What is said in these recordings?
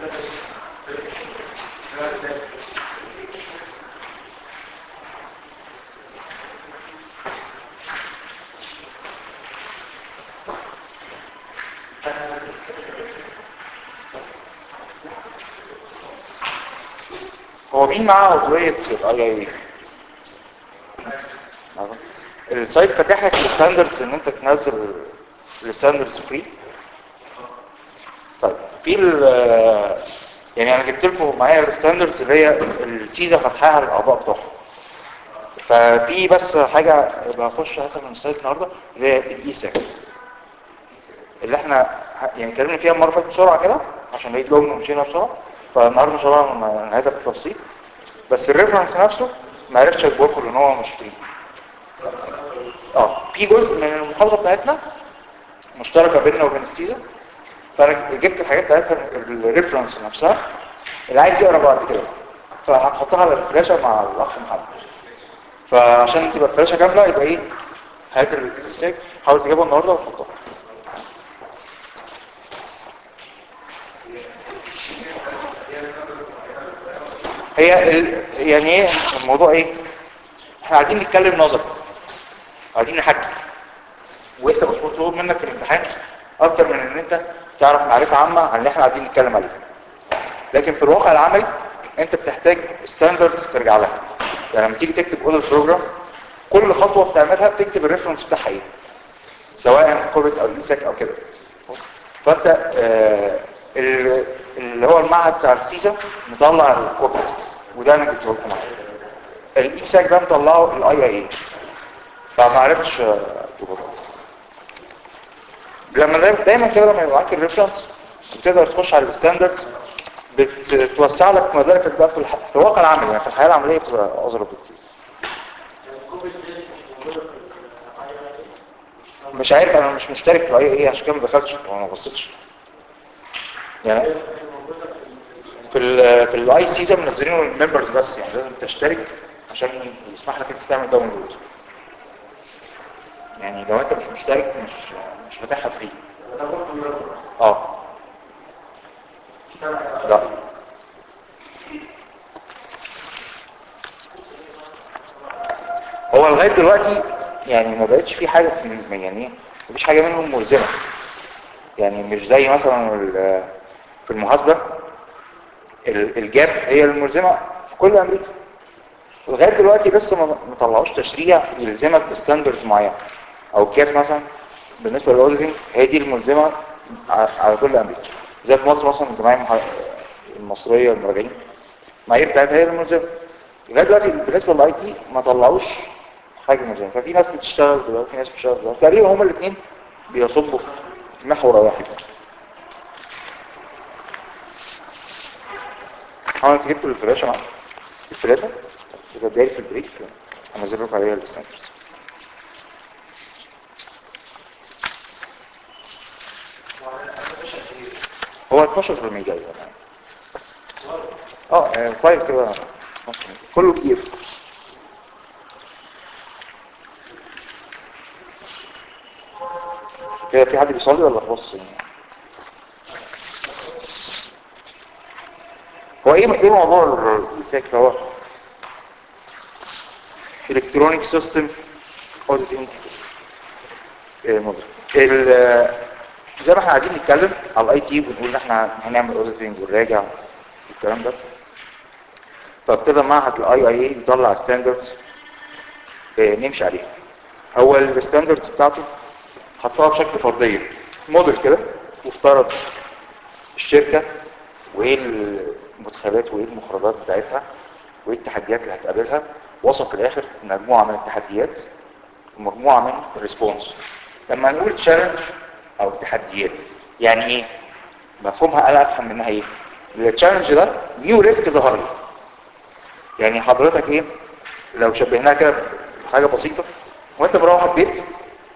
هو مين معاه عضوية الاي اي السايت فاتح لك الستاندردز ان انت تنزل الستاندردز فري طيب في ال يعني انا جبت لكم معايا الستاندردز اللي هي السيزا فاتحاها للاعضاء بتوعها ففي بس حاجه بخش هاتها من السايت النهارده اللي هي الاي ساك اللي احنا ه- يعني اتكلمنا فيها المره اللي فاتت بسرعه كده عشان نعيد لهم ومشينا بسرعه فالنهارده ان شاء الله هنعيدها بالتفصيل بس الريفرنس نفسه ما عرفتش اجبركم لان هو مش فري اه في جزء من المحاضره بتاعتنا مشتركه بيننا وبين السيزون فانا جبت الحاجات بتاعتها الريفرنس نفسها اللي عايز يقرا بعد كده فهنحطها على الفلاشه مع الاخ محمد فعشان تبقى الفلاشه كامله يبقى ايه هات الساك حاول تجيبها النهارده وتحطها هي ال... يعني ايه الموضوع ايه احنا قاعدين نتكلم نظري قاعدين نحكي وانت مش مطلوب منك في الامتحان اكتر من ان انت تعرف معرفة عامة عن اللي احنا قاعدين نتكلم عليه لكن في الواقع العملي انت بتحتاج ستاندردز ترجع لها يعني لما تيجي تكتب اول البروجرام كل خطوة بتعملها بتكتب الريفرنس بتاعها ايه سواء كوبت او ايساك او كده فانت آه ال- اللي هو المعهد بتاع السيزا مطلع الكوبت وده انا جبته لكم الايساك ده مطلعه الاي اي فما عرفتش آه، اكتبه لما دايما, دايما كده لما يبقى معاك الريفرنس بتقدر تخش على الستاندردز بتوسع لك مداركك بقى في, الح... في الواقع العملي يعني في الحياه العمليه بتبقى اظرف بكتير مش عارف انا مش مشترك في اي ايه عشان كده ما دخلتش وما بصيتش يعني في ال في الاي سي زي منزلينه للممبرز بس يعني لازم تشترك عشان يسمح لك انت تعمل داونلود يعني لو انت مش مشترك مش مش فاتحها فري اه لا هو لغايه دلوقتي يعني ما بقتش في حاجه من يعني مفيش حاجه منهم ملزمه يعني مش زي مثلا ال- في المحاسبه ال- الجاب هي الملزمه في كل امريكا لغايه دلوقتي لسه ما ما طلعوش تشريع يلزمك بستاندرز معينه او الكاس مثلا بالنسبه للاوديتنج هي دي الملزمه ع- على كل امريكا زي في مصر مثلا الجمعيه المح- المصريه المراجعين المعايير بتاعتها هي الملزمه لغايه دلوقتي بالنسبه للاي تي ما طلعوش حاجه ملزمه ففي ناس بتشتغل بده وفي ناس بتشتغل بده تقريبا هما الاثنين بيصبوا في محور واحد اه انت جبت الفلاشه معاك الفلاشه اذا ادالي في البريك هنزل لكم عليها الستاندرز هو 12 ميجا يعني اه آه، فايل كده 12 ميجا. كله كتير كده في حد بيصلي ولا بص هو ايه ايه موضوع الساك هو الكترونيك سيستم اوديتنج زي ما احنا قاعدين نتكلم على الاي تي بنقول ان احنا هنعمل اوديتنج ونراجع الكلام ده فابتدى معهد الاي اي اي يطلع ستاندردز نمشي عليها هو الستاندردز بتاعته حطها بشكل فرديه موديل كده وافترض الشركه وايه المدخلات وايه المخرجات بتاعتها وايه التحديات اللي هتقابلها وصل في الاخر مجموعه من التحديات ومجموعه من الريسبونس لما نقول تشالنج او تحديات يعني ايه مفهومها انا افهم منها ايه التشالنج ده نيو ريسك ظهر لي يعني حضرتك ايه لو شبهناها كده بحاجه بسيطه وانت مروح البيت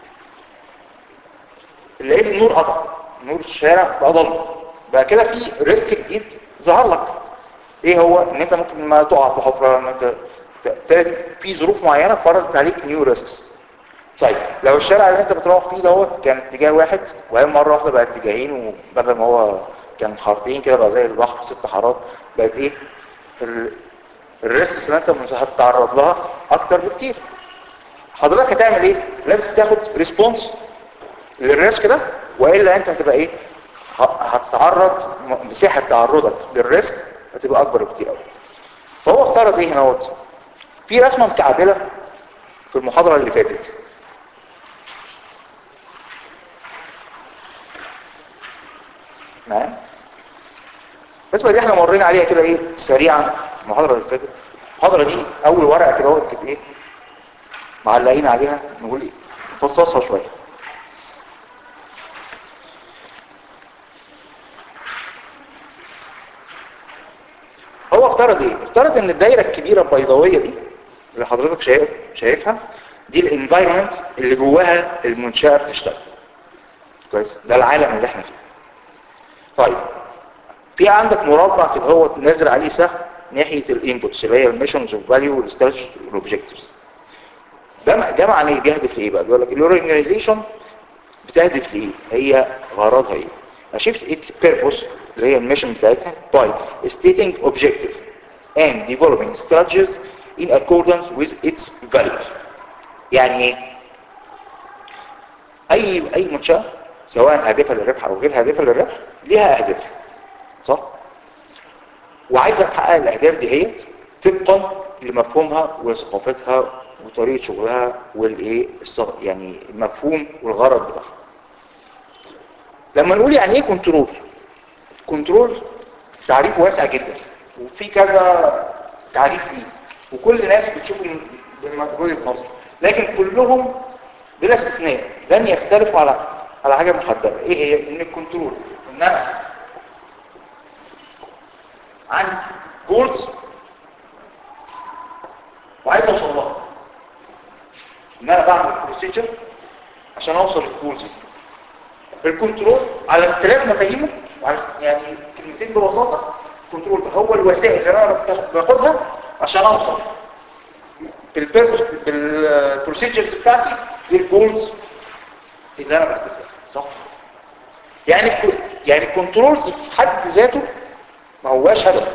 لقيت النور قطع نور الشارع بقى ضلمه بقى كده في ريسك جديد ظهر لك ايه هو ان انت ممكن ما تقع في حفره ان انت ت- ت- في ظروف معينه فرضت عليك نيو ريسكس طيب لو الشارع اللي انت بتروح فيه دوت كان اتجاه واحد وهي مره واحده بقى اتجاهين وبدل ما هو كان حارتين كده بقى زي البحر ست حارات بقت ايه ال- الريسك اللي انت مش هتتعرض لها اكتر بكتير حضرتك هتعمل ايه لازم تاخد ريسبونس للريسك ده والا انت هتبقى ايه ه- هتتعرض م- مساحه تعرضك للريسك هتبقى اكبر بكتير قوي فهو افترض ايه هنا اهوت في رسمه مكعبله في المحاضره اللي فاتت معايا الرسمه دي احنا مرينا عليها كده ايه سريعا المحاضره اللي فاتت المحاضره دي اول ورقه كده اهوت كانت ايه معلقين عليها نقول ايه نفصصها شويه هو افترض ايه افترض ان الدايره الكبيره البيضاويه دي اللي حضرتك شايف شايفها دي الانفايرمنت اللي جواها المنشاه بتشتغل كويس ده العالم اللي احنا فيه طيب في عندك مربع كده هو نازل عليه سهم ناحيه الانبوتس اللي هي الميشنز اوف فاليو والاستراتيجي والاوبجكتيفز ده ده معناه بيهدف لايه بقى بيقول لك الاورجنايزيشن بتهدف لايه هي غرضها ايه اشيفت its purpose اللي هي الميشن بتاعتها by stating objective and developing strategies in accordance with its values يعني ايه اي اي منشاه سواء هادفه للربح او غير هادفه للربح ليها اهداف صح وعايزه تحقق الاهداف دي هي طبقا لمفهومها وثقافتها وطريقه شغلها والايه الصغ- يعني المفهوم والغرض بتاعها لما نقول يعني ايه كنترول كنترول تعريف واسع جدا وفي كذا تعريف ليه وكل الناس بتشوف من من وجهه نظر لكن كلهم بلا استثناء لن يختلفوا على على حاجه محدده ايه هي ان الكنترول ان انا عندي جولز وعايز اوصل لها ان انا بعمل بروسيجر عشان اوصل للجولز دي الكنترول على اختلاف مفاهيمه وعلى يعني كلمتين ببساطه الكنترول ده هو الوسائل اللي انا باخدها عشان اوصل بالبيربس بالبروسيجرز بتاعتي للجولز اللي انا بهدفها صح يعني الك- يعني الكنترولز في حد ذاته ما هواش هدف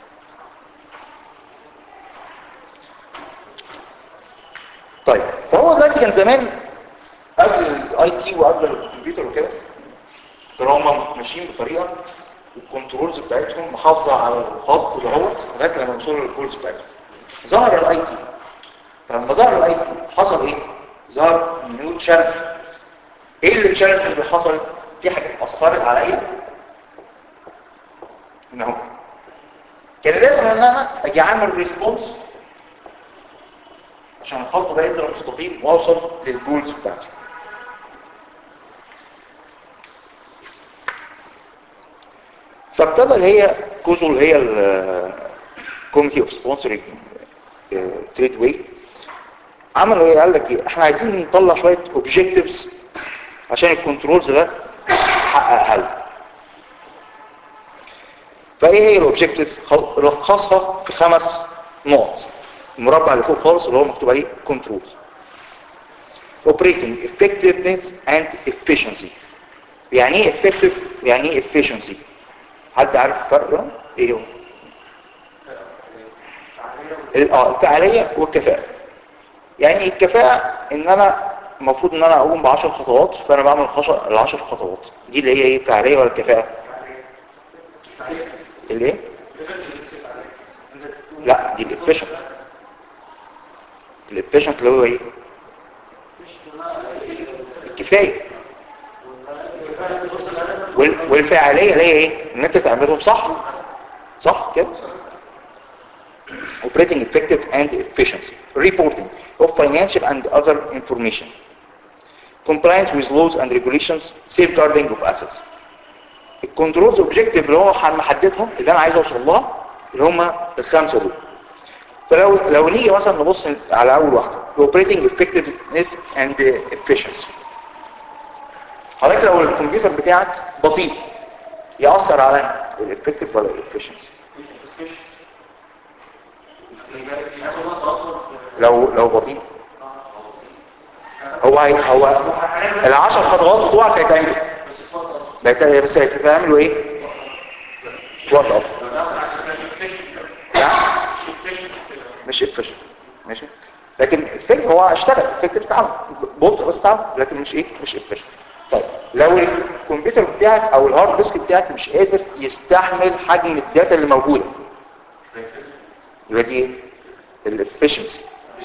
طيب فهو دلوقتي كان زمان قبل الاي تي وقبل الكمبيوتر وكده كانوا هم ماشيين بطريقه الكنترولز بتاعتهم محافظه على الخط دهوت لغايه لما يوصلوا للجولز بتاعتهم ظهر الاي تي فلما ظهر الاي تي حصل ايه؟ ظهر نيو تشالنج ايه اللي التشالنج اللي حصل؟ في حاجات اثرت عليا ان هو كان لازم ان انا اجي اعمل ريسبونس عشان الخط ده يقدر مستقيم واوصل للجولز بتاعتي فابتدى اللي هي كوزو اللي هي الكوميتي اوف سبونسرنج تريد واي عملوا ايه قال لك ايه احنا عايزين نطلع شويه اوبجكتيفز عشان الكنترولز ده يحققها لنا فايه هي الاوبجكتيفز لخصها في خمس نقط المربع اللي فوق خالص اللي هو مكتوب عليه كنترولز operating effectiveness and efficiency يعني ايه effective يعني ايه efficiency حد عارف الفرق ده ايه هو ال- اه الفعاليه والكفاءه يعني الكفاءه ان انا المفروض ان انا اقوم ب 10 خطوات فانا بعمل ال 10 خطوات دي اللي هي ايه الفعاليه ولا الكفاءه الايه لا دي الافيشنت الافيشنت اللي هو ايه الكفايه وال- والفعاليه اللي هي ايه ان انت تعملهم صح صح كده operating effective and efficiency reporting of financial and other information compliance with laws and regulations safeguarding of assets الكنترولز اوبجكتيف اللي هو محددها اللي انا عايز اوصل لها اللي هم الخمسه دول فلو لو نيجي مثلا نبص على اول واحده operating effectiveness and efficiency حضرتك لو الكمبيوتر بتاعك بطيء يأثر على الافكتيف ولا الافشنسي لو لو بطيء هو هي هو العشر خطوات بتوعك هيتعملوا بيت- بس هيتعملوا ايه وقت اطول نعم مش افشن ماشي لكن الفكر هو اشتغل الفكر اتعمل بطء بس اتعمل لكن مش ايه مش افشن طيب لو الكمبيوتر بتاعك او الهارد ديسك بتاعك مش قادر يستحمل حجم الداتا اللي موجوده يبقى دي الافشنسي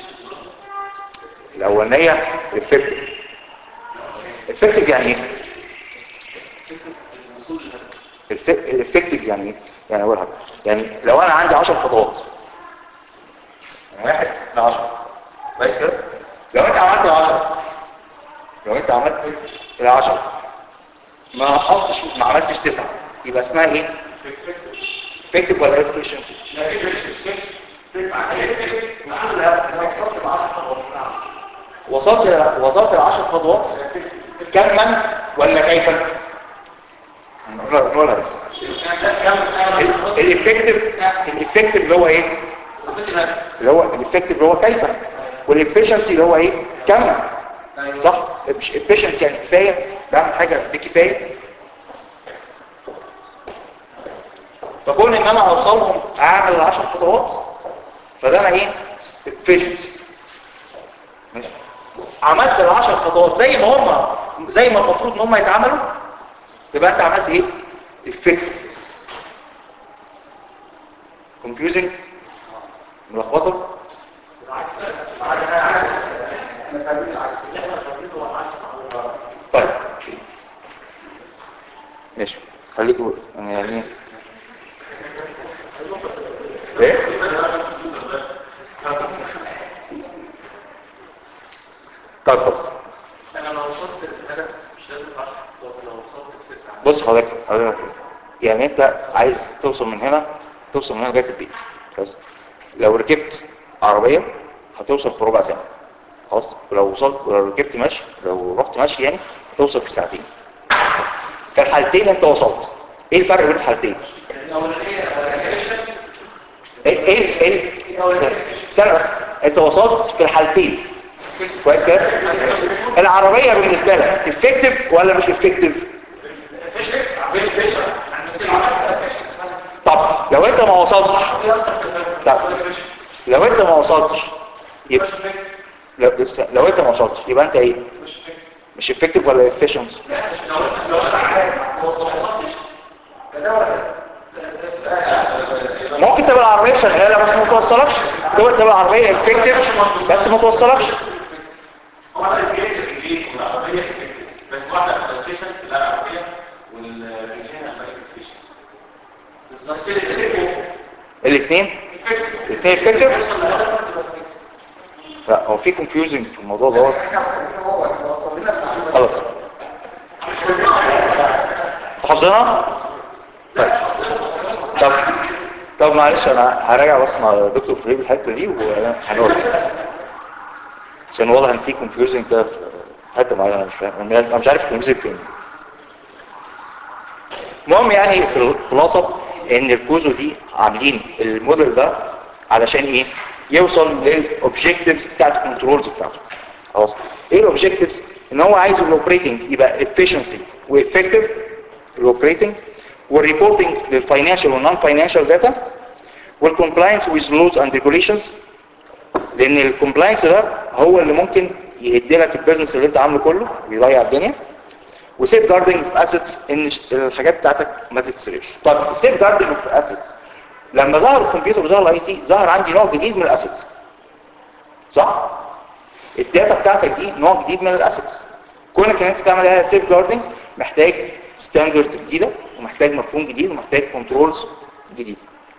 الاولانيه الافكتيف الافكتيف يعني ايه الافكتيف يعني ايه يعني اقول حاجه يعني لو انا عندي 10 خطوات يعني واحد ل 10 كويس كده لو انت عملت 10 لو انت عملت ال 10 ما نقصتش ما عملتش 9 يبقى اسمها ايه افكتيف ولا افشنسي وصلت وصلت ل 10 خطوات كما ولا كيفا نقولها بس الافكتيف الافكتيف اللي هو ايه اللي هو الافكتيف اللي هو كيفا والافشنسي اللي هو ايه كم صح مش efficiency يعني كفايه بعمل حاجه بكفايه فكون ان انا اوصلهم اعمل العشر خطوات فده انا ايه efficiency ماشي عملت العشر خطوات زي ما هم زي ما المفروض ان هم يتعملوا يبقى انت عملت ايه effective confusing ملخبطه طيب ماشي خليكوا يعني ايه طيب خلاص انا لو وصلت للهدف مش لازم 10 خطوات لو وصلت لتسعه بص حضرتك حضرتك يعني انت عايز توصل من هنا توصل من هنا لغايه البيت خلاص لو ركبت عربيه هتوصل في ربع ساعه خلاص ولو وصلت ولو ركبت مشي لو رحت مشي يعني هتوصل في ساعتين في الحالتين انت وصلت ايه الفرق بين الحالتين ايه ايه ايه استنى بس انت وصلت في الحالتين كويس كده العربيه بالنسبه لك افكتيف ولا مش افكتيف طب لو انت ما وصلتش طب لو انت ما وصلتش يبقى لو, لو انت ما وصلتش يبقى انت ايه مش افكتيف ولا افيشنت ممكن تبقى العربيه شغاله بس ما توصلكش تبقى تبقى العربيه افكتيف بس ما توصلكش بس واحده ابلكيشن لا عربيه والرجلين ابلكيشن بالظبط الاثنين الاثنين افكتيف لا هو في كونفيوزنج في الموضوع دوت خلاص حافظينها طيب طب طب معلش انا هراجع بس مع دكتور فريد الحته دي وهنقول عشان واضح ان في كونفيوزنج كده في حته معينه أنا مش فاهم انا مش عارف الكونفيوزنج فين المهم يعني في الخلاصه ان الكوزو دي عاملين الموديل ده علشان ايه يوصل للاوبجكتيفز بتاعت الكنترولز بتاعته خلاص ايه الاوبجكتيفز ان هو عايز الاوبريتنج يبقى efficiency وافكتيف الاوبريتنج والريبورتنج للفاينانشال والنون فاينانشال داتا والكومبلاينس with laws and regulations لان الكومبلاينس ده هو اللي ممكن يهدي لك البيزنس اللي انت عامله كله ويضيع الدنيا وسيف جاردنج اوف اسيتس ان الحاجات بتاعتك ما تتسرقش طب السيف جاردنج اوف اسيتس لما ظهر الكمبيوتر وظهر الاي تي ظهر عندي نوع جديد من الاسيتس صح الداتا بتاعتك دي نوع جديد من الاسيتس كونك ان انت تعمل عليها سيف جاردنج محتاج ستاندردز جديده ومحتاج مفهوم جديد ومحتاج كنترولز جديد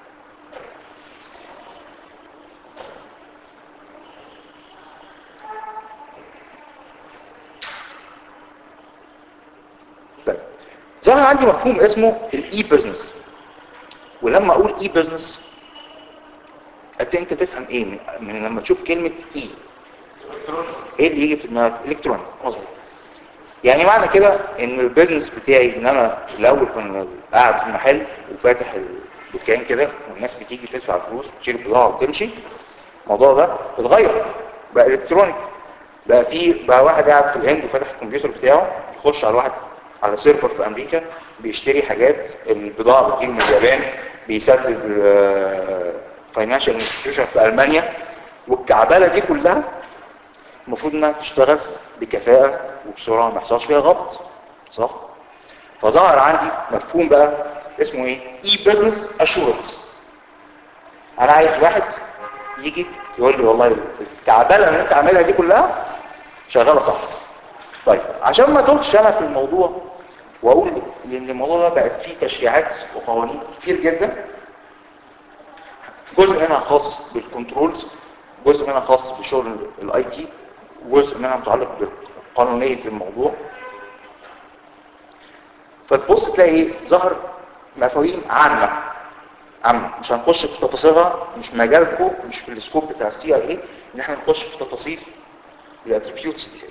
طيب ظهر عندي مفهوم اسمه الاي بزنس ولما اقول اي بزنس انت انت تفهم ايه من, من لما تشوف كلمه اي ايه اللي يجي في دماغك الكتروني مظبوط يعني معنى كده ان البيزنس بتاعي ان انا الاول كنت قاعد في المحل وفاتح الدكان كده والناس بتيجي تدفع فلوس وتشيل البضاعه وتمشي الموضوع ده اتغير بقى الكتروني بقى في بقى واحد قاعد في الهند وفاتح الكمبيوتر بتاعه يخش على واحد على سيرفر في امريكا بيشتري حاجات البضاعه بتجيله من اليابان بيسدد فاينانشال انستتيوشن في المانيا والكعبله دي كلها المفروض انها تشتغل بكفاءه وبسرعه ما يحصلش فيها غلط صح فظهر عندي مفهوم بقى اسمه ايه اي بزنس اشورنس انا عايز واحد يجي يقول لي والله الكعبله اللي انت عاملها دي كلها شغاله صح طيب عشان ما تقولش انا في الموضوع واقول ان الموضوع ده بقت فيه تشريعات وقوانين كتير جدا جزء منها خاص بالكنترولز جزء منها خاص بشغل الاي تي جزء منها متعلق بقانونيه الموضوع فتبص تلاقي ايه ظهر مفاهيم عامه عامه مش هنخش في تفاصيلها مش مجالكم مش في السكوب بتاع السي اي اي ان احنا نخش في تفاصيل الاتريبيوتس دي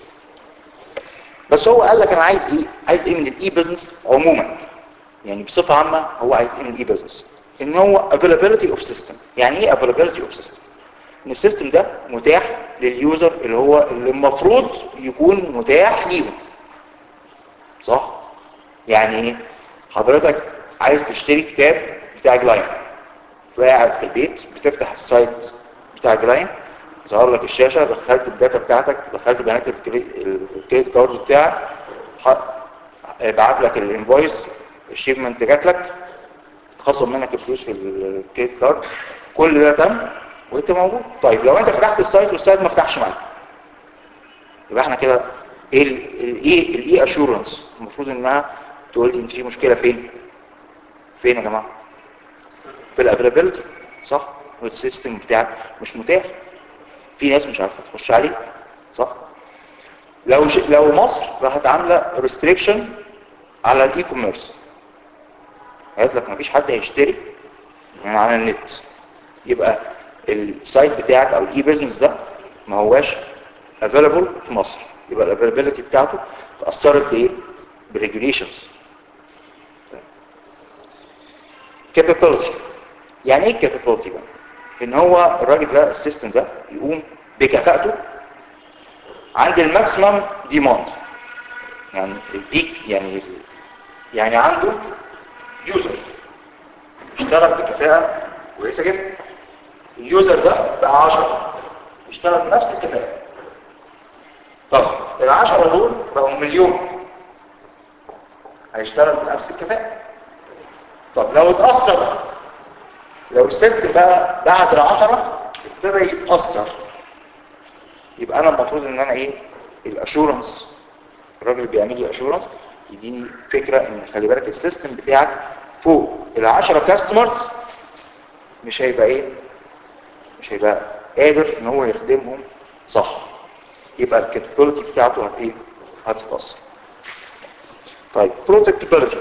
بس هو قال لك انا عايز ايه عايز ايه من الاي بزنس عموما يعني بصفه عامه هو عايز ايه من الاي بزنس ان هو availability of system يعني ايه availability of system ان السيستم ده متاح لليوزر اللي هو اللي المفروض يكون متاح ليهم صح يعني ايه حضرتك عايز تشتري كتاب بتاع جلاين وقاعد في البيت بتفتح السايت بتاع جلاين ظهر لك الشاشة دخلت الداتا بتاعتك دخلت بيانات الكريدت كارد بتاعك بعت لك الانفويس الشيبمنت جات لك اتخصم منك الفلوس في الكريدت كارد كل ده تم وانت موجود طيب لو انت فتحت السايت والسايت ما فتحش معاك يبقى احنا كده ايه الايه الاي اشورنس المفروض انها تقول لي انت في مشكله فين فين يا جماعه في الافيلابيلتي صح والسيستم بتاعك مش متاح في ناس مش عارفه تخش عليه صح لو ش... لو مصر راحت عامله ريستريكشن على الاي كوميرس قالت لك مفيش حد هيشتري من على النت يبقى السايت بتاعك او الاي بيزنس ده ما هواش افيلابل في مصر يبقى الافيلابيلتي بتاعته اتاثرت بايه بريجوليشنز كابابيلتي يعني ايه الكابابيلتي بقى ان هو الراجل ده السيستم ده يقوم بكفاءته عند الماكسيمم ديماند يعني البيك يعني يعني عنده يوزر اشتغل بكفاءة كويسة جدا اليوزر ده بقى 10 اشتغل بنفس الكفاءة طب العشرة دول بقوا مليون هيشتغل بنفس الكفاءة طب لو اتأثر لو السيستم بقى بعد العشرة ابتدى يتأثر يبقى انا المفروض ان انا ايه الاشورنس الراجل اللي بيعمل لي اشورنس يديني فكرة ان خلي بالك السيستم بتاعك فوق العشرة كاستمرز مش هيبقى ايه مش هيبقى قادر ان هو يخدمهم صح يبقى الكابابيلتي بتاعته هت ايه هتتأثر طيب protectability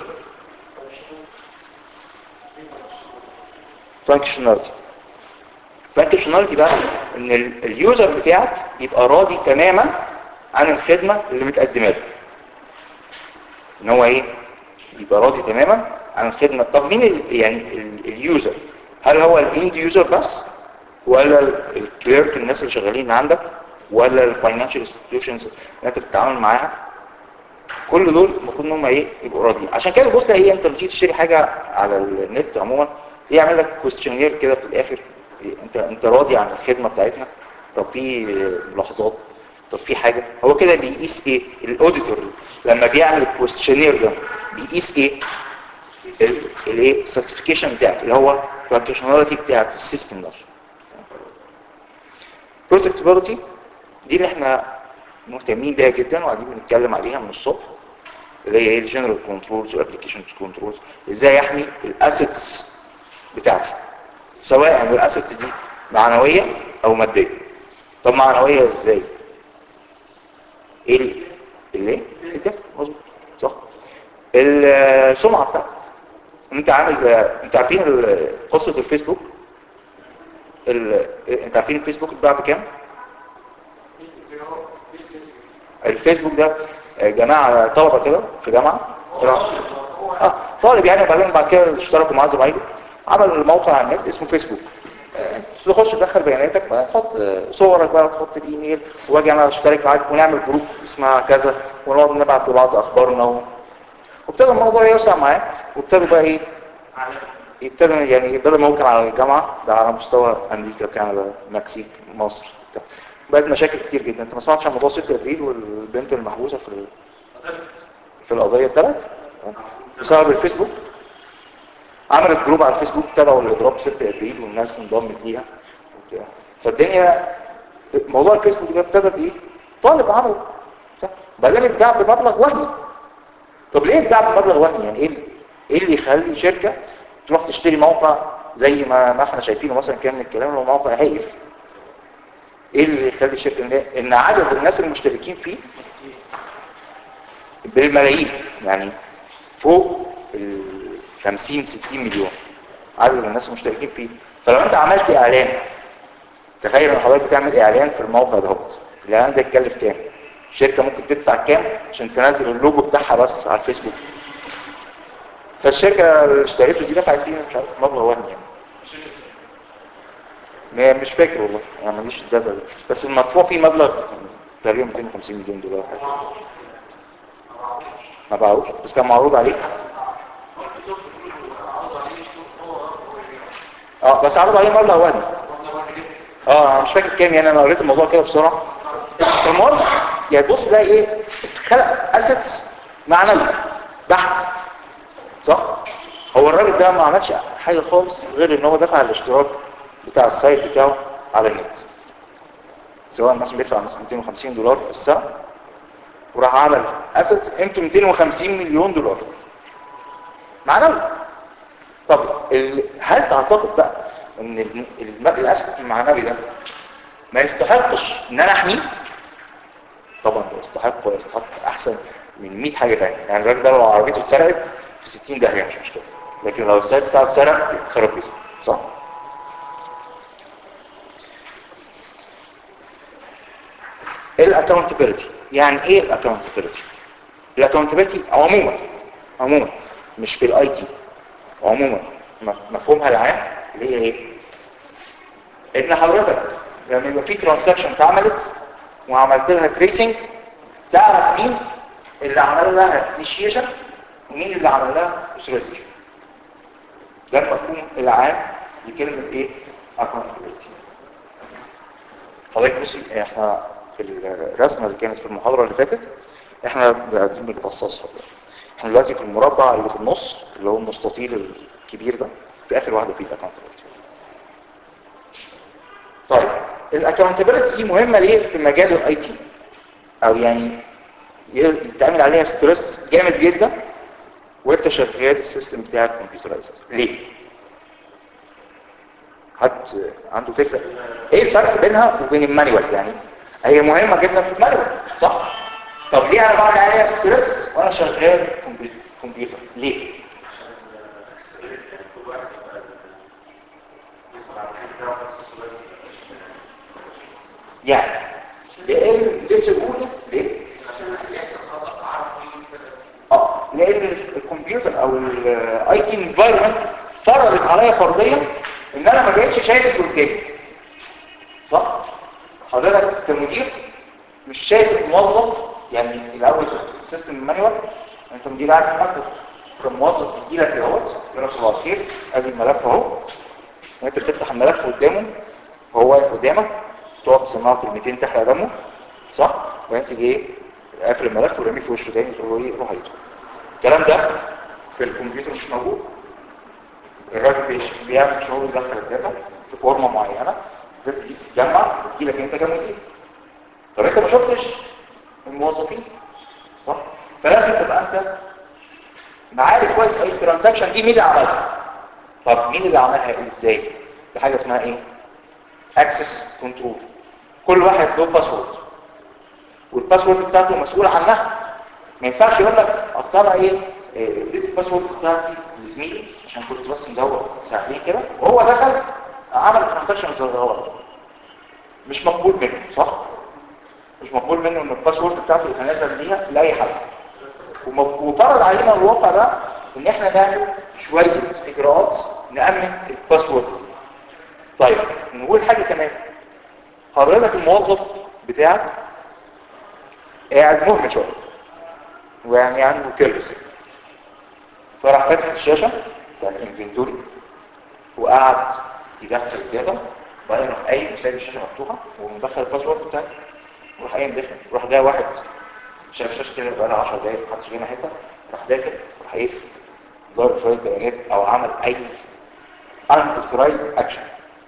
functionality functionality بقى ان اليوزر بتاعك يبقى راضي تماما عن الخدمة اللي متقدمه له ان هو ايه يبقى راضي تماما عن الخدمة طب مين ال يعني ال اليوزر هل هو الاند يوزر بس ولا الكليرك الناس اللي شغالين عندك ولا الفاينانشال انستتيوشنز اللي انت بتتعامل معاها كل دول المفروض ان هم ايه يبقوا راضيين عشان كده بص هي انت لما تيجي تشتري حاجه على النت عموما يعمل لك كويستشنير كده في الاخر انت انت راضي عن الخدمه بتاعتنا طب في ملاحظات طب في حاجه هو كده بيقيس ايه الاوديتور لما بيعمل الكويستشنير ده بيقيس ايه الايه السيرتيفيكيشن بتاعك اللي هو الفانكشناليتي بتاعت السيستم نفسه بروتكتبيلتي دي اللي احنا مهتمين بيها جدا وقاعدين بنتكلم عليها من الصبح اللي هي ايه الجنرال كنترولز والابلكيشن كنترولز ازاي يحمي الاسيتس بتاعتي سواء الاسيتس دي معنويه او ماديه طب معنويه ازاي ايه الايه الدفع مظبوط صح السمعه بتاعتك انت عامل انت عارفين قصه الفيسبوك ال... انت عارفين الفيسبوك اتباع بكام الفيسبوك ده جماعه طلبه كده في جامعه اه طالب يعني وبعدين بعد كده اشتركوا مع زمايله عمل موقع على النت اسمه فيسبوك تخش تدخل بياناتك بقى تحط صورك بقى تحط الايميل واجي انا اشترك معاك ونعمل جروب اسمها كذا ونقعد نبعت لبعض اخبارنا وابتدى الموضوع يوسع معاه وابتدوا بقى ايه يبتدوا يعني بدل ما هو كان على الجامعه ده على مستوى امريكا كندا المكسيك مصر بتاع. بقت مشاكل كتير جدا انت ما سمعتش عن موضوع 6 ابريل والبنت المحبوسه في ال- في القضيه الثلاث بسبب الفيسبوك عملت جروب على الفيسبوك تبعوا الاضراب 6 ابريل والناس انضمت ليها وبتاع. فالدنيا موضوع الفيسبوك ده ابتدى بايه؟ طالب عمل بتاع. بعدين اتباع بمبلغ وهمي طب ليه اتباع بمبلغ وهمي يعني ايه اللي- ايه اللي يخلي شركه تروح تشتري موقع زي ما ما احنا شايفينه مثلا كان من الكلام هو موقع هايف ايه اللي يخلي الشركه ان ان عدد الناس المشتركين فيه بالملايين يعني فوق ال 50 60 مليون عدد الناس المشتركين فيه فلو انت عملت اعلان تخيل ان حضرتك بتعمل اعلان في الموقع دوت الاعلان ده يتكلف كام الشركه ممكن تدفع كام عشان تنزل اللوجو بتاعها بس على الفيسبوك فالشركه اللي اشتريته دي دفعت فيه مش عارف مبلغ وهمي يعني ما- مش فاكر والله يعني ماليش الداتا دي بس المدفوع فيه مبلغ تقريبا 250 مليون دولار ما باعوش بس كان معروض عليه اه بس عرض عليه مبلغ وهمي اه انا مش فاكر كام يعني انا قريت الموضوع كده بسرعه فالمهم يعني تبص بقى ايه اتخلق اسيتس معنوي بحت صح هو الراجل ده ما عملش حاجه خالص غير ان هو دفع الاشتراك بتاع السايت بتاعه على النت سواء مثلا بيدفع مثلا 250 دولار في السنه وراح عمل اسيتس قيمته 250 مليون دولار معنوي طب ال- هل تعتقد بقى ان الم- الم- الاسيتس المعنوي ده ما يستحقش ان انا احميه طبعا ده يستحق ويستحق احسن من 100 حاجه ثانيه يعني الراجل ده لو عربيته اتسرقت في 60 داهيه مش مشكله لكن لو السايت بتاعه اتسرق يتخرب بيه صح الاكونتبيلتي يعني ايه الاكونتبيلتي الاكونتبيلتي عموما عموما مش في الاي تي عموما م- مفهومها العام اللي هي ايه ان حضرتك لما يبقى في ترانزاكشن اتعملت وعملت لها تريسنج تعرف مين اللي عمل لها انيشيشن ومين اللي عمل لها اوثرايزيشن ده المفهوم العام لكلمه ايه accountability حضرتك بصي احنا في الرسمه اللي كانت في المحاضره اللي فاتت احنا قاعدين بنفصصها احنا دلوقتي في المربع اللي في النص اللي هو المستطيل الكبير ده في اخر واحده فيه الاكونتابيلتي طيب الاكونتابيلتي دي مهمه ليه في مجال الاي تي او يعني يتعمل عليها ستريس جامد جدا وانت شغال السيستم بتاعك كمبيوترايزد ليه حد عنده فكره ايه الفرق بينها وبين المانيوال يعني هي مهمه جدا في المانيوال صح طب ليه انا بعمل عليها ستريس وانا شغال كمبيوتر كمبيوتر ليه يعني لان لسهوله ليه اه لان الكمبيوتر او الاي تي انفايرمنت فرضت عليا فرضيه ان انا ما بقتش شايف اللي قدامي صح حضرتك كمدير مش شايف الموظف يعني الاول سيستم المانيوال انت مدير قاعد في المكتب الموظف بيجي لك اهوت يقول لك صباح الخير ادي الملف اهو وانت بتفتح الملف قدامه وهو واقف قدامك تقعد تسمعه كلمتين تحرق دمه صح وانت تيجي ايه قافل الملف ورميه في وشه تاني تقول له ايه روح هيته الكلام ده في الكمبيوتر مش موجود الراجل بيش- بيعمل شغل يدخل الداتا في فورمه معينه الداتا دي تتجمع تجي لك انت كمدير طب انت ما شفتش الموظفين صح فلازم تبقى انت عارف كويس اي ترانزاكشن دي مين اللي عملها طب مين اللي عملها ازاي دي حاجه اسمها ايه اكسس كنترول كل واحد له باسورد والباسورد بتاعته مسؤول عنها ما ينفعش يقول لك اصل انا ايه إيه، اديت الباسورد بتاعتي لزميلي عشان كنت بس مدور ساعتين كده وهو دخل عمل ترانزاكشن زي غلط مش مقبول منه صح مش مقبول منه ان الباسورد بتاعته يتنازل بيها لاي حد وم- وفرض علينا الواقع ده ان احنا نعمل شويه اجراءات نامن الباسورد طيب نقول حاجه كمان حضرتك الموظف بتاعك قاعد مهمل شويه ويعني عنده كيرفس فراح فاتح الشاشه بتاعت الانفنتوري وقعد يدخل الداتا وبعدين راح قايم سايب الشاشه مفتوحه ومدخل الباسورد بتاعته وراح قايم داخل راح جاي واحد شاف الشاشه كده بقى لها 10 دقايق محدش جاي ناحيتها راح داخل راح ايه ضارب شويه بيانات او عمل اي unauthorized اكشن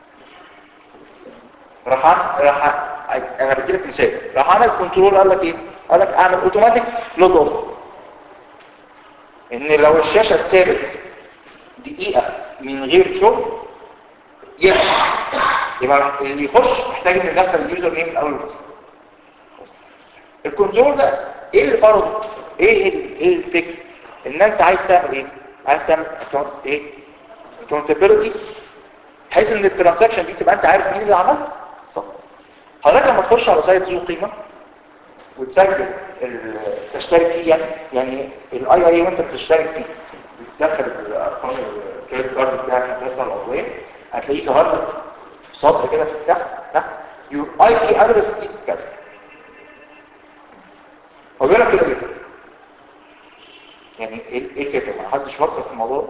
راح عم- راح ع- انا بدي لك مثال راح عمل كنترول قال لك ايه قال لك اعمل اوتوماتيك لود اوف ان لو الشاشه اتثابت دقيقه من غير شغل يفتح يبقى اللي يخش محتاج ان يدخل اليوزر نيم من اول وجديد الكنترول ده ايه اللي فرضه ايه ال- ايه الفكر ان انت عايز تعمل ايه عايز تعمل account- ايه accountability بحيث ان الترانزاكشن دي تبقى انت عارف مين اللي عملها صح حضرتك لما تخش على سايت ذو قيمه وتسجل ال- تشترك فيه يعني يعني الاي اي وانت بتشترك فيه بتدخل الارقام الكريدت كارد بتاعك الدفع العضويه هتلاقيه ظهر لك سطر كده في تحت تحت يور اي بي ادرس از كذا هو بيقول لك كده كده يعني ايه ايه كده ما حدش فكر في الموضوع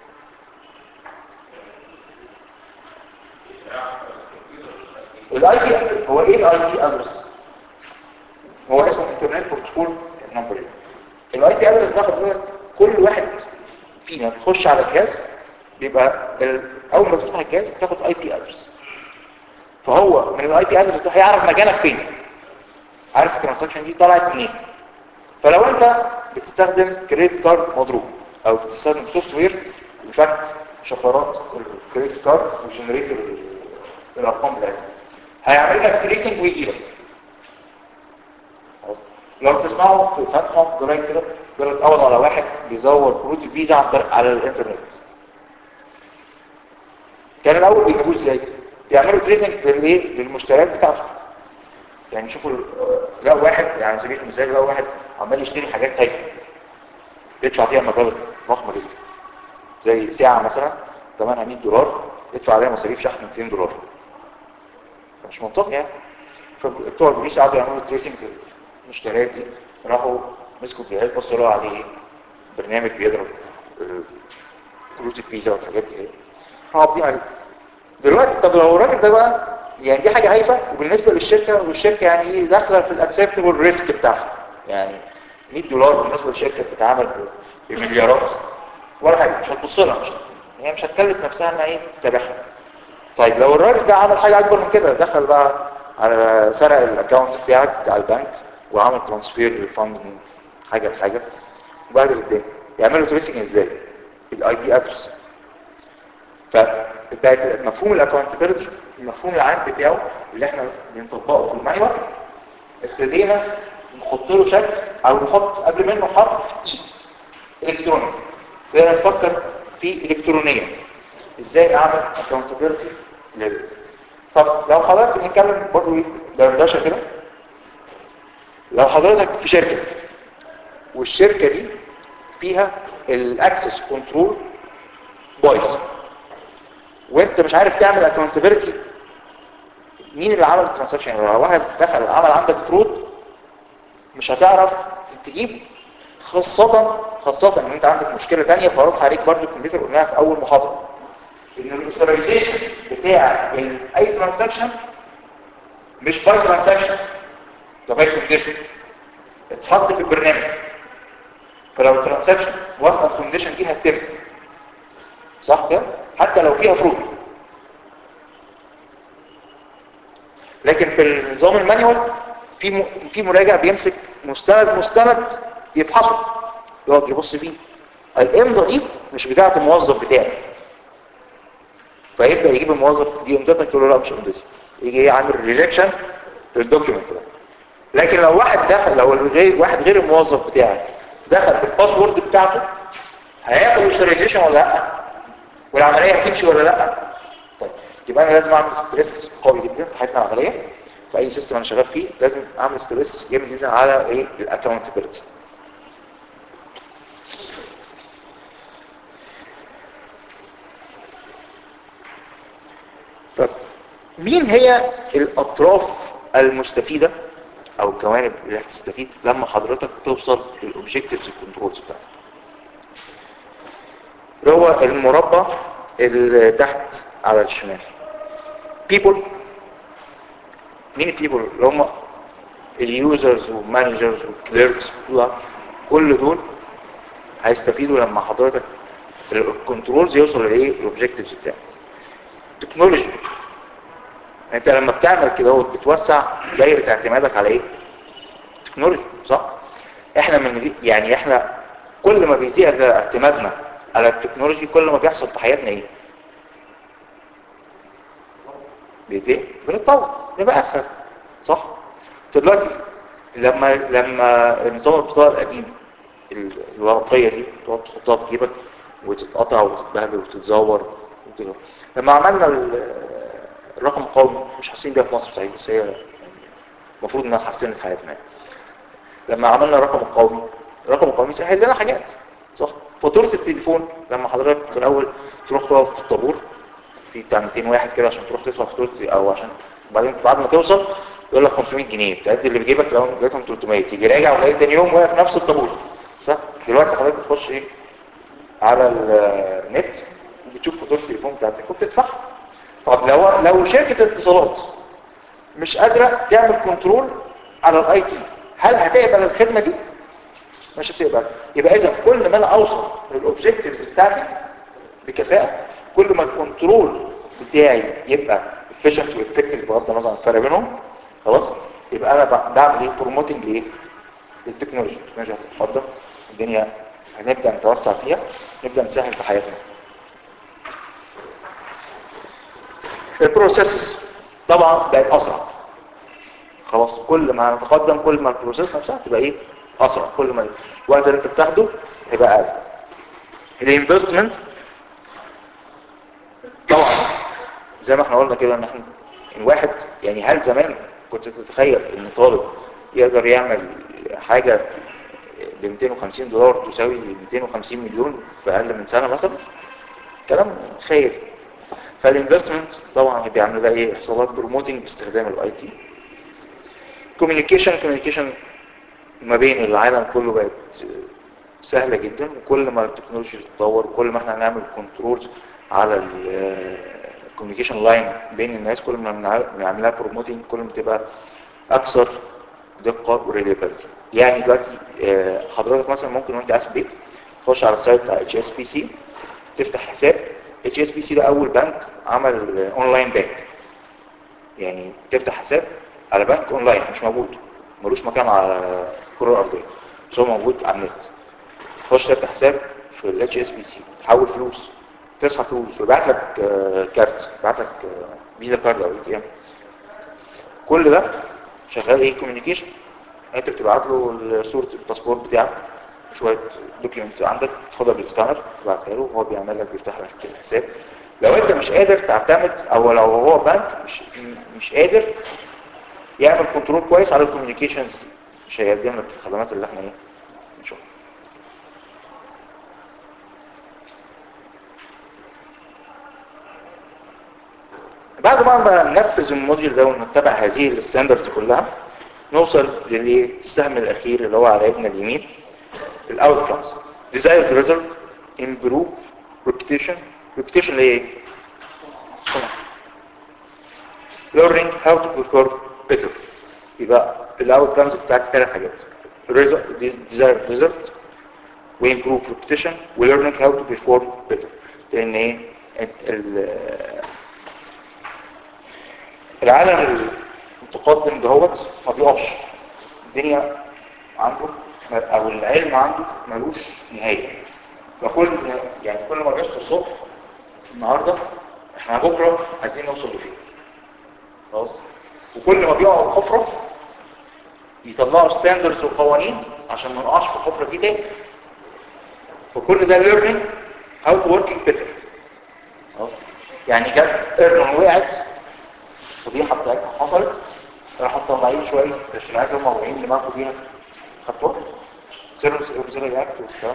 الاي بي هو ايه الاي بي ادرس هو اسمه انترنت بروتوكول نمبر الاي بي ادرس ده خد بالك كل واحد فينا بيخش على الجهاز بيبقى ال- اول ما تفتح الجهاز بتاخد اي بي ادرس فهو من الاي بي ادرس ده هيعرف مكانك فين عارف الترانزاكشن دي طلعت منين فلو انت بتستخدم كريدت كارد مضروب او بتستخدم سوفت وير لفك شفرات الكريدت كارد وجنريت ال- الارقام بتاعتها هيعمل لك تريسنج ويجي لك خلاص؟ لو تسمعوا في ساعات جرايد كده بيقول لك قبض على واحد بيزور كروت الفيزا عن طريق على الانترنت كان الاول بيجيبوه ازاي بيعملوا تريسنج للايه للمشتريات بتاعته يعني شوفوا ال- لقوا واحد يعني على سبيل المثال لقوا واحد عمال يشتري حاجات هايفه يدفع فيها مبالغ ضخمه جدا زي ساعه مثلا ثمنها 100 دولار يدفع عليها مصاريف شحن 200 دولار مش منطقي يعني فبتوع البوليس قعدوا يعملوا تريسنج المشتريات دي راحوا مسكوا الجهاز بصوا لقوا عليه برنامج بيضرب آه، كروت الفيزا والحاجات دي راحوا قابضين عليه دلوقتي طب لو الراجل ده بقى يعني دي حاجه هايفه وبالنسبه للشركه والشركه يعني ايه داخله في الاكسبتبل ريسك بتاعها يعني 100 دولار بالنسبه للشركه بتتعامل بمليارات ولا حاجه مش هتبص لها مش هي مش هتكلف نفسها انها ايه تتابعها طيب لو الراجل ده عمل حاجه اكبر من كده دخل بقى على سرق الاكونت بتاعك بتاع البنك وعمل ترانسفير للفند من حاجه لحاجه وبهدل الدنيا يعملوا تريسنج ازاي بالاي بي ادرس فبقت مفهوم الاكونتبيلتي المفهوم العام بتاعه اللي احنا بنطبقه في المانيوال ابتدينا نحط له شكل او نحط قبل منه حرف الكتروني ابتدينا نفكر في الكترونيا ازاي اعمل اكونتبيلتي لل طب لو حضرتك بنتكلم برضه ايه دردشه كده لو حضرتك في شركه والشركه دي فيها الاكسس كنترول بايظ وانت مش عارف تعمل اكونتابيلتي مين اللي عمل الترانزاكشن يعني لو واحد دخل عمل عندك فرود مش هتعرف تجيب خاصة خاصة ان انت عندك مشكلة تانية فاروح عليك برضو الكمبيوتر قلناها في اول محاضرة ان الاوثرايزيشن بتاع ال- اي ترانزاكشن مش باي ترانزاكشن ده باي كونديشن اتحط في البرنامج فلو الترانزاكشن وافق الكونديشن دي هتتم صح كده حتى لو فيها فرود لكن في النظام المانيوال في م... في مراجع بيمسك مستند مستند يفحصه يقعد يبص فيه الامضه دي مش بتاعه الموظف بتاعي فيبدا يجيب الموظف دي امضتك يقول له لا مش امضتي يجي يعمل ريجكشن للدوكيومنت ده لكن لو واحد دخل لو غير واحد غير الموظف بتاعك دخل بالباسورد بتاعته هياخد الاوثرايزيشن ولا لا والعمليه هتمشي ولا لا طيب يبقى انا لازم اعمل ستريس قوي جدا في حياتنا العمليه في اي سيستم انا شغال فيه لازم اعمل ستريس جامد جدا على ايه الاكونتبيلتي طب مين هي الاطراف المستفيده او الجوانب اللي هتستفيد لما حضرتك توصل للاوبجكتيفز الكنترولز بتاعتك اللي هو المربع اللي تحت على الشمال people مين البيبل اللي هم اليوزرز والمانجرز والكليركس كل دول هيستفيدوا لما حضرتك الكنترولز يوصل لايه الاوبجكتيفز بتاعك تكنولوجي انت لما بتعمل كده هو بتوسع دايره اعتمادك على ايه تكنولوجي صح احنا من دي يعني احنا كل ما بيزيد اعتمادنا على التكنولوجي كل ما بيحصل في حياتنا ايه بايه بنتطور نبقى اسهل صح انت دلوقتي لما لما نظام البطاقه القديم ال- الورقيه دي تقعد تحطها في جيبك وتتقطع وتتبهدل وتتزور وكده لما عملنا ال- الرقم القومي مش حاسين بيها في مصر صحيح بس هي المفروض انها حسنت حياتنا يعني. لما عملنا الرقم القومي الرقم القومي سهل لنا حاجات صح فاتوره التليفون لما حضرتك في الاول تروح تقف في الطابور في بتاع 200 واحد كده عشان تروح تدفع فاتوره او عشان بعدين بعد ما توصل يقول لك 500 جنيه تأدي اللي في جيبك لو لقيتهم 300 تيجي راجع وتلاقي تاني يوم واقف نفس الطابور صح دلوقتي حضرتك بتخش ايه على النت وبتشوف فاتوره التليفون بتاعتك وبتدفعها طب لو لو شركه اتصالات مش قادره تعمل كنترول على الاي تي هل هتقبل الخدمه دي مش هتقبل يبقى اذا كل ما انا اوصل للاوبجكتيفز بتاعتي بكفاءه كل ما الكنترول بتاعي يبقى efficient وافكتيف بغض النظر عن الفرق بينهم خلاص يبقى انا ب- بعمل ايه بروموتنج لايه للتكنولوجيا التكنولوجيا هتتقدم الدنيا هنبدا نتوسع فيها نبدا نسهل في حياتنا البروسيسز طبعا بقت اسرع خلاص كل ما نتقدم كل ما البروسيس نفسها تبقى ايه اسرع كل ما الوقت اللي انت بتاخده هيبقى اقل الانفستمنت طبعا زي ما احنا قلنا كده ان احنا الواحد يعني هل زمان كنت تتخيل ان طالب يقدر يعمل حاجة ب 250 دولار تساوي 250 مليون في اقل من سنة مثلا كلام خير فالانفستمنت طبعا بيعمل لها ايه حسابات بروموتنج باستخدام الاي تي كوميونيكيشن كوميونيكيشن ما بين العالم كله بقت سهلة جدا وكل ما التكنولوجيا تتطور وكل ما احنا نعمل كنترولز على الكوميونيكيشن لاين بين الناس كل ما بنع- بنعملها بروموتنج كل ما تبقى اكثر دقة وريليبيلتي يعني دلوقتي آه، حضرتك مثلا ممكن وانت قاعد في البيت تخش على السايت بتاع اتش اس بي سي تفتح حساب اتش اس بي سي ده اول بنك عمل اونلاين بنك يعني تفتح حساب على بنك اونلاين مش موجود ملوش مكان على الكره الارضيه بس هو موجود على النت تخش تفتح حساب في الاتش اس بي سي تحول فلوس تسحب فلوس ويبعت لك آه، كارت يبعت لك آه، فيزا كارد او اي تي ام كل ده شغال ايه كوميونيكيشن انت بتبعت له صوره الباسبور بتاعك شويه دوكيومنت عندك تاخدها بالسكانر تبعتها له وهو بيعمل لك بيفتح لك الحساب لو انت مش قادر تعتمد او لو هو بنك مش مش قادر يعمل كنترول كويس على الكوميونيكيشنز مش هيقدم لك الخدمات اللي احنا ايه نشوفها بعد ما ننفذ الموديل ده ونتبع هذه الستاندردز كلها نوصل للسهم الاخير اللي هو على يدنا اليمين الاوتكمز desired result improve repetition repetition اللي هي ايه learning how to perform better يبقى الاوتكمز بتاعت ثلاث حاجات result desired result وimprove repetition وlearning how to perform better لان ايه ال- العالم المتقدم دهوت ما بيقفش الدنيا عنده او العلم عنده ملوش نهايه فكل يعني كل ما بيصحى الصبح النهارده احنا بكره عايزين نوصل لفين خلاص وكل ما بيقعوا في حفره يطلعوا ستاندردز وقوانين عشان ما نقعش في الحفره دي تاني فكل ده learning how to work better خلاص يعني جت ايرلون وقعت الفضيحه بتاعتها حصلت راحوا مطلعين شويه التشريعات اللي هم واقعين دماغهم بيها خدتوها سيرفس اوبزيلري اكت والكلام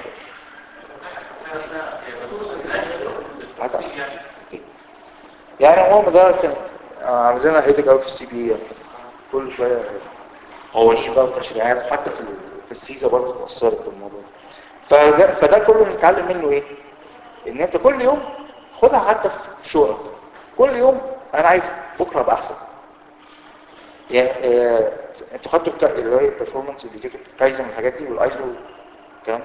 ده هتعرف. يعني المهم ده كان عاملين هيدك قوي في السي بي يعني. كل شويه قوانين بقى وتشريعات حتى في ال- في السيزا برضه اتاثرت بالموضوع ده. فده, فده كله نتعلم منه ايه ان انت كل يوم خدها حتى في شغلك كل يوم انا عايز بكره ابقى احسن يعني آه، انتوا خدتوا الك- اللي هي البرفورمانس انديكيتور كايزن والحاجات دي والايزو الكلام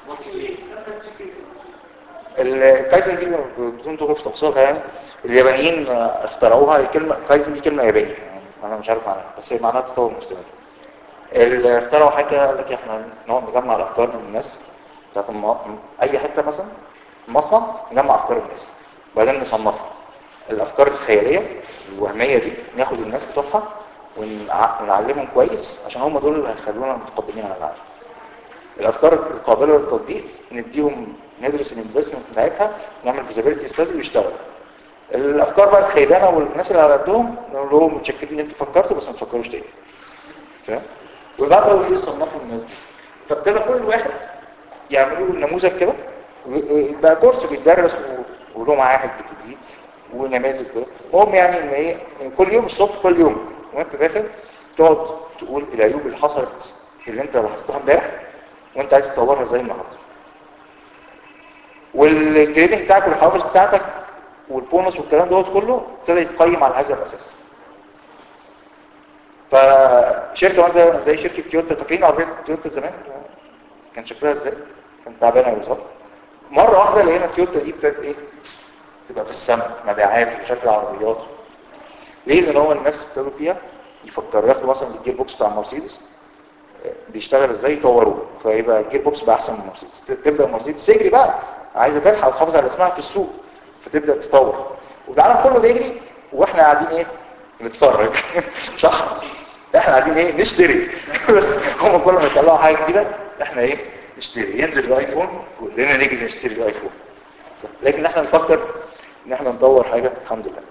الكايزن دي بدون دخول في تفاصيلها يعني اليابانيين آه، اخترعوها الكلمه كايزن دي كلمه يابانيه يعني انا مش عارف معناها بس هي معناها تطور مستمر اللي اخترعوا حاجه قال لك احنا نقعد نجمع الافكار من الناس بتاعت الم... اي حته مثلا مصنع نجمع افكار الناس وبعدين نصنفها الافكار الخياليه الوهميه دي ناخد الناس بتوعها ونع- ونعلمهم كويس عشان هم دول اللي هيخلونا متقدمين على العالم الافكار القابله للتطبيق نديهم ندرس الانفستمنت بتاعتها نعمل فيزابيلتي ستادي ويشتغل الافكار بقى الخيبانه والناس اللي على قدهم نقول لهم متشكرين ان انتوا فكرتوا بس ما تفكروش تاني فاهم وبقى ايه يصنفوا الناس دي فابتدى كل واحد يعملوا له نموذج كده و- بقى كورس بيتدرس و- وله معاهد بتديه ونماذج كده المهم يعني ان ايه كل يوم الصبح كل يوم وانت داخل تقعد تقول العيوب اللي حصلت اللي انت لاحظتها امبارح وانت عايز تطورها زي النهارده والجريدنج بتاعك والحوافز بتاعتك والبونص والكلام دوت كله ابتدى يتقيم على هذا الاساس فشركه مثلا زي شركه تويوتا فاكرين عربيه تويوتا زمان كان شكلها ازاي كانت تعبانه بالظبط مره واحده لقينا تويوتا دي ابتدت ايه تبقى في السماء مبيعات وشكل عربيات ليه لان هو الناس ابتدوا فيها يفكروا ياخدوا مثلا الجير بوكس بتاع مرسيدس آه، بيشتغل ازاي يطوروه فيبقى الجير بوكس بقى احسن من مرسيدس ت- تبدا مرسيدس تجري بقى عايزه تلحق وتحافظ على اسمها في السوق فتبدا تطور والعالم كله بيجري واحنا قاعدين ايه نتفرج صح احنا قاعدين ايه نشتري بس هم كل ما يطلعوا حاجه جديده احنا ايه نشتري ينزل الايفون كلنا نيجي نشتري الايفون صح. لكن احنا نفكر ان احنا ندور حاجه الحمد لله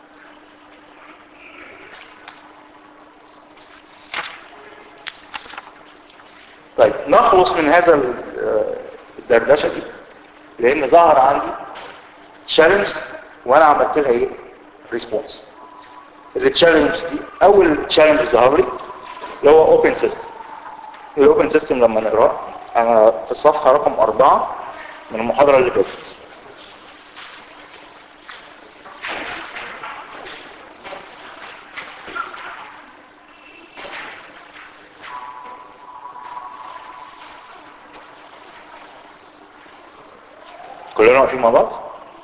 طيب نخلص من هذا ال- آه، الدردشه دي لان ظهر عندي تشالنج وانا عملت لها ايه ريسبونس التشالنج دي اول تشالنج ظهر لي اللي هو اوبن سيستم الاوبن سيستم لما نقراه انا في الصفحه رقم أربعة من المحاضره اللي فاتت كلنا واقفين مع بعض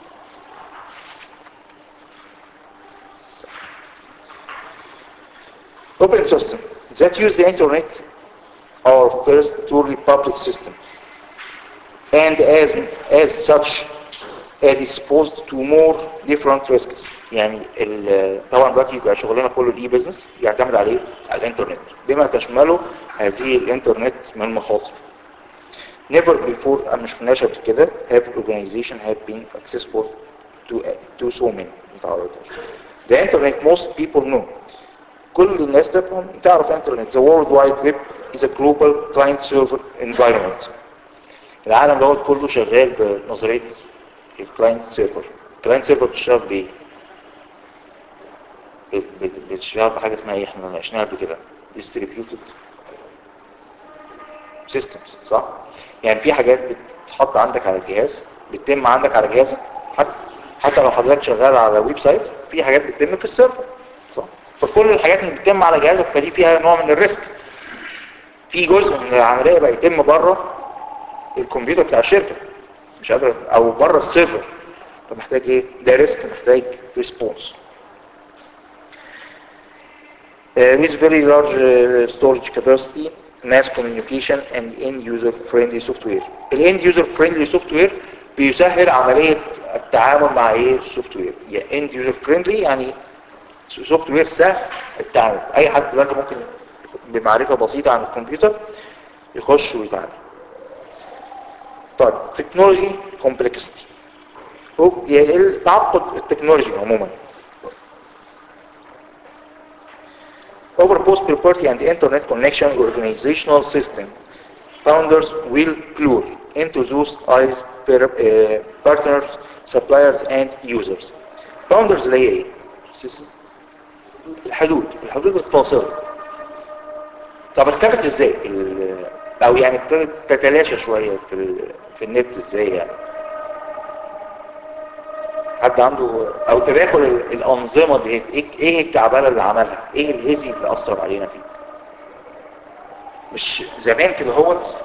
Open system that use the internet are first truly public system and as, as such as exposed to more different risks يعني ال- طبعا دلوقتي يبقى شغلنا كله الاي بزنس يعتمد عليه على الانترنت بما تشمله هذه الانترنت من مخاطر never before أنا مش شفناش قبل كده have organization have been accessible to, to so many متعرضين. the internet most people know كل الناس تفهم تعرف انترنت the world wide web is a global client server environment العالم دوت كله شغال بنظريه الكلاينت سيرفر الكلاينت سيرفر بتشتغل بايه؟ ب- ب- بتشتغل بحاجه اسمها ايه احنا ناقشناها قبل كده distributed systems صح؟ يعني في حاجات بتتحط عندك على الجهاز بتتم عندك على جهازك حتى حتى لو حضرتك شغال على ويب سايت في حاجات بتتم في السيرفر صح؟ فكل الحاجات اللي بتتم على جهازك فدي فيها نوع من الريسك في جزء من العمليه بقى يتم بره الكمبيوتر بتاع الشركه مش قادر او بره السيرفر فمحتاج ايه ده ريسك محتاج ريسبونس with very large uh, storage capacity mass communication and end user friendly software ال end user friendly software بيسهل عملية التعامل مع ايه السوفت وير يعني end user friendly يعني سوفت وير سهل التعامل اي حد دلوقتي ممكن بمعرفة بسيطة عن الكمبيوتر يخش ويتعامل طيب تكنولوجي كومبلكسيتي يعني تعقد التكنولوجي عموما over both property and internet connection organizational system founders will clue into those eyes per, uh, partners suppliers and users founders اللي هي ايه الحدود الحدود الفاصله طب اختفت ازاي ال- او يعني ابتدت تتلاشى شويه في ال... في النت ازاي يعني حد عنده او تداخل ال- الانظمه دي ايه ايه الكعبله اللي عملها ايه الهزي اللي اثر علينا فيه مش زمان كده هوت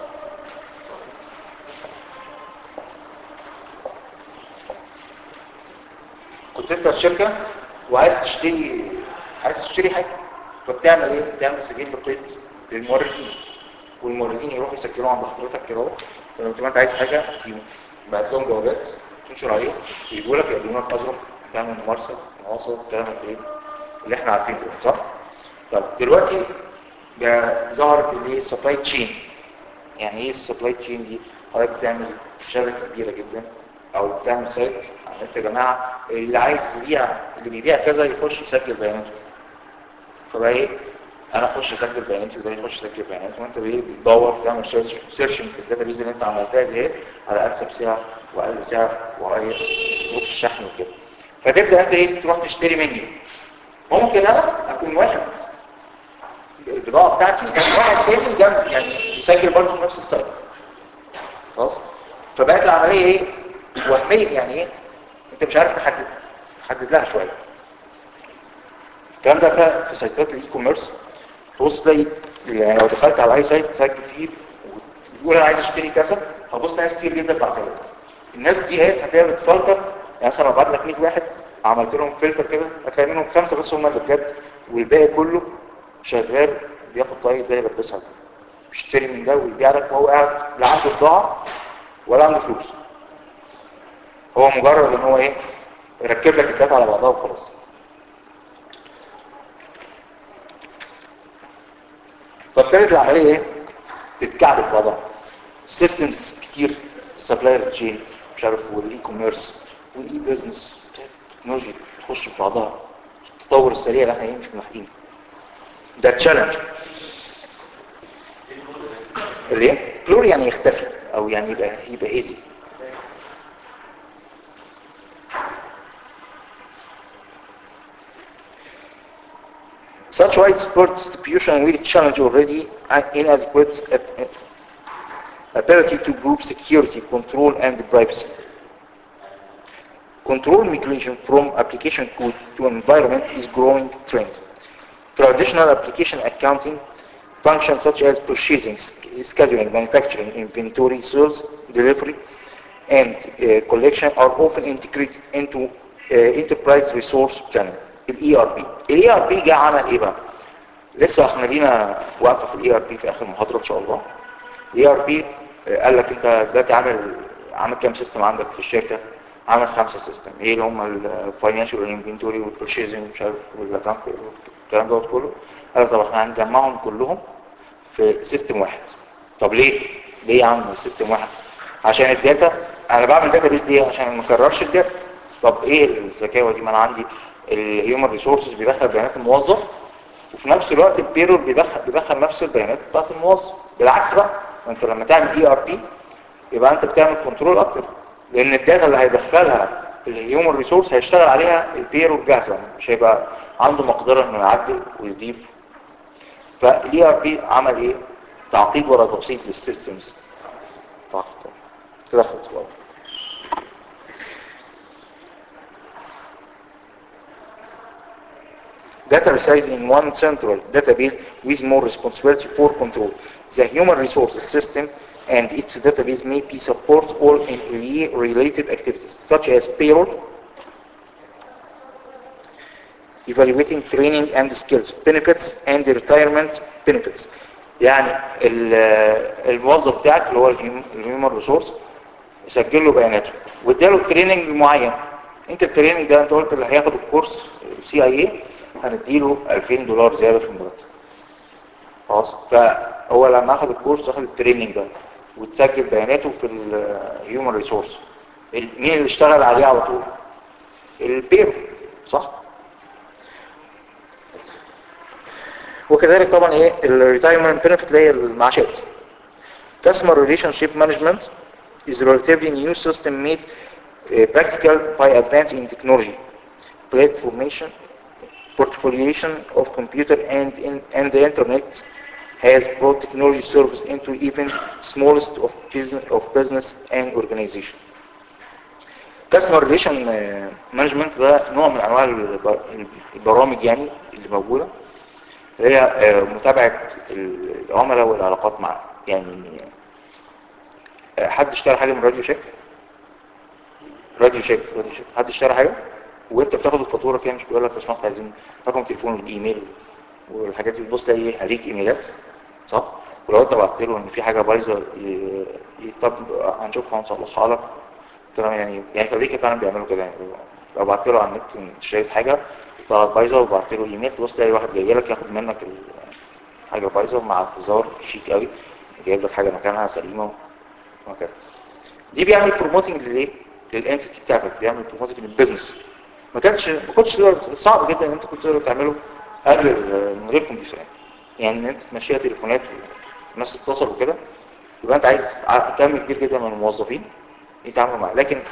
كنت انت في شركه وعايز تشتري عايز تشتري حاجه فبتعمل ايه بتعمل سجل بقيت للموردين والموردين يروحوا يسجلوا عند حضرتك كده اهو فلما تبقى انت عايز حاجه تبعت لهم جوابات تنشر عليهم يجوا لك يقدموا لك اظرف تعمل ممارسه مواصل تعمل ايه اللي احنا عارفينه ده، صح طب دلوقتي بقى ظهرت الايه سبلاي تشين يعني ايه السبلاي تشين دي حضرتك بتعمل شبكه كبيره جدا او بتعمل سايت انت يا جماعه اللي عايز يبيع اللي بيبيع كذا يخش يسجل بياناته فبقى ايه انا اخش اسجل بياناتي وده يخش يسجل بياناته وانت بايه بتدور تعمل سيرش سيرشنج في الداتابيز اللي انت عملتها دي على انسب سعر واقل سعر واقل ظروف الشحن وكده فتبدا انت ايه تروح تشتري مني ممكن انا اكون واحد البضاعه بتاعتي كان واحد تاني جنب يعني يسجل برضه في نفس السايت خلاص فبقت العمليه ايه وهميه يعني ايه انت مش عارف تحدد تحدد لها شويه الكلام ده في- في سايتات الاي كوميرس تبص تلاقي يعني لو دخلت على اي سايت تسجل فيه وتقول انا عايز اشتري كذا هتبص ناس كتير جدا بعتها لك الناس دي هي هتلاقيها بتفلتر يعني مثلا لو بعت لك 100 واحد عملت لهم فلتر كده هتلاقي منهم خمسه بس هم اللي بجد والباقي كله شغال بياخد طريق ده يلبسها بيشتري من ده ويبيع لك وهو قاعد لا عنده بضاعه ولا عنده فلوس هو مجرد ان هو ايه يركب لك الداتا على بعضها وخلاص فابتدت العمليه ايه تتكعبل في بعضها سيستمز كتير سبلاير تشين مش عارف والاي كوميرس والاي بزنس تكنولوجي تخش في بعضها التطور السريع اللي احنا ايه مش ملاحقينه ده تشالنج اللي ايه بلور يعني يختفي او يعني يبقى يبقى ايزي Such widespread distribution will challenge already an inadequate uh, uh, ability to prove security, control, and privacy. Control migration from application code to environment is growing trend. Traditional application accounting functions such as purchasing, sch- scheduling, manufacturing, inventory, sales, delivery, and uh, collection are often integrated into uh, enterprise resource planning, ال ERP. ال ERP جه عمل ايه بقى؟ لسه احنا لينا وقفه في ال ERP في اخر محاضره ان شاء الله. ال ERP آه، قال لك انت دلوقتي عامل عامل كام سيستم عندك في الشركه؟ عامل خمسه سيستم ايه اللي هم الفاينانشال والانفنتوري والبرشيزنج مش عارف والاكونت الكلام دوت كله قال طب احنا هنجمعهم كلهم في سيستم واحد طب ليه؟ ليه يا عم سيستم واحد؟ عشان الداتا انا بعمل داتا بيس دي عشان ما اكررش الداتا طب ايه الذكاوه دي ما انا عندي الهيومن ريسورسز بيدخل بيانات الموظف وفي نفس الوقت البيرول بيدخل بيدخل نفس البيانات بتاعت الموظف بالعكس بقى ما انت لما تعمل اي ار بي يبقى انت بتعمل كنترول اكتر لان الداتا اللي هيدخلها الهيومن ريسورس هيشتغل عليها البيرول جاهزه مش هيبقى عنده مقدره انه يعدل ويضيف فالاي ار بي عمل ايه تعقيد ولا تبسيط للسيستمز تعقيد كده خلص بقى Data resides in one central database with more responsibility for control. The human resources system and its database may be support all employee-related activities, such as payroll, evaluating training and skills, benefits and retirement benefits. يعني ال- الموظف بتاعك اللي هو الهيومن ريسورس يسجل له بياناته واداله تريننج معين انت التريننج ده انت قلت اللي هياخد الكورس سي اي اي هنديله 2000 دولار زياده في المرتب خلاص فهو لما اخد الكورس اخد التريننج ده وتسجل بياناته في الهيومن ريسورس مين اللي اشتغل عليه على طول البيرو صح وكذلك طبعا ايه الريتايرمنت بنفيت اللي هي المعاشات customer relationship management is a relatively new system made uh, practical by advance in technology platformation portfolioation of computer and in, and the internet has brought technology service into even smallest of business of business and organization كاستمر ريليشن مانجمنت ده نوع من انواع الب- البرامج يعني اللي موجوده هي آه، متابعه العملاء والعلاقات معهم يعني آه، حد اشترى حاجه من راديو شيك راديو شيك راديو شيك حد اشترى حاجه وانت بتاخد الفاتوره كده مش بيقول لك يا سمحت عايزين رقم تليفون والايميل والحاجات دي تبص تلاقي ايه هريك ايميلات صح ولو انت بعت له ان في حاجه بايظه ي- ي- طب هنشوفها ونصلحها لك كلام يعني يعني في امريكا فعلا بيعملوا كده يعني لو بعت له على النت إن اشتريت حاجه طلعت بايظه وبعت له ايميل تبص تلاقي واحد جاي لك ياخد منك ال- حاجه بايظه مع اعتذار شيك قوي جايب لك حاجه مكانها سليمه وهكذا دي بيعمل بروموتنج للايه للانتيتي بتاعتك بيعمل بروموتنج للبيزنس ما كانش ما كنتش تقدر صعب جدا ان انت كنت تقدر تعمله قبل ال- من غير كمبيوتر يعني يعني ان انت تمشيها تليفونات والناس تتصل وكده يبقى انت عايز ع- كم كبير جدا من الموظفين يتعاملوا معاه لكن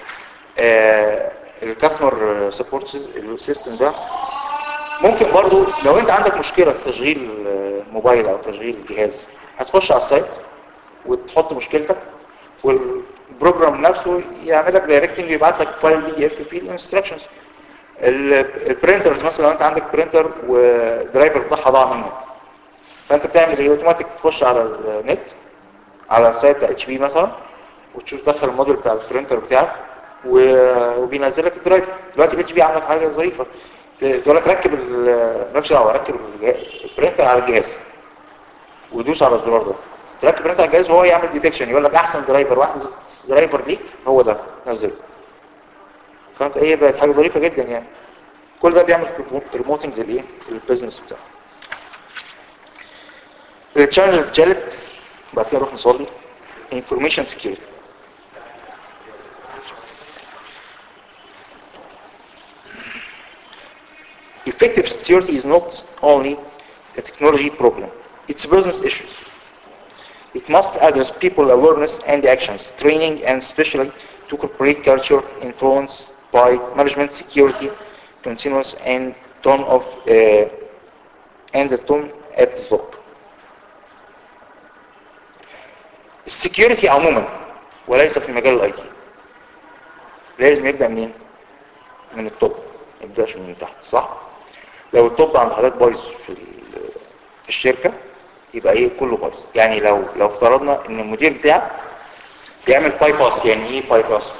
الكاستمر سبورت السيستم ده ممكن برضو لو انت عندك مشكلة في تشغيل آه، موبايل او تشغيل جهاز هتخش على السايت وتحط مشكلتك والبروجرام نفسه يعمل لك دايركتنج يبعت لك فايل بي دي اف فيه الانستراكشنز البرينترز مثلا لو انت عندك برينتر والدرايفر بتاعها ضاع منك فانت بتعمل ايه اوتوماتيك تخش على النت على السايت بتاع اتش بي مثلا وتشوف تدخل الموديل بتاع البرينتر بتاعك و- وبينزل لك الدرايفر دلوقتي الاتش بي عملت حاجه ظريفه ت- تقول لك ركب ال- مالكش دعوه ركب الجهاز- البرينتر على الجهاز ودوس على الزرار ده تركب برينتر على الجهاز وهو يعمل ديتكشن يقول لك احسن درايفر واحد درايفر ليك هو ده نزله فهمت ايه بقت حاجه ظريفه جدا يعني كل ده بيعمل بروموتنج للايه للبيزنس بتاعه التشالنج الثالث بعد كده نروح نصلي information security effective security is not only a technology problem it's a business issue it must address people awareness and actions training and especially to corporate culture influenced by management security continuous and tone of uh, and the tone at the top السكيورتي عموما وليس في مجال الاي تي لازم يبدا منين من التوب ما يبداش من تحت صح لو التوب عند حضرتك بايظ في ال- في الشركه يبقى ايه كله بايظ يعني لو لو افترضنا ان المدير بتاعك بيعمل باي باس يعني ايه باي باس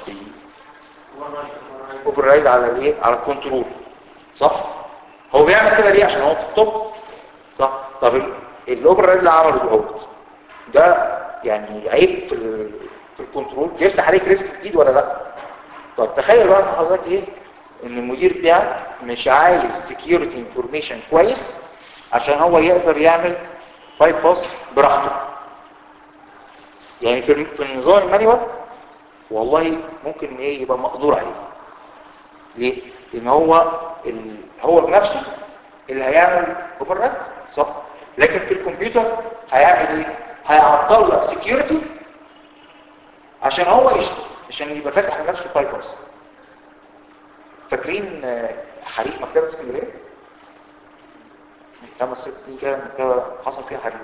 اوفر رايد على الايه على الكنترول صح هو بيعمل كده ليه عشان هو في التوب صح طب الاوفر رايد اللي عمله دوت ده يعني عيب في ال- في الكنترول بيفتح عليك ريسك جديد ولا لا طب تخيل بقى ان حضرتك ايه ان المدير بتاعك مش عايز سكيورتي انفورميشن كويس عشان هو يقدر يعمل باي باس براحته يعني في الم- في النظام المانيوال والله ممكن ايه يبقى مقدور عليه ليه لان هو ال... هو بنفسه اللي هيعمل اوفر صح لكن في الكمبيوتر هيعمل ايه هيعطل لك سكيورتي عشان هو يشتغل عشان يبقى فاتح لنفسه باي باس فاكرين آه، حريق مكتبه اسكندريه من خمس ست سنين كده المكتبه حصل فيها حريق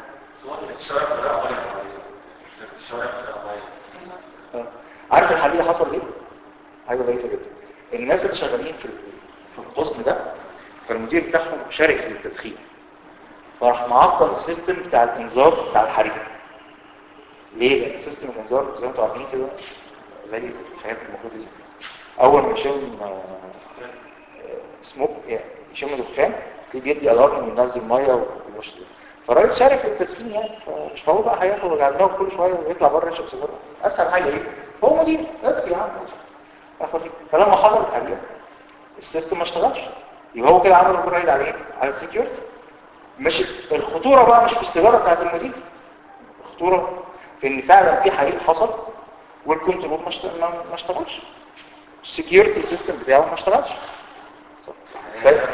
آه. عارف الحريق ده حصل ليه؟ حاجه ظريفه جدا الناس اللي شغالين في في القسم ده فالمدير بتاعهم شارك في التدخين فراح معطل السيستم بتاع الانذار بتاع الحريق ليه؟ لان سيستم الانذار زي ما انتم عارفين كده زي الحاجات المفروض دي اول ما يشم آه، آه، سموك يعني يشم دخان تلاقيه بيدي الارم وينزل ميه ومش فالراجل شارك في التدخين يعني فمش هو بقى هياخد وجع كل شويه ويطلع بره يشرب سيجاره اسهل حاجه ايه؟ هو مدير ادخل يا عم اخد فيه. فلما حصل الحريقه السيستم ما اشتغلش يبقى هو كده عمل اوفر على ايه؟ على السكيورتي مش الخطوره بقى مش في السيجاره بتاعت المدير الخطوره في ان فعلا في حريق حصل والكنترول ما اشت- ما ما اشتغلش السكيورتي سيستم بتاعه ما اشتغلش صح. ف-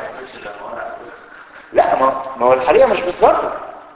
لا ما ما هو الحريقه مش بتبرر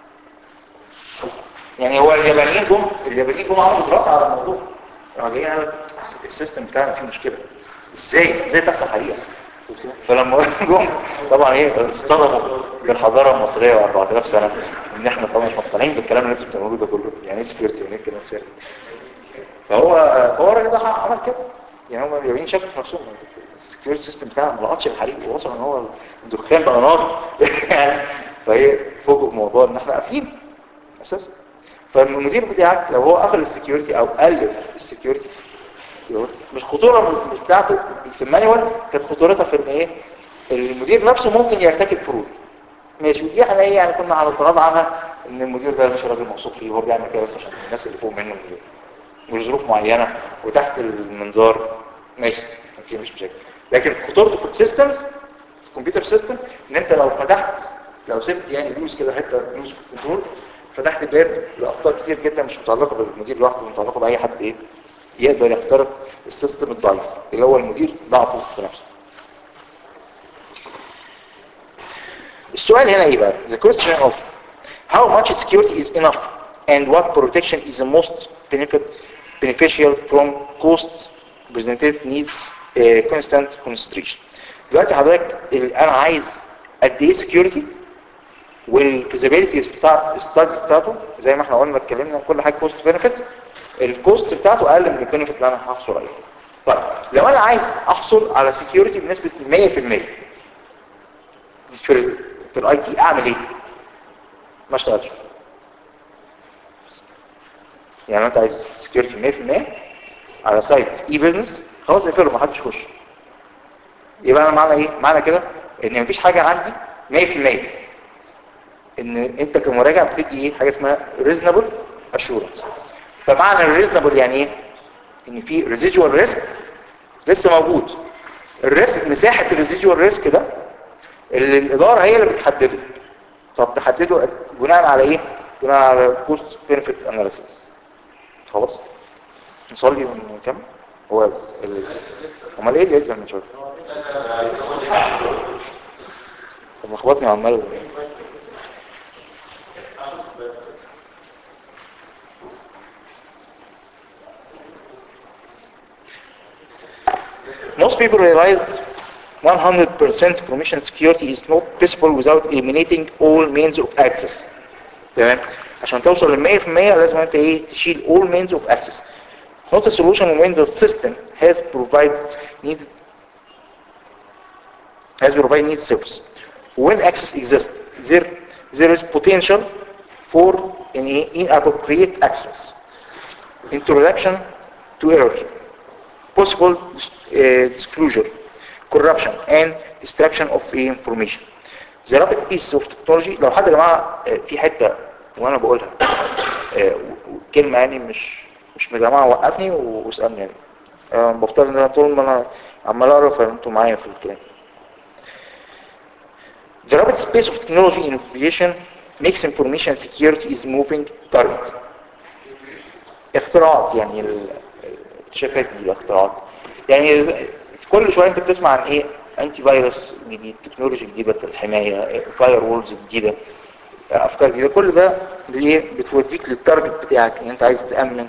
يعني هو اليابانيين جم اليابانيين جم عملوا دراسه على الموضوع راحوا جايين قالوا السيستم بتاعنا فيه مشكله ازاي ازاي تحصل حريقه فلما جم طبعا ايه اصطدموا بالحضاره المصريه 4000 سنه ان احنا طبعا مش مقتنعين بالكلام اللي انتوا بتعملوه ده كله يعني ايه سكيورتي يعني ايه الكلام الفارغ فهو هو الراجل ده عمل كده يعني هم اليابانيين شكوا في نفسهم السكيورتي سيستم بتاعهم ما لقطش الحريق ووصل ان هو الدخان بقى نار يعني فهي فوق الموضوع ان احنا قافلين اساسا فالمدير بتاعك لو هو قفل السكيورتي او قلل السكيورتي مش خطوره بتاعته في المانيوال كانت خطورتها في ان ايه المدير نفسه ممكن يرتكب فروض ماشي ودي احنا ايه يعني كنا على اضطراب عنها ان المدير ده مش راجل موثوق فيه وهو بيعمل كده بس عشان الناس اللي فوق منه لظروف معينه وتحت المنظار ماشي اوكي مش مشاكل لكن خطورته في السيستمز في الكمبيوتر سيستم ان انت لو فتحت لو سبت يعني لوز كده حته لوز في الكنترول فتحت باب لاخطاء كتير جدا مش متعلقه بالمدير لوحده متعلقه باي حد ايه يقدر يخترق السيستم الضعيف اللي هو المدير ضعفه في نفسه السؤال هنا ايه بقى the question of how much security is enough and what protection is the most benefit beneficial from cost presented needs uh, constant consideration دلوقتي حضرتك ال- انا عايز قد ايه security والفيزيبيليتي بتاع الستادي بتاعته زي ما احنا قلنا اتكلمنا كل حاجه كوست بنفيت الكوست بتاعته اقل من البنفيت اللي انا هحصل عليه طيب لو انا عايز احصل على سكيورتي بنسبه 100% في ال في الاي تي اعمل ايه ما اشتغلش يعني انت عايز سكيورتي 100% على سايت اي بزنس خلاص اقفله ما حدش يخش يبقى انا معنى ايه معنى كده ان مفيش حاجه عندي 100% ان انت كمراجع بتدي ايه حاجه اسمها ريزونبل اشورنس فمعنى الريزونبل يعني ايه ان في ريزيدوال ريسك لسه موجود الريسك مساحه الريزيدوال ريسك ده اللي الاداره هي اللي بتحدده طب تحدده بناء على ايه بناء على كوست بنفيت اناليسيس خلاص نصلي ونكمل هو ال... امال ايه اللي يقدر من شويه طب لخبطني عمال Most people realized 100% permission security is not possible without eliminating all means of access. تمام عشان توصل لل 100% لازم انت ايه تشيل all means of access. Not a solution when the system has provided needed has provided needed service. When access exists, there there is potential for an inappropriate access. Introduction to error. Possible uh, disclosure. corruption and destruction of information. The rapid piece of technology لو حد يا جماعه في حته وانا بقولها كلمه يعني مش مش مجمعه وقفني واسالني يعني أه بفترض ان انا طول ما انا عمال اقرا فانتوا معايا في الكلام. The rapid space of technology innovation makes information security is moving target. اختراعات يعني الاكتشافات دي الاختراعات يعني كل شوية انت بتسمع عن ايه انتي فيروس جديد تكنولوجي جديدة في الحماية فاير وولز جديدة افكار جديدة كل ده ايه بتوديك للتارجت بتاعك ان انت عايز تأمن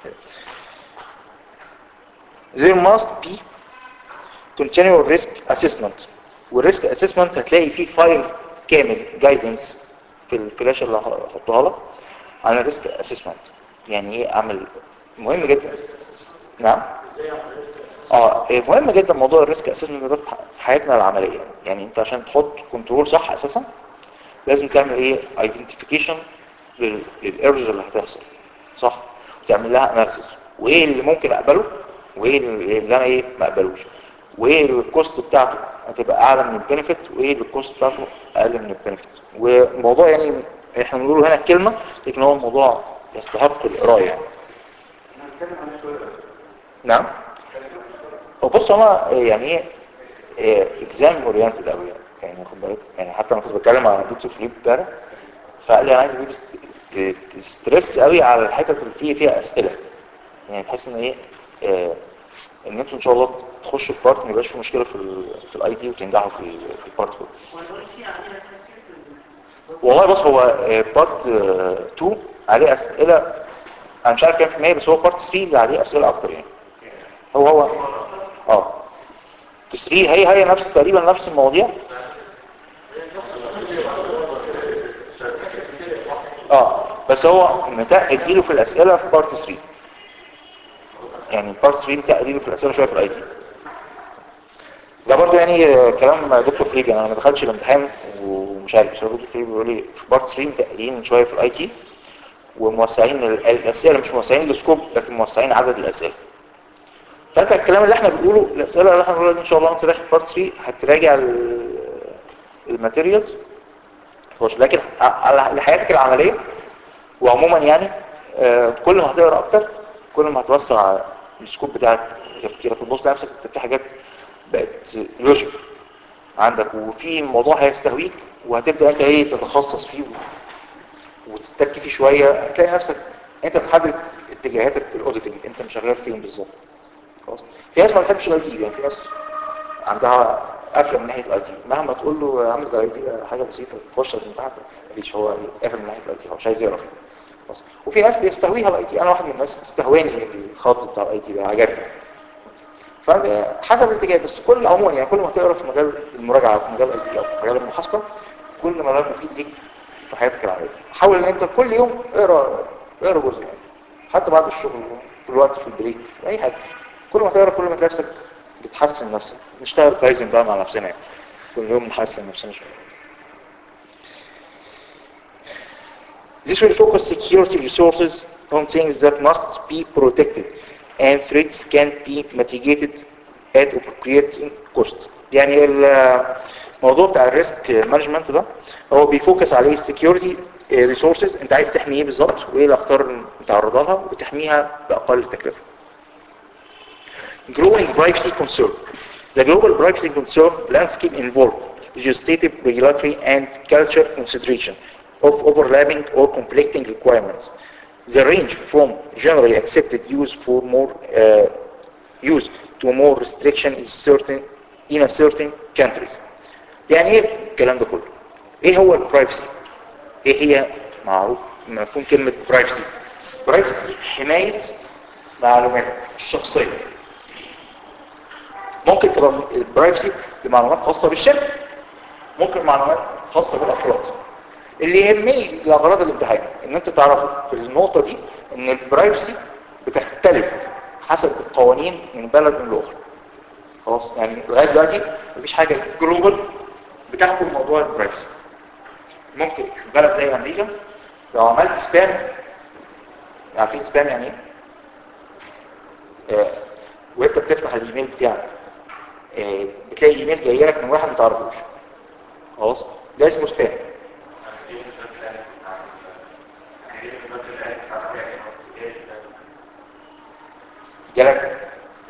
there must be continual risk assessment والريسك اسسمنت هتلاقي فيه فايل كامل جايدنس في الفلاشه اللي هحطها لك عن الريسك اسسمنت يعني ايه اعمل مهم جدا نعم اه مهم جدا موضوع الريسك اسسمنت ده في حياتنا العمليه يعني انت عشان تحط كنترول صح اساسا لازم تعمل ايه ايدنتيفيكيشن للايرورز اللي هتحصل صح وتعمل لها اناليسيس وايه اللي ممكن اقبله وايه اللي انا ايه ما اقبلوش وايه الكوست بتاعته هتبقى اعلى من البنفيت وايه الكوست بتاعته اقل من البنفيت والموضوع يعني احنا بنقوله هنا كلمه لكن هو الموضوع يستحق القرايه يعني نعم وبص انا يعني ايه اكزام اورينتد قوي يعني خد بالك يعني حتى انا كنت بتكلم مع دكتور فليب امبارح فقال لي انا عايز اجيب ستريس قوي على الحتت اللي فيه فيها اسئله يعني بحيث ان ايه اه ان انتوا ان شاء الله تخشوا البارت ما يبقاش في مشكله في ال في الاي تي وتنجحوا في في البارت كله والله بص هو بارت 2 عليه اسئله انا مش عارف كام في المية بس هو بارت 3 اللي عليه اسئله اكتر يعني هو هو اه في 3 هي هي نفس تقريبا نفس المواضيع اه بس هو متقل ايده في الاسئله في بارت 3 يعني بارت 3 تقريبا في الاسئله شويه في الاي تي ده برضو يعني آه، كلام دكتور فريد يعني انا ما دخلتش الامتحان ومش عارف بس هو دكتور فريد بيقول لي في بارت 3 تقريبا شويه في الاي تي وموسعين ال- الاسئله مش موسعين السكوب لكن موسعين عدد الاسئله فانت الكلام اللي احنا بنقوله الاسئله اللي احنا بنقولها دي ان شاء الله انت داخل بارت 3 هتراجع ال- الماتيريالز خش لكن على لحياتك العمليه وعموما يعني آه، كل ما هتقرا اكتر كل ما هتوسع السكوب بتاعك تفكيرك وتبص لنفسك انت في حاجات بقت لوجيك عندك وفي موضوع هيستهويك وهتبدا انت ايه تتخصص فيه وتتك فيه شويه هتلاقي نفسك انت بتحدد اتجاهاتك في الاوديتنج انت مش شغال فين بالظبط خلاص في ناس ما بتحبش الاي تي يعني في ناس عندها قافله من ناحيه الاي تي مهما تقول له يا عم ده الاي تي حاجه بسيطه تخش الامتحان مفيش هو قافل من ناحيه الاي تي هو مش عايز يقرا فيه خلاص وفي ناس بيستهويها الاي تي انا واحد من الناس استهواني الخط بتاع الاي تي ده عجبني فده حسب الاتجاه بس كل عموما يعني كل ما تقرا في مجال المراجعه في مجال الاي تي او في مجال المحاسبه كل ما ده مفيد ليك في حياتك العمليه حاول ان انت كل يوم اقرا اقرا جزء يعني حتى بعد الشغل في الوقت في البريك في اي حاجه كل ما تقرا كل ما تلاقي نفسك بتحسن نفسك نشتغل كايزن بقى مع نفسنا يعني كل يوم نحسن نفسنا شويه This will focus security resources on things that must be protected and threats can be mitigated at appropriate cost. يعني الموضوع بتاع الريسك مانجمنت ده هو بيفوكس عليه security resources انت عايز تحمي ايه بالظبط وايه الاخطار المتعرضه لها وتحميها باقل تكلفه. Growing privacy concern. The global privacy concern landscape involved legislative, regulatory, and culture consideration of overlapping or conflicting requirements. The range from generally accepted use for more uh, use to more restriction is certain in a certain countries. يعني ايه الكلام ده كله؟ ايه هو البرايفسي؟ ايه هي معروف مفهوم كلمة برايفسي؟ برايفسي حماية معلوماتك الشخصية ممكن تبقى البرايفسي لمعلومات خاصة بالشركة ممكن معلومات خاصة بالأفراد اللي يهمني لأغراض الامتحان ان انت تعرفوا في النقطة دي ان البرايفسي بتختلف حسب القوانين من بلد لأخرى خلاص يعني لغاية دلوقتي مفيش حاجة جلوبال بتحكم موضوع البرايفسي ممكن في بلد زي امريكا لو عملت سبام عارفين سبام يعني ايه؟ آه، وانت بتفتح الايميل بتاعك آه، بتلاقي ايميل جاي لك من واحد ما تعرفوش خلاص ده اسمه سبام جالك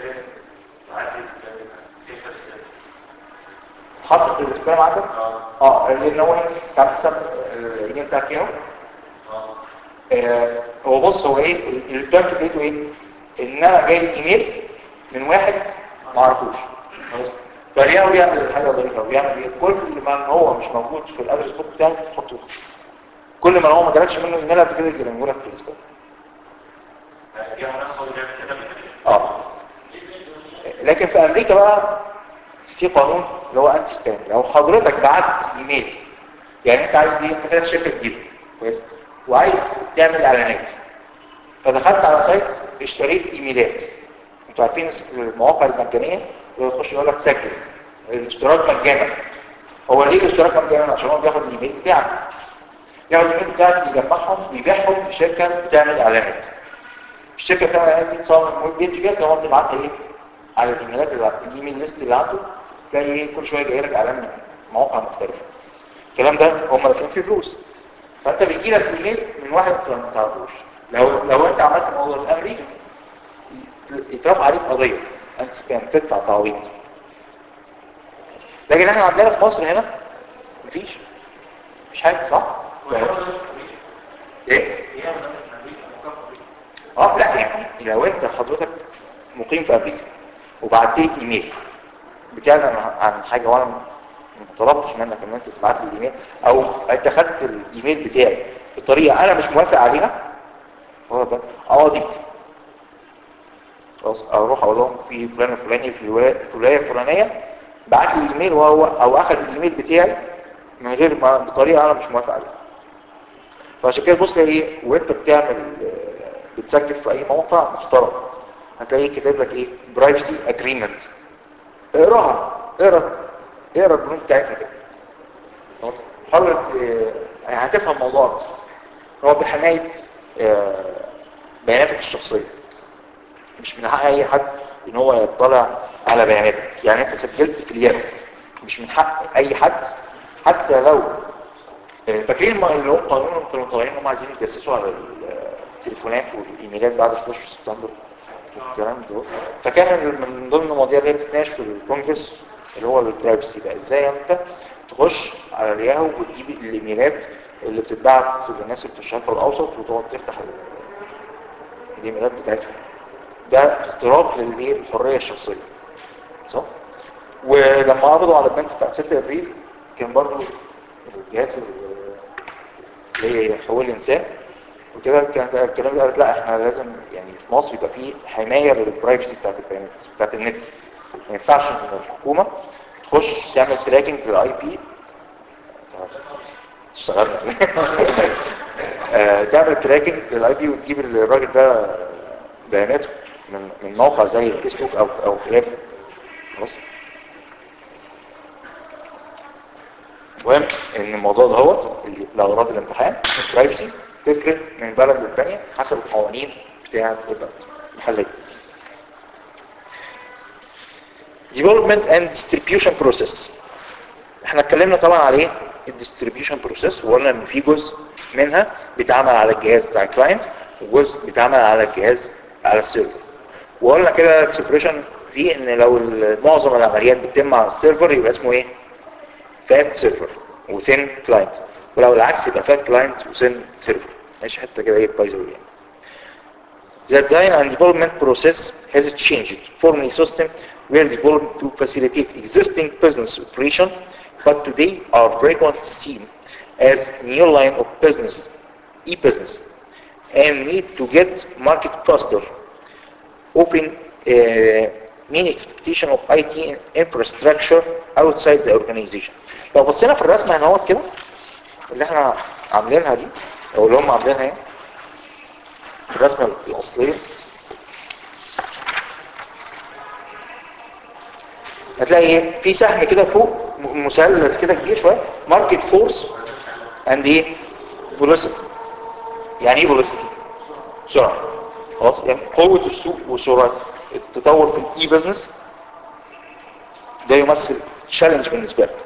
حط في السبام عندك اه لان هو تعرف حساب الايميل بتاعك ايه اهو آه، هو بص هو ايه ال- السبام فكرته ايه ان انا جاي لي ايميل من واحد ما اعرفوش خلاص فليه هو بيعمل حاجه ظريفه وبيعمل ايه كل ما هو مش موجود في الادرس بوك بتاعك تحطه كل ما هو ما جالكش منه ايميل قبل كده يجي لك في السبام اه لكن في امريكا بقى في قانون اللي هو انتي سبام لو حضرتك بعت ايميل يعني انت عايز ايه انت فاتح شركه جديده كويس وعايز تعمل اعلانات فدخلت على سايت اشتريت ايميلات انتوا عارفين المواقع المجانيه اللي تخش يقول لك سجل الاشتراك مجانا هو ليه الاشتراك مجانا عشان هو بياخد الايميل بتاعك ياخد الايميل بتاعك يجمعهم يبيعهم لشركه بتعمل اعلانات الشركه بتعمل اعلانات دي تصمم ويب بيج كده تقعد تبعت ايه على الايميلات اللي الايميل ليست اللي عنده تلاقي ايه كل شويه جاي لك اعلان من مواقع مختلفه الكلام ده هم دافعين فيه فلوس فانت بيجي لك ايميل من واحد انت ما تعرفوش لو لو انت عملت الموضوع ده في امريكا يترفع عليك قضيه انت سبام تدفع تعويض لكن احنا عندنا في مصر هنا مفيش مفيش حاجه صح؟ ايه؟ اه لا يعني لو انت حضرتك مقيم في امريكا وبعت لي ايميل بتعلن عن حاجه وانا ما طلبتش منك ان انت تبعت لي ايميل او انت خدت الايميل بتاعي بطريقه انا مش موافق عليها هو ده اقاضيك خلاص اروح اقول لهم في فلان الفلاني في الولايه الولاية الفلانيه بعت لي ايميل وهو او اخذ الايميل بتاعي من غير ما بطريقه انا مش موافق عليها فعشان كده بص ايه وانت بتعمل آه، بتسجل في اي موقع محترم هتلاقيه كاتب لك ايه برايفسي اجريمنت اقراها اقرا اقرا البنود بتاعتها كده خلاص؟ حاول ت- يعني هتفهم الموضوع ده هو بحمايه آه، بياناتك الشخصيه مش من حق اي حد ان هو يطلع على بياناتك يعني انت سجلت في اليد مش من حق اي حد حتى لو آه، فاكرين ما- اللي هم قانون كانوا طالعين هم عايزين يتجسسوا على التليفونات والايميلات بعد 11 سبتمبر والكلام ده فكان من ضمن المواضيع اللي هي بتتناقش في الكونجرس اللي هو البرايفسي ده ازاي انت تخش على الياهو وتجيب الايميلات اللي بتتبعت للناس اللي في الشرق الاوسط وتقعد تفتح ال- الايميلات بتاعتهم ده اختراق للايه الحريه الشخصيه صح ولما قبضوا على البنك بتاع 6 ابريل كان برضو الجهات اللي هي حقوق الانسان وكده كان الكلام ده قالت لا احنا لازم يعني في مصر يبقى في حمايه للبرايفسي بتاعت البيانات بتاعت النت ما ينفعش ان الحكومه تخش تعمل تراكنج للاي بي اشتغلنا آه، تعمل تراكنج للاي بي وتجيب الراجل ده بياناته من من موقع زي الفيسبوك او او خلافه خلاص المهم ان الموضوع ده هو لاغراض الامتحان البرايفسي تفرق من بلد للتانية حسب القوانين بتاعة البلد المحلية development and distribution process احنا اتكلمنا طبعا عليه الديستريبيوشن بروسيس وقلنا ان في جزء منها بيتعمل على الجهاز بتاع الكلاينت وجزء بيتعمل على الجهاز على السيرفر وقلنا كده اكسبريشن فيه ان لو ال- معظم العمليات بتتم على السيرفر يبقى اسمه ايه فات سيرفر وثين كلاينت ولو العكس يبقى فات كلاينت وثين سيرفر ماشي حتى كده ايه باي ذا way يعني The design and development process has changed from a system were developed to facilitate existing business operation, but today are frequently seen as new line of business, e-business, and need to get market faster, open uh, mean expectation of IT infrastructure outside the organization. لو بصينا في الرسمة هنا اهوت كده اللي احنا عاملينها دي او اللي هم عاملينها ايه الرسمة الأصلية هتلاقي ايه في سهم كده فوق م- مثلث كده كبير شوية ماركت فورس اند ايه فيلوسيتي يعني ايه فيلوسيتي سرعة خلاص يعني قوة السوق وسرعة التطور في الاي بزنس ده يمثل تشالنج بالنسبة لك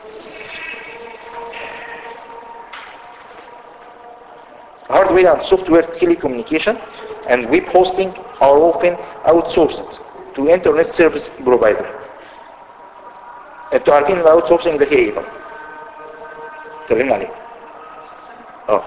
hardware and software telecommunication and web hosting are often outsourced to internet service provider انتوا عارفين الاوت سورسنج ده ايه طبعا اتكلمنا عليه اه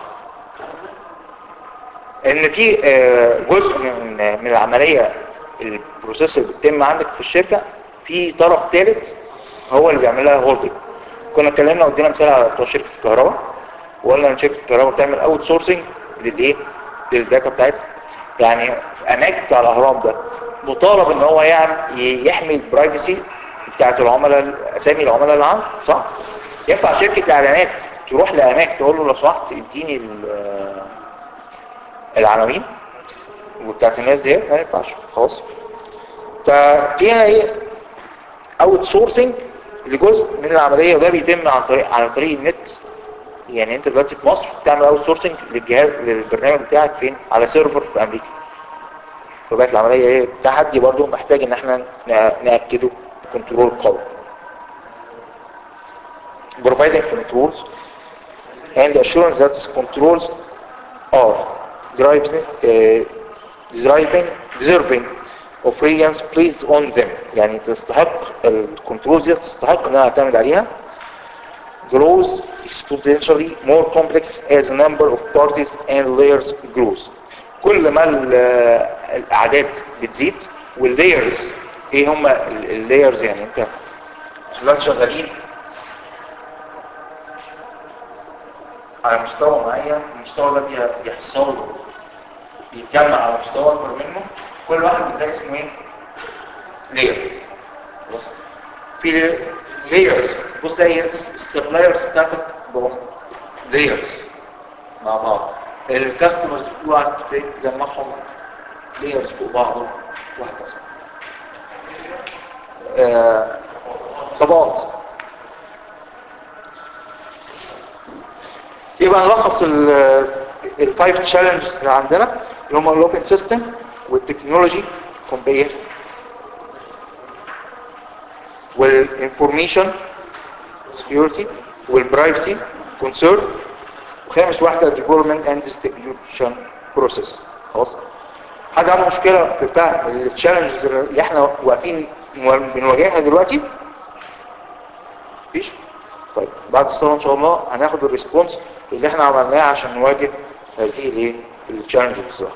ان في آه، جزء من من العمليه البروسيس اللي بتتم عندك في الشركه في طرف ثالث هو اللي بيعملها هولدنج كنا اتكلمنا وادينا مثال على بتوع شركه الكهرباء وقلنا ان شركه الكهرباء بتعمل اوت سورسنج للايه للداتا بتاعتها يعني في اماكن بتاع الاهرام ده مطالب ان هو يعمل ي- يحمي البرايفسي بتاعت العملاء اسامي العملاء اللي عنده صح ينفع شركه اعلانات تروح لاماكن تقول له لو سمحت اديني ال- العناوين وبتاعت الناس دي ما ينفعش خلاص ففيها ايه اوت سورسنج لجزء من العمليه وده بيتم عن طريق عن طريق النت يعني انت دلوقتي في مصر بتعمل اوت سورسنج للجهاز للبرنامج بتاعك فين على سيرفر في امريكا فبقت العمليه ايه تحدي برضو محتاج ان احنا نا- ناكده كنترول قوي providing controls and assurance that controls are driving, uh, driving, deserving of reliance placed on them يعني تستحق الكنترولز دي تستحق انها تعتمد عليها grows exponentially more complex as the number of parties and layers grows كل ما ال- الاعداد بتزيد والlayers ايه هم اللايرز يعني انت احنا شغالين على مستوى معين المستوى ده بي- بيحصل له بيتجمع على مستوى اكبر منه كل واحد من ده اسمه ايه لاير خلاص في لايرز بص ده هي السبلايرز بتاعتك بقوا لايرز مع بعض الكاستمرز بتوعك بتبتدي تجمعهم لايرز فوق بعضهم وهكذا آه، طبقات يبقى نلخص الفايف تشالنجز اللي عندنا اللي هم الاوبن سيستم والتكنولوجي كومبير والانفورميشن سكيورتي والبرايفسي كونسيرن وخامس واحده ديفلوبمنت اند ديستريبيوشن بروسيس خلاص حد عنده مشكله في بتاع التشالنجز اللي احنا واقفين بنواجهها دلوقتي مفيش طيب بعد الصلاه ان شاء الله هناخد الريسبونس اللي احنا عملناه عشان نواجه هذه الايه التشالنج بصراحه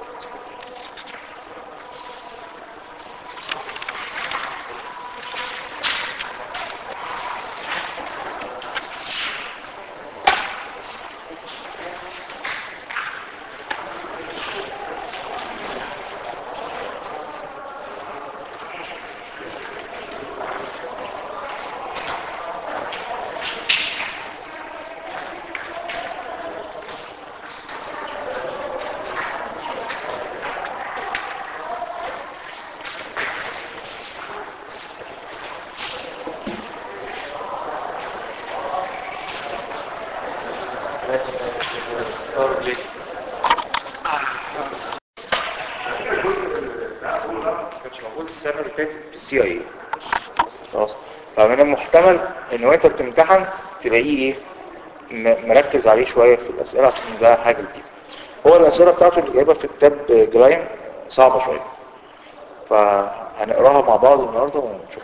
كانش موجود السنه اللي فاتت في السي اي خلاص فمن المحتمل ان وانت بتمتحن تلاقيه ايه م- مركز عليه شويه في الاسئله عشان ده حاجه جديده هو الاسئله بتاعته اللي جايبها في كتاب جلايم صعبه شويه فهنقراها مع بعض النهارده ونشوف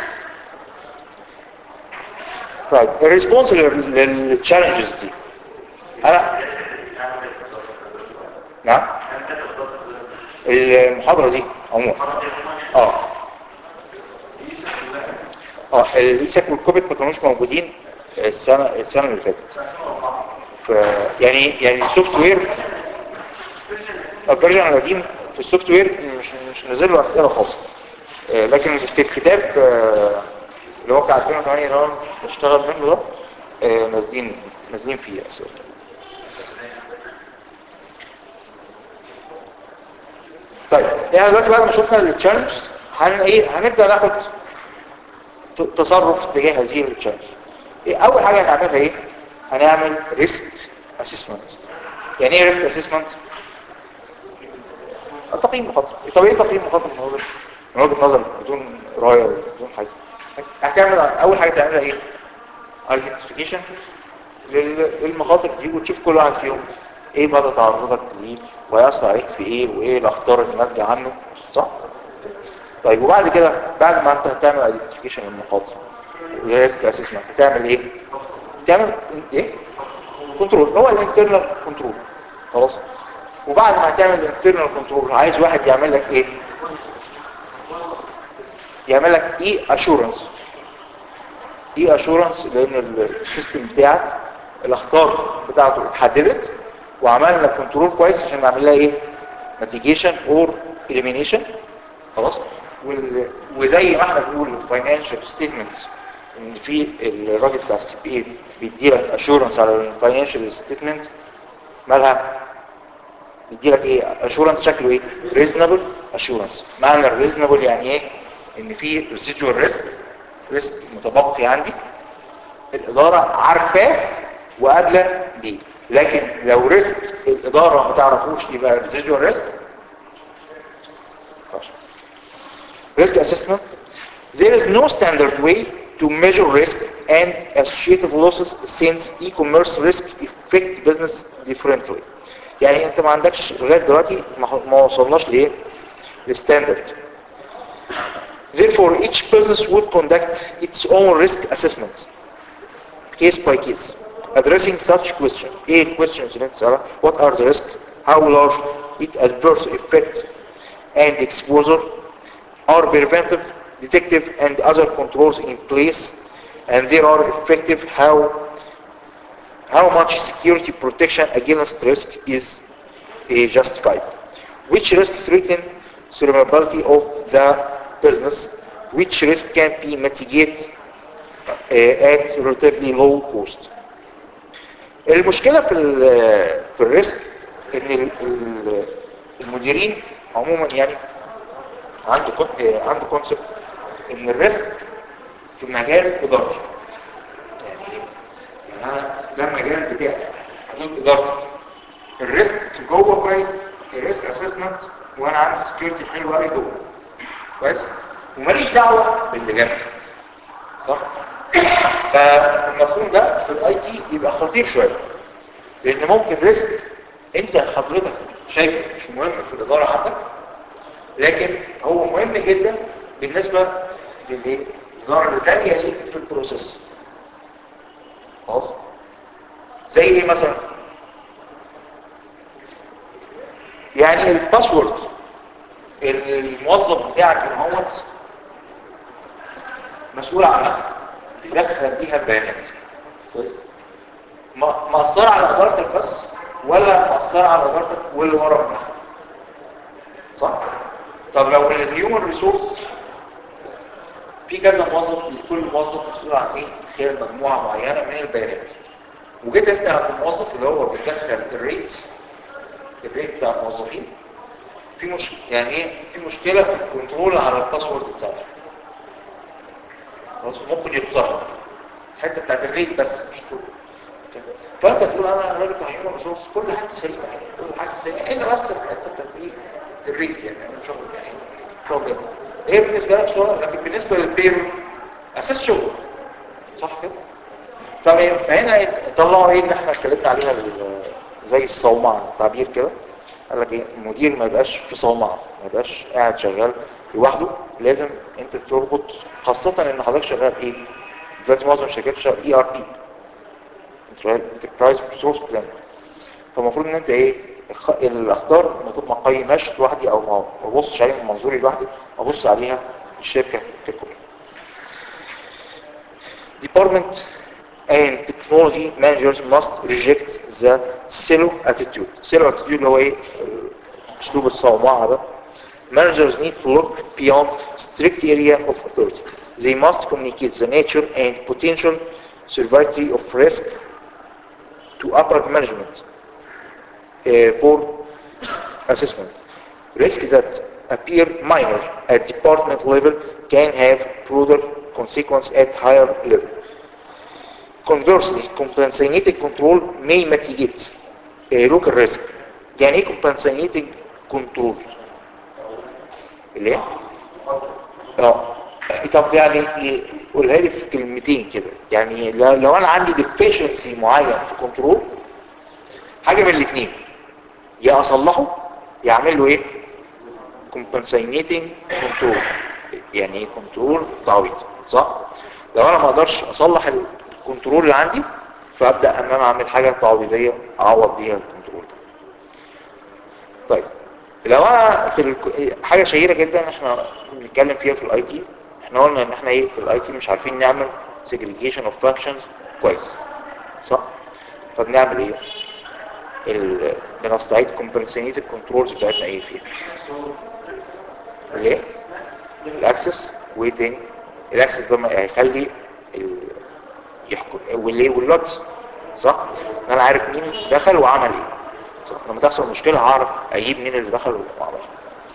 طيب الريسبونس للتشالنجز دي انا نعم المحاضرة دي عموما اه اه الايساك والكوبيت ما كانوش موجودين السنة السنة اللي فاتت ف يعني يعني السوفت وير الفيرجن القديم في السوفت وير مش مش نازل له اسئله خاصه آه، لكن في الكتاب آه، اللي هو بتاع 2008 اللي هو بشتغل منه ده آه، نازلين نازلين فيه اسئله طيب يعني دلوقتي بعد ما شفنا التشالنج هن ايه هنبدا ناخد ت- تصرف تجاه هذه التشالنج إيه اول حاجه هنعملها ايه هنعمل ريسك اسسمنت يعني ايه ريسك اسسمنت تقييم مخاطر طب ايه تقييم مخاطر من وجهه من وجهه نظر بدون رايه بدون حاجه هتعمل اول حاجه تعملها ايه ايدنتيفيكيشن للمخاطر دي وتشوف كل واحد فيهم ايه مدى تعرضك ليه ويأثر عليك في ايه وايه الاخطار الناتجه عنه صح طيب وبعد كده بعد ما انت هتعمل ايدنتيفيكيشن للمخاطر ريسك اسسمنت هتعمل ايه تعمل ايه كنترول هو الانترنال كنترول خلاص وبعد ما هتعمل الانترنال كنترول عايز واحد يعمل لك ايه يعمل لك ايه اشورنس ايه اشورنس لان السيستم بتاعك الاخطار بتاعته اتحددت وعملنا كنترول كويس عشان نعمل لها ايه ميتيجيشن اور اليمينيشن خلاص وال- وزي ما احنا بنقول الفاينانشال ستيتمنت ان في الراجل بتاع السي بي اي بيدي لك اشورنس على الفاينانشال ستيتمنت مالها بيدي لك ايه اشورنس شكله ايه ريزونبل اشورنس معنى الريزونبل يعني ايه ان في ريسيدوال ريسك ريسك متبقي عندي الاداره عارفاه وقابله بيه لكن لو ريسك الاداره ما تعرفوش يبقى ريسيدوال ريسك risk assessment there is no standard way to measure risk and associated losses since e-commerce risk affect business differently يعني انت ما عندكش لغايه دلوقتي ما ما وصلناش لايه لستاندرد therefore each business would conduct its own risk assessment case by case addressing such question ايه الكويستشنز اللي انت سألها what are the risk how large its adverse effect and exposure are preventive detective and other controls in place and there are effective how how much security protection against risk is uh, justified which risk threaten survivability of the business which risk can be mitigated uh, at relatively low cost المشكلة في ال- في الريسك ان ال- ال- المديرين عموما يعني عنده كون... آه، عنده كونسبت ان الريسك في مجال ادارتي يعني ايه؟ يعني انا ده المجال بتاعي حدود ادارتي الريسك جوه كويس الريسك اسسمنت وانا عامل سكيورتي حلو قوي جوه كويس وماليش دعوه باللي جنبي صح فالمفهوم ده في الاي تي يبقى خطير شويه لان ممكن ريسك انت حضرتك شايفه مش مهم في الاداره عندك لكن هو مهم جدا بالنسبه للاداره الثانيه ليك في البروسيس خلاص زي ايه مثلا يعني الباسورد الموظف بتاعك الموت مسؤول عنها بيدخل بيها البيانات كويس ما- مأثرة على إدارتك بس ولا مأثرة على إدارتك واللي ورا منها صح؟ طب لو الهيومن ريسورس في كذا موظف كل موظف مسؤول عن ايه؟ خلال مجموعة معينة من البيانات وجيت انت عند الموظف اللي هو بيدخل الريتس الريت بتاع الموظفين في مش يعني ايه في مشكلة في الكنترول على الباسورد بتاعته خلاص ممكن يختار الحته بتاعت الريت بس مش كله فانت تقول انا راجل بتاع هيومن ريسورس كل حاجه سليمه يعني كل حاجه سليمه الا بس الحته بتاعت ايه الريت يعني انا شغل يعني بروبلم ايه بالنسبه لك سؤال لكن بالنسبه للبيرو اساس شغل صح كده فما- فهنا طلعوا ايه اللي احنا اتكلمنا عليها ال- زي الصومعه تعبير كده قال لك ايه المدير ما يبقاش في صومعه ما يبقاش قاعد شغال لوحده لازم انت تربط خاصه ان حضرتك شغال ايه دلوقتي معظم الشركات شغال اي ار بي انتربرايز ريسورس بلان فالمفروض ان انت ايه الخ- الاخطار ما ما اقيمهاش لوحدي او ما ما ابصش عليها من منظوري لوحدي ابص عليها الشركه ككل department and technology managers must reject the silo attitude silo attitude اللي هو ايه اسلوب الصومعه ده managers need to look beyond strict area of authority they must communicate the nature and potential severity of risk to upper management uh, for assessment risks that appear minor at department level can have broader consequence at higher level Conversely, compensating control may mitigate uh, local risk. يعني ايه compensating control؟ اللي ايه؟ اه طب يعني ي- قولها لي في كلمتين كده يعني لو لو انا عندي deficiency معين في كنترول حاجه من الاثنين يا اصلحه يا اعمل له ايه؟ compensating control يعني ايه كنترول تعويض صح؟ لو انا ما اقدرش اصلح الكنترول اللي عندي فابدا ان انا اعمل حاجه تعويضيه اعوض بيها الكنترول ده طيب لو انا في الك... حاجه شهيره جدا احنا بنتكلم فيها في الاي تي احنا قلنا ان احنا ايه في الاي تي مش عارفين نعمل segregation of functions كويس صح فبنعمل ايه ال... بنستعيد compensated controls بتاعتنا ايه فيها الايه الاكسس وايه تاني الاكسس ده ما- هيخلي ال... يحكم واللي واللوجز صح ان انا عارف مين دخل وعمل ايه صح لما تحصل مشكله هعرف اجيب مين اللي دخل وعمل ايه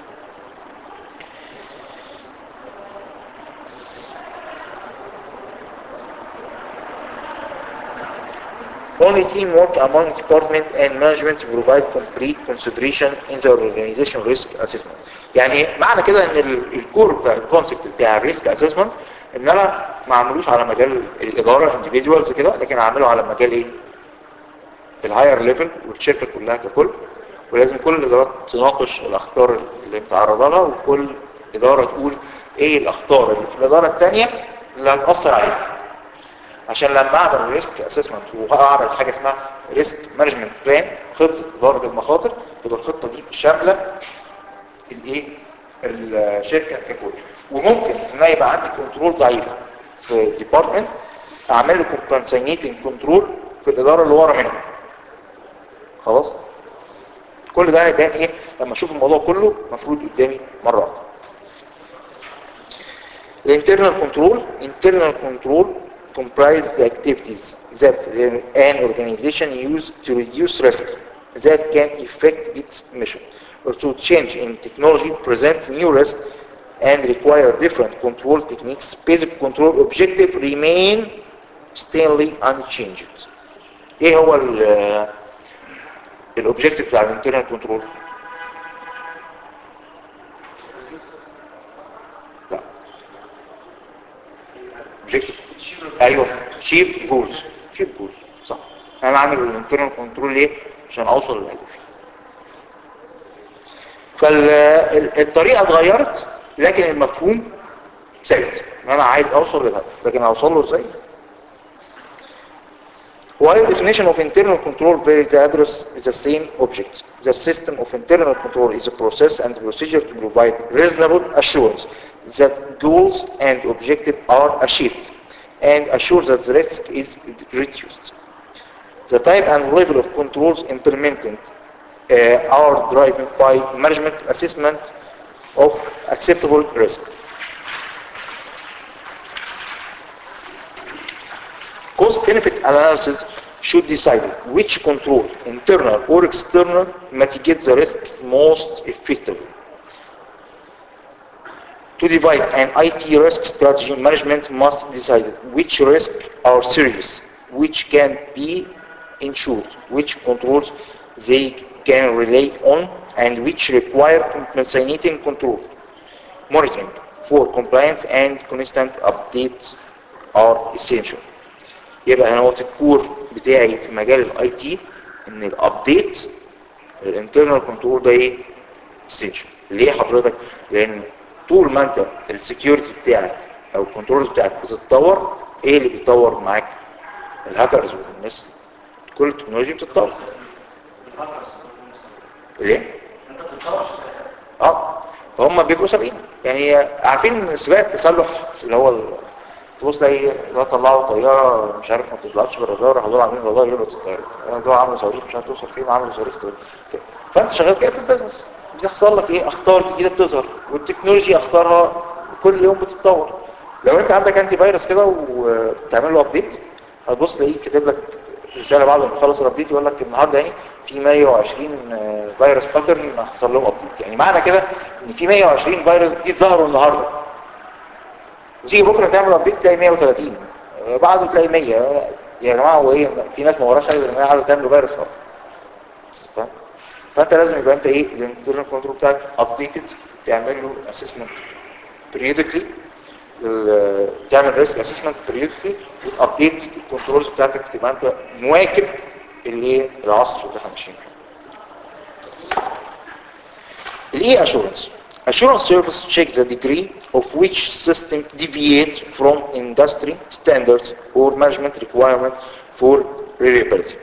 Only teamwork among department and management to provide complete consideration in the organization risk assessment. يعني معنى كده ان ال- الكور بتاع الكونسبت بتاع الريسك اسسمنت ان انا ما اعملوش على مجال الاداره individuals كده لكن اعمله على مجال ايه؟ الهاير ليفل والشركه كلها ككل ولازم كل الادارات تناقش الاخطار اللي متعرضه لها وكل اداره تقول ايه الاخطار اللي في الاداره الثانيه اللي هتاثر عليها عشان لما اعمل ريسك اسسمنت واعمل حاجه اسمها ريسك مانجمنت بلان خطه اداره المخاطر تبقى الخطه دي شامله الايه الشركه ككل وممكن ان أنا يبقى عندي كنترول ضعيف في ديبارتمنت اعمل له كومبنسيتنج كنترول في الاداره اللي ورا منه خلاص كل ده هيبان ايه لما اشوف الموضوع كله مفروض قدامي مره واحده The internal control, internal control comprise the activities that an organization use to reduce risk that can affect its mission or to change in technology present new risk and require different control techniques basic control objective remain still unchanged ايه هو ال الاوبجكتيف بتاع الانترنال كنترول لا اوبجكتيف ايوه شيب جولز شيب جولز صح انا عامل الانترنال كنترول ليه عشان اوصل للهدف فالطريقه اتغيرت لكن المفهوم ثابت ان انا عايز اوصل للهدف لكن اوصل له ازاي While definition of internal control varies, the address is the same object. The system of internal control is a process and procedure to provide reasonable assurance that goals and objectives are achieved and assure that the risk is reduced. The type and level of controls implemented uh, are driven by management assessment of acceptable risk. Cost-benefit analysis should decide which control, internal or external, mitigates the risk most effectively. To devise an IT risk strategy, management must decide which risks are serious, which can be insured, which controls they can rely on, and which require compensating control. Monitoring for compliance and constant updates are essential. يبقى انا هو الكور بتاعي في مجال الاي تي ان الابديت الانترنال كنترول ده ايه essential ليه حضرتك لان طول ما انت السكيورتي بتاعك او الكنترول بتاعك بتتطور ايه اللي بيتطور معاك الهاكرز والناس كل التكنولوجيا بتتطور ليه اه فهم بيبقوا سابقين يعني عارفين سباق التسلح اللي هو تبص تلاقي ده طلعوا طياره مش عارف ما بتطلعش بالرادار راحوا دول عاملين رادار يلقط الطياره دول عملوا صواريخ مش عارف توصل فين عملوا صواريخ كده فانت شغال كده في البيزنس بيحصل لك ايه اخطار جديده بتظهر والتكنولوجيا اخطارها كل يوم بتتطور لو انت عندك انتي فيروس كده وبتعمل له ابديت هتبص تلاقيه كاتب لك رساله بعد ما يخلص الابديت يقول لك النهارده يعني في 120 فيروس باترن حصل لهم ابديت يعني معنى كده ان في 120 فيروس جديد ظهروا النهارده وتيجي بكره تعمل ابديت تلاقي 130 بعده تلاقي 100 يا جماعه هو ايه في ناس ما وراش حاجه غير عايزه تعمل فيروس فاهم فانت لازم يبقى انت ايه الانترنال كنترول بتاعك ابديتد تعمل له اسسمنت بريودكلي تعمل ريسك اسسمنت بريودكلي وتابديت الكنترولز بتاعتك تبقى انت مواكب الايه العصر اللي احنا ماشيين فيه الايه اشورنس Assurance service check the degree of which system deviates from industry standards or management requirement for reliability.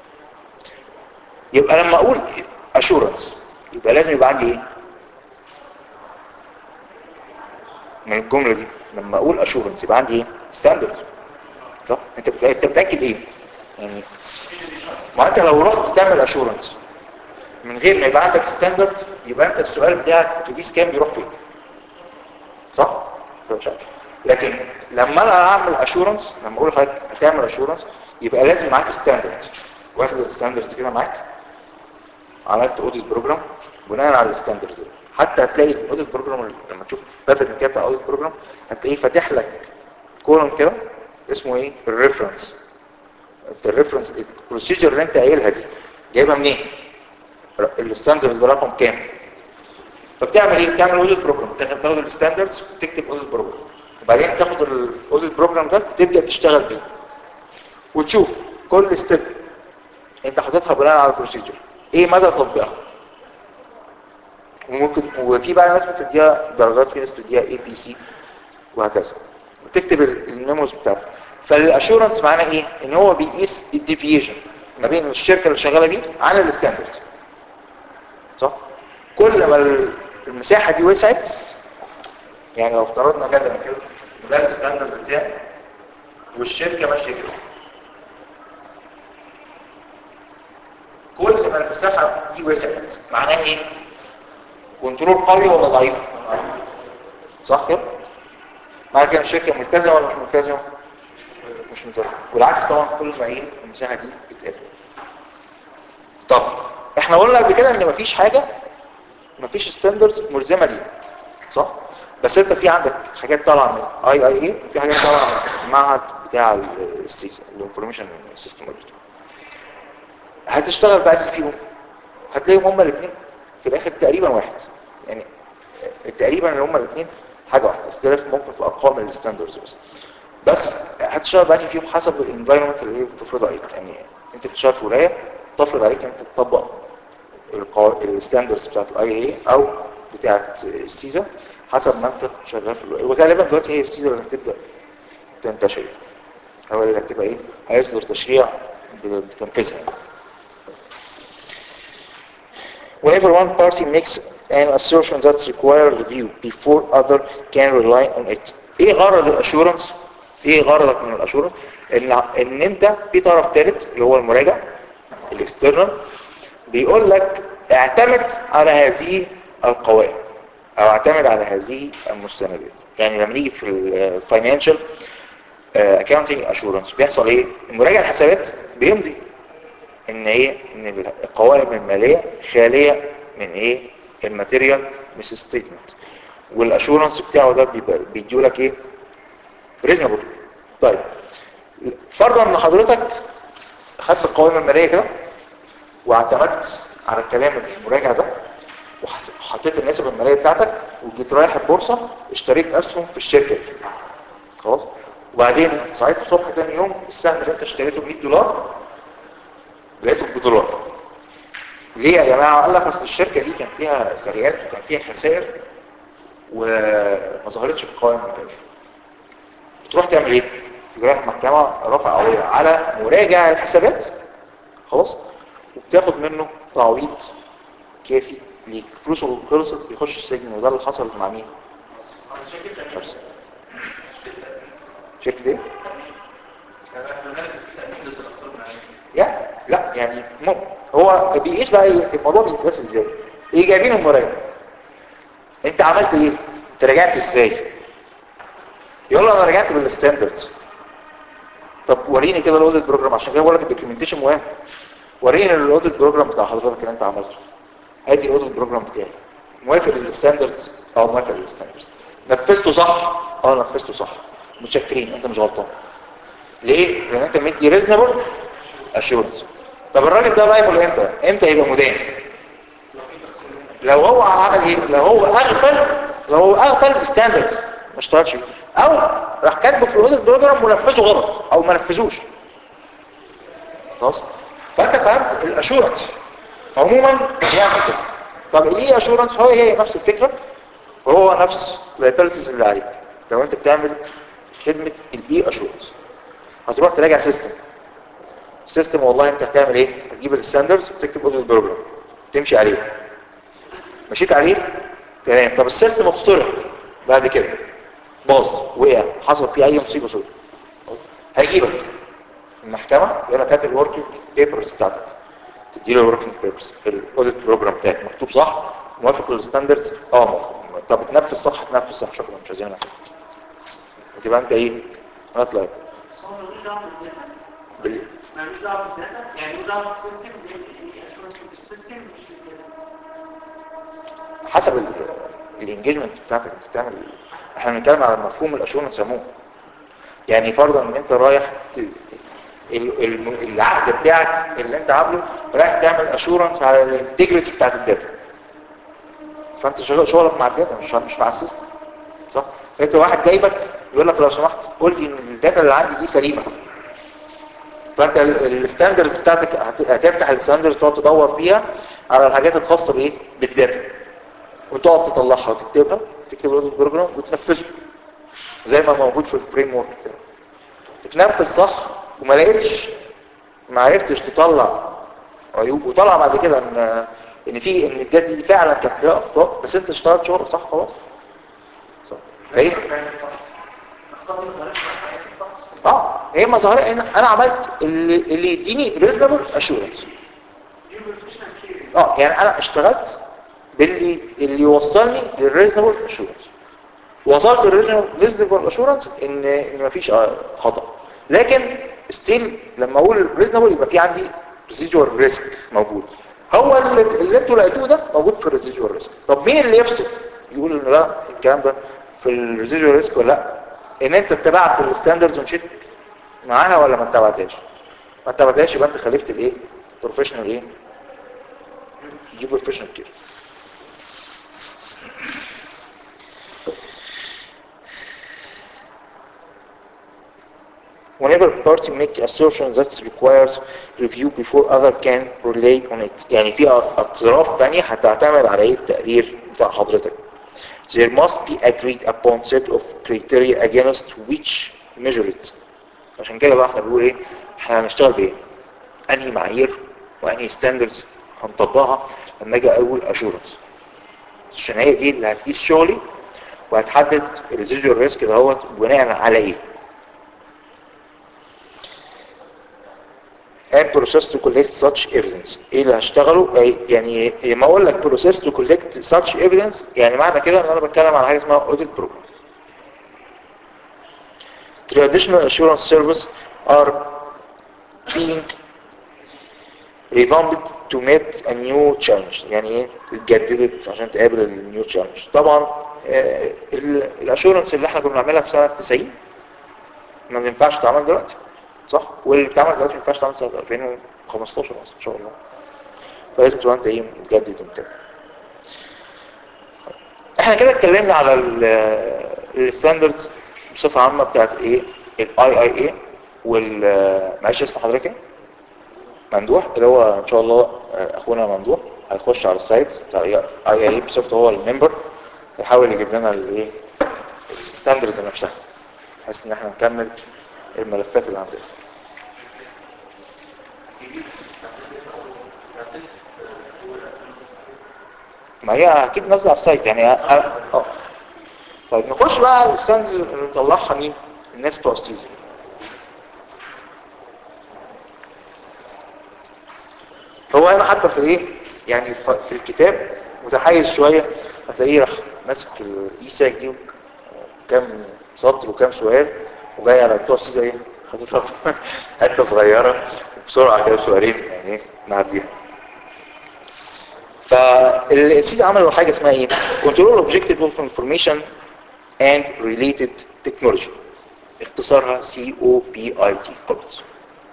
يبقى لما اقول assurance يبقى لازم يبقى عندي ايه؟ من الجملة دي لما اقول assurance يبقى عندي ايه؟ standards صح؟ انت انت بتاكد ايه؟ يعني ما انت لو رحت تعمل assurance من غير ما يبقى عندك ستاندرد يبقى انت السؤال بتاعك اتوبيس كام بيروح فين صح لكن لما انا اعمل اشورنس لما اقول لحضرتك هتعمل اشورنس يبقى لازم معاك ستاندرد واخد الستاندرد كده معاك عملت اوديت بروجرام بناء على الستاندرد ده حتى هتلاقي الاوديت بروجرام لما تشوف باترن كده بتاع الاوديت بروجرام هتلاقيه فاتح لك كولوم كده اسمه ايه الريفرنس الريفرنس البروسيجر اللي انت قايلها دي جايبها منين الستاندرز ده رقم كام فبتعمل ايه بتعمل اوديت بروجرام تاخد تاخد الستاندردز وتكتب اوديت بروجرام وبعدين تاخد الاوديت بروجرام ده تبدا تشتغل بيه وتشوف كل ستيب انت حاططها بناء على البروسيجر ايه مدى تطبيقها وممكن وفي بقى ناس بتديها درجات في ناس بتديها اي بي سي وهكذا وتكتب الميموز بتاعتك فالاشورنس معناه ايه ان هو بيقيس الديفيشن ما بين الشركه اللي شغاله بيه عن الستاندرد صح كل ما المساحه دي وسعت يعني لو افترضنا جدلا كده ده الستاندرد بتاعي والشركه ماشيه كده كل ما المساحه دي وسعت معناه ايه كنترول قوي ولا ضعيف صح كده معنى كده الشركه ملتزمه ولا مش ملتزمه مش ملتزمه والعكس طبعا كل ما ايه المساحه دي بتقل طب احنا قلنا قبل كده ان مفيش حاجه مفيش ستاندردز ملزمه ليها صح بس انت في عندك حاجات طالعه من اي اي اي في حاجات طالعه من المعهد بتاع السيسا الانفورميشن سيستم هتشتغل بقى اللي فيهم هتلاقيهم هما الاثنين في الاخر تقريبا واحد يعني تقريبا هما الاثنين حاجه واحده اختلاف ممكن في ارقام الستاندردز بس بس هتشتغل بقى فيهم حسب الانفايرمنت اللي هي بتفرض عليك يعني انت بتشتغل في ولايه تفرض عليك انت تطبق الستاندردز بتاعت الاي اي او بتاعت السيزا حسب ما انت شغال في الولايه وغالبا دلوقتي هي السيزا اللي هتبدا تنتشر هو اللي هتبقى ايه هيصدر تشريع بتنفيذها يعني. Whenever one party makes an assertion that's required review before other can rely on it. ايه غرض الاشورنس؟ ايه غرضك من الاشورنس؟ ان ان انت في طرف ثالث اللي هو المراجع الاكسترنال بيقول لك اعتمد على هذه القوائم او اعتمد على هذه المستندات يعني لما نيجي في الفاينانشال اكاونتنج اشورنس بيحصل ايه المراجع الحسابات بيمضي ان ايه ان القوائم الماليه خاليه من ايه الماتيريال مش ستيتمنت والاشورنس بتاعه ده بيبقى بيديولك ايه ريزنبل طيب فرضا ان حضرتك خدت القوائم الماليه كده واعتمدت على الكلام المراجع ده وحطيت النسب الماليه بتاعتك وجيت رايح البورصه اشتريت اسهم في الشركه دي خلاص وبعدين صحيت الصبح تاني يوم السهم اللي انت اشتريته ب 100 دولار لقيته بدولار ليه يا جماعه قال لك اصل الشركه دي كان فيها سريات وكان فيها خسائر وما ظهرتش في القوائم الماليه بتروح تعمل ايه تروح المحكمه رفع قضيه على مراجع الحسابات خلاص وبتاخد منه تعويض كافي ليك فلوسه خلصت بيخش السجن وده اللي حصل مع مين بس. شركه ايه يعني لا يعني مم. هو بيقيس بقى إيه؟ الموضوع بيتقاس ازاي ايه جايبين المراجع انت عملت ايه انت رجعت ازاي يقول له انا رجعت بالستاندردز طب وريني كده الاوديت بروجرام عشان كده بقول لك الدوكيومنتيشن مهم وريني الاوديت بروجرام بتاع حضرتك اللي انت عملته ادي الاوديت بروجرام بتاعي موافق للستاندردز اه موافق للستاندردز نفذته صح اه نفذته صح متشكرين انت مش غلطان ليه لان انت مدي ريزنبل اشورنس طب الراجل ده لايبل امتى امتى يبقى مدان لو هو عمل ايه لو هو اغفل لو هو اغفل ستاندرد ما اشتغلش بيه. او راح كاتبه في الاوديت بروجرام ونفذه غلط او ما نفذوش خلاص فانت فهمت الاشورنس عموما بيعمل كده طب ايه اشورنس هو هي نفس الفكره وهو نفس اللايبيلتيز اللي عليك لو انت بتعمل خدمه الاي اشورنس هتروح تراجع سيستم السيستم والله انت هتعمل ايه هتجيب الستاندردز وتكتب اوديت بروجرام تمشي عليه مشيت عليه تمام طب السيستم اخترق بعد كده باظ وقع حصل فيه اي مصيبه سوداء هيجيبك المحكمه يقول لك هات الوركينج بيبرز بتاعتك تدي له الوركينج بيبرز الاوديت بروجرام بتاعك مكتوب صح موافق للستاندردز اه موافق طب تنفذ صح تنفذ صح شكرا مش عايزين نعمل تبقى انت ايه هتطلع بس هو ملوش دعوه بالداتا بال- ملوش دعوه بالداتا يعني له دعوه بالسيستم الاشورنس بالسيستم مش بالداتا حسب الانجيجمنت بتاعتك انت بتعمل احنا بنتكلم على مفهوم الاشورنس عموما يعني فرضا ان انت رايح ت... ال- ال- العقد بتاعك اللي انت عامله رايح تعمل اشورنس على الانتجريتي بتاعت الداتا فانت شغل شغلك مع الداتا مش مش مع السيستم صح انت واحد جايبك يقول لك لو سمحت قول لي ان الداتا اللي عندي دي سليمه فانت ال- الستاندردز بتاعتك هت- هتفتح الستاندردز تقعد تدور فيها على الحاجات الخاصه بايه بالداتا وتقعد تطلعها وتكتبها تكتب البروجرام وتنفذه زي ما موجود في الفريم ورك بتاعك اتنفذ صح وما لقيتش ما عرفتش تطلع عيوب وطلع بعد كده ان ان في ان الداتا دي فعلا كانت فيها اخطاء بس انت اشتغلت شغل صح خلاص صح ايه اخطاء ما ظهرتش معاك في الفحص اه هي ما ظهر انا أنا عملت اللي, اللي يديني ريزونبل اشورنس اه يعني انا اشتغلت باللي اللي يوصلني للريزونبل اشورنس وصلت للريزونبل اشورنس ان ان مفيش آه، خطا لكن ستيل لما اقول ريزونبل يبقى في عندي ريزيدوال ريسك موجود هو اللي, اللي انتوا لقيتوه ده موجود في الريزيدوال ريسك طب مين اللي يفصل يقول ان ده الكلام ده في الريزيدوال ريسك ولا لا ان انت اتبعت الستاندردز ومشيت معاها ولا ما اتبعتهاش ما اتبعتهاش يبقى انت خالفت الايه بروفيشنال ايه دي بروفيشنال كير Whenever party make assertion that requires review before other can relate on it يعني في اطراف تانية هتعتمد على ايه التقرير بتاع حضرتك There must be agreed upon set of criteria against which measure it عشان كده بقى احنا بنقول ايه احنا هنشتغل بايه انهي معايير وانهي ستاندردز هنطبقها لما اجي اقول اشورنس عشان هي دي اللي هتقيس شغلي وهتحدد الريزيدوال ريسك دوت بناء على ايه and process to collect such evidence ايه اللي هشتغله أي- يعني لما اقول لك process to collect such evidence يعني معنى كده ان انا بتكلم على حاجه اسمها audit program traditional assurance service are being revamped to meet a new challenge يعني ايه اتجددت عشان تقابل النيو تشالنج طبعا الاشورنس اللي احنا كنا بنعملها في سنه 90 ما ينفعش تعمل دلوقتي صح واللي بتعمل دلوقتي ما ينفعش تعمل سنه 2015 مثلا ان شاء الله فلازم تبقى انت ايه متجدد ومتابع احنا كده اتكلمنا على الستاندردز بصفه عامه بتاعت ايه الاي اي اي وال معلش اسم حضرتك ايه ممدوح اللي هو ان شاء الله آه، اخونا ممدوح هيخش على السايت بتاع اي اي اي بصفته هو الممبر يحاول يجيب لنا الايه الستاندردز نفسها بحيث ان احنا نكمل الملفات اللي عندنا ما هي اكيد نازله على السايت يعني أ- أ- اه طيب نخش بقى على الستاندردز اللي مطلعها مين الناس بتوع السيزون هو هنا حتى في ايه يعني ف- في الكتاب متحيز شوية هتلاقيه راح ماسك الايساك دي كام سطر وكام سؤال وجاي على بتوع السيزة ايه حاططها في حته صغيرة بسرعة كده سؤالين يعني ايه نعديها فالسيزة عملوا حاجة اسمها ايه Control Objective of Information and Related Technology اختصارها COPIT COPIT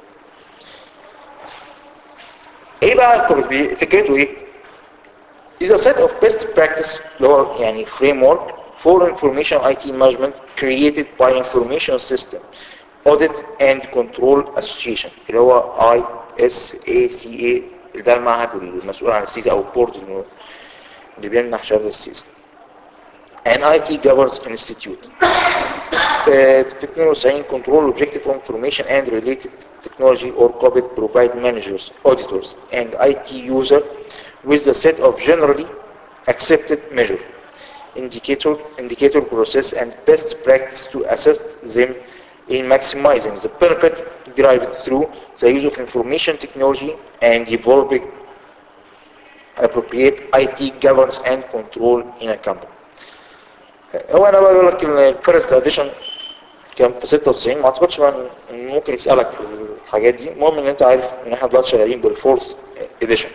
ايه بقى الكورس بي فكرته ايه is a set of best practice اللي هو يعني framework for information IT management created by information system audit and control association اللي هو ISACA ده المعهد المسؤول عن السيزا او البورد اللي بيمنح شهاده السيزا an IT governance institute في 92 control objective information and related technology or COVID provide managers, auditors, and IT user with a set of generally accepted measure, indicator, indicator process, and best practice to assist them in maximizing the benefit derived through the use of information technology and developing appropriate IT governance and control in a company. هو انا بقول لك الفيرست اديشن كان في 96 ما اعتقدش بقى ان ممكن يسالك في الحاجات دي المهم ان انت عارف ان احنا دلوقتي شغالين بالفورث اديشن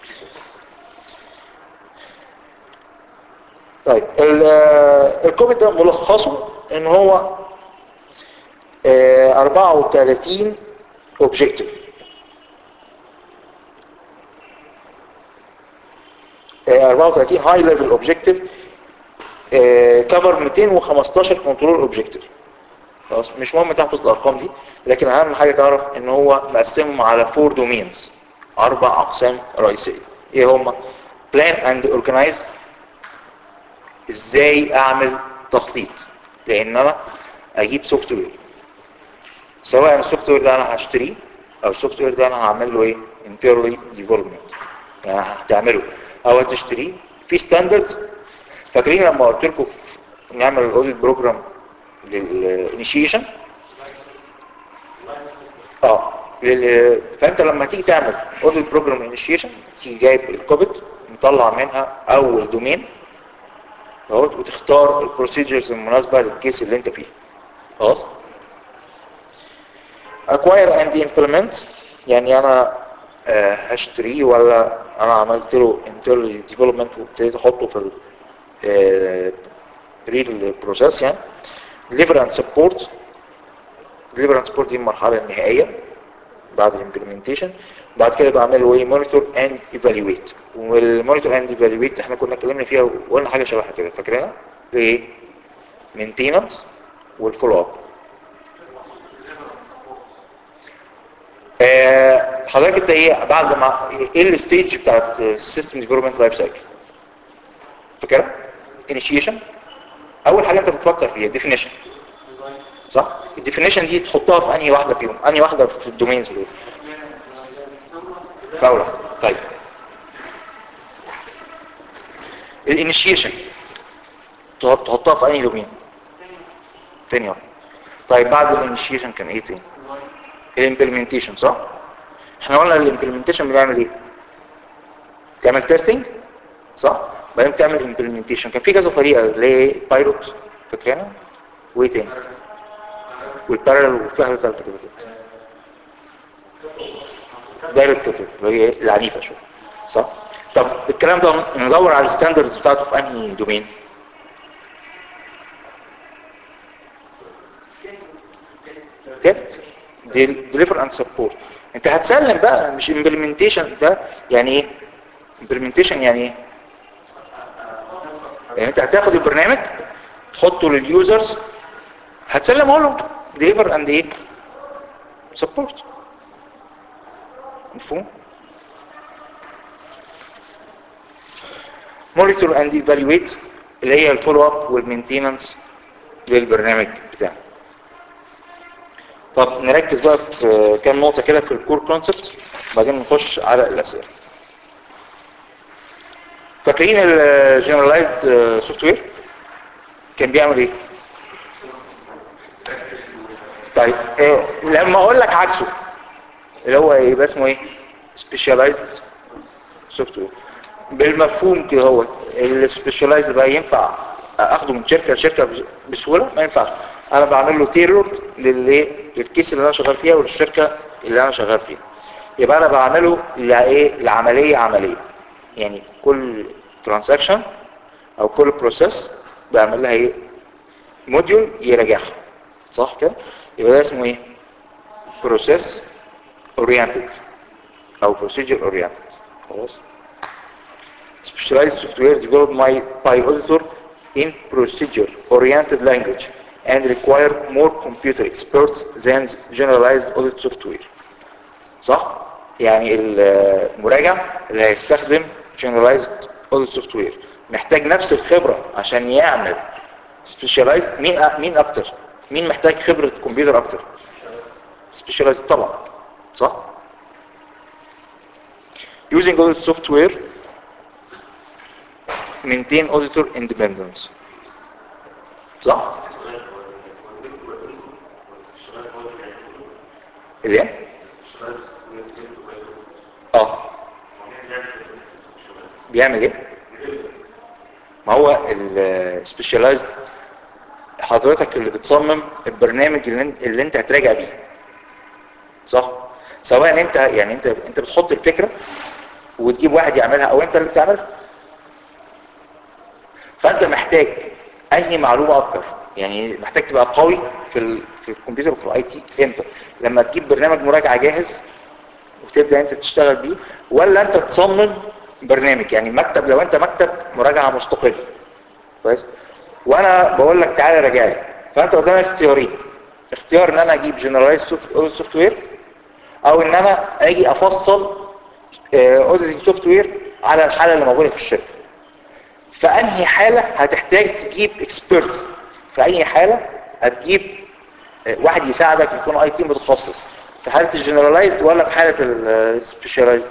طيب ال- الكوفيد ده ملخصه ان هو آه، 34 اوبجيكتيف آه، 34 هاي ليفل اوبجيكتيف كفر 215 كنترول اوبجيكتيف خلاص مش مهم تحفظ الارقام دي لكن اهم حاجه تعرف ان هو مقسمهم على فور دومينز اربع اقسام رئيسيه ايه هما بلان اند اورجنايز ازاي اعمل تخطيط لان انا اجيب سوفت وير سواء السوفت وير ده انا هشتريه او السوفت وير ده انا هعمل له ايه انترلي ديفلوبمنت يعني هتعمله او هتشتريه في ستاندردز فاكرين لما قلت لكم نعمل الاوديت بروجرام للانيشيشن اه لل... فانت لما تيجي تعمل اوديت بروجرام انيشيشن تيجي جايب الكوبت مطلع منها اول دومين اهوت وتختار البروسيجرز المناسبه للكيس اللي انت فيه خلاص acquire and implement يعني انا آه، هشتريه ولا انا عملت له internal development وابتديت احطه في ال ريل بروسيس يعني deliver and support deliver and support دي المرحله النهائيه بعد الامبلمنتيشن بعد كده بعمله ايه مونيتور اند ايفالويت والمونيتور اند ايفالويت احنا كنا اتكلمنا فيها وقلنا حاجه شبهها كده فاكرينها ايه مينتيننس والفولو اب آه، حضرتك انت ايه بعد ما ايه الستيج بتاعت السيستم ديفلوبمنت لايف سايكل فاكرها انيشيشن اول حاجه انت بتفكر فيها ديفينيشن صح الديفينيشن دي تحطها في انهي واحده فيهم انهي واحده في الدومينز دول فاولة طيب الانيشيشن تحطها في انهي دومين تاني واحده طيب بعد الانيشيشن كان ايه تاني الامبلمنتيشن صح احنا قلنا الامبلمنتيشن بنعمل ايه تعمل تيستنج صح بعدين تعمل امبلمنتيشن كان في كذا طريقه اللي هي بايلوت فاكرينها وايه تاني والبارallel وفي واحده ثالثه كده كده دايركت كده اللي هي العنيفه شويه صح طب الكلام ده ندور على الستاندردز بتاعته في انهي دومين كده ديليفر اند سبورت انت هتسلم بقى مش امبلمنتيشن ده يعني ايه امبلمنتيشن يعني ايه يعني انت هتاخد البرنامج تحطه لليوزرز هتسلمه لهم ديليفر اند ايه سبورت مفهوم مونيتور اند ايفالويت اللي هي الفولو اب والمينتيننس للبرنامج بتاعك طب نركز بقى في كام نقطة كده في الكور كونسبت بعدين نخش على الأسئلة فاكرين الجنرالايزد سوفت وير كان بيعمل ايه طيب إيه لما اقول لك عكسه اللي هو يبقى اسمه ايه سبيشاليزد سوفت وير بالمفهوم كده هو السبيشاليزد بقى ينفع اخده من شركه لشركه بسهوله ما ينفعش انا بعمل له تيرور للايه للكيس اللي انا شغال فيها وللشركه اللي انا شغال فيها يبقى انا بعمله لايه لعمليه عمليه يعني كل ترانزاكشن او كل بروسيس بعمل لها ايه موديول يراجعها صح كده يبقى ده اسمه ايه بروسيس اورينتد او procedure oriented خلاص specialized software developed by, by auditor in procedure oriented language and require more computer experts than generalized audit software صح يعني المراجع اللي هيستخدم generalized audit software محتاج نفس الخبرة عشان يعمل specialized مين أ... مين اكتر مين محتاج خبرة كمبيوتر اكتر specialized طبعا صح using audit software maintain auditor independence صح ايه اه بيعمل ايه ما هو السبيشاليزد حضرتك اللي بتصمم البرنامج اللي انت, اللي انت هتراجع بيه صح سواء انت يعني انت انت بتحط الفكره وتجيب واحد يعملها او انت اللي بتعملها فانت محتاج انهي معلومه اكتر يعني محتاج تبقى قوي في ال... في الكمبيوتر وفي الاي تي امتى لما تجيب برنامج مراجعه جاهز وتبدا انت تشتغل بيه ولا انت تصمم برنامج يعني مكتب لو انت مكتب مراجعه مستقل كويس وانا بقول لك تعالى راجع لي فانت قدامك اختيارين اختيار ان انا اجيب جنرالايز سوفت وير او ان انا اجي افصل اوديتنج سوفت وير على الحاله اللي موجوده في الشركه فانهي حاله هتحتاج تجيب اكسبيرت في اي حاله هتجيب واحد يساعدك يكون اي تي متخصص في حاله الجنرالايزد ولا في حاله السبيشالايزد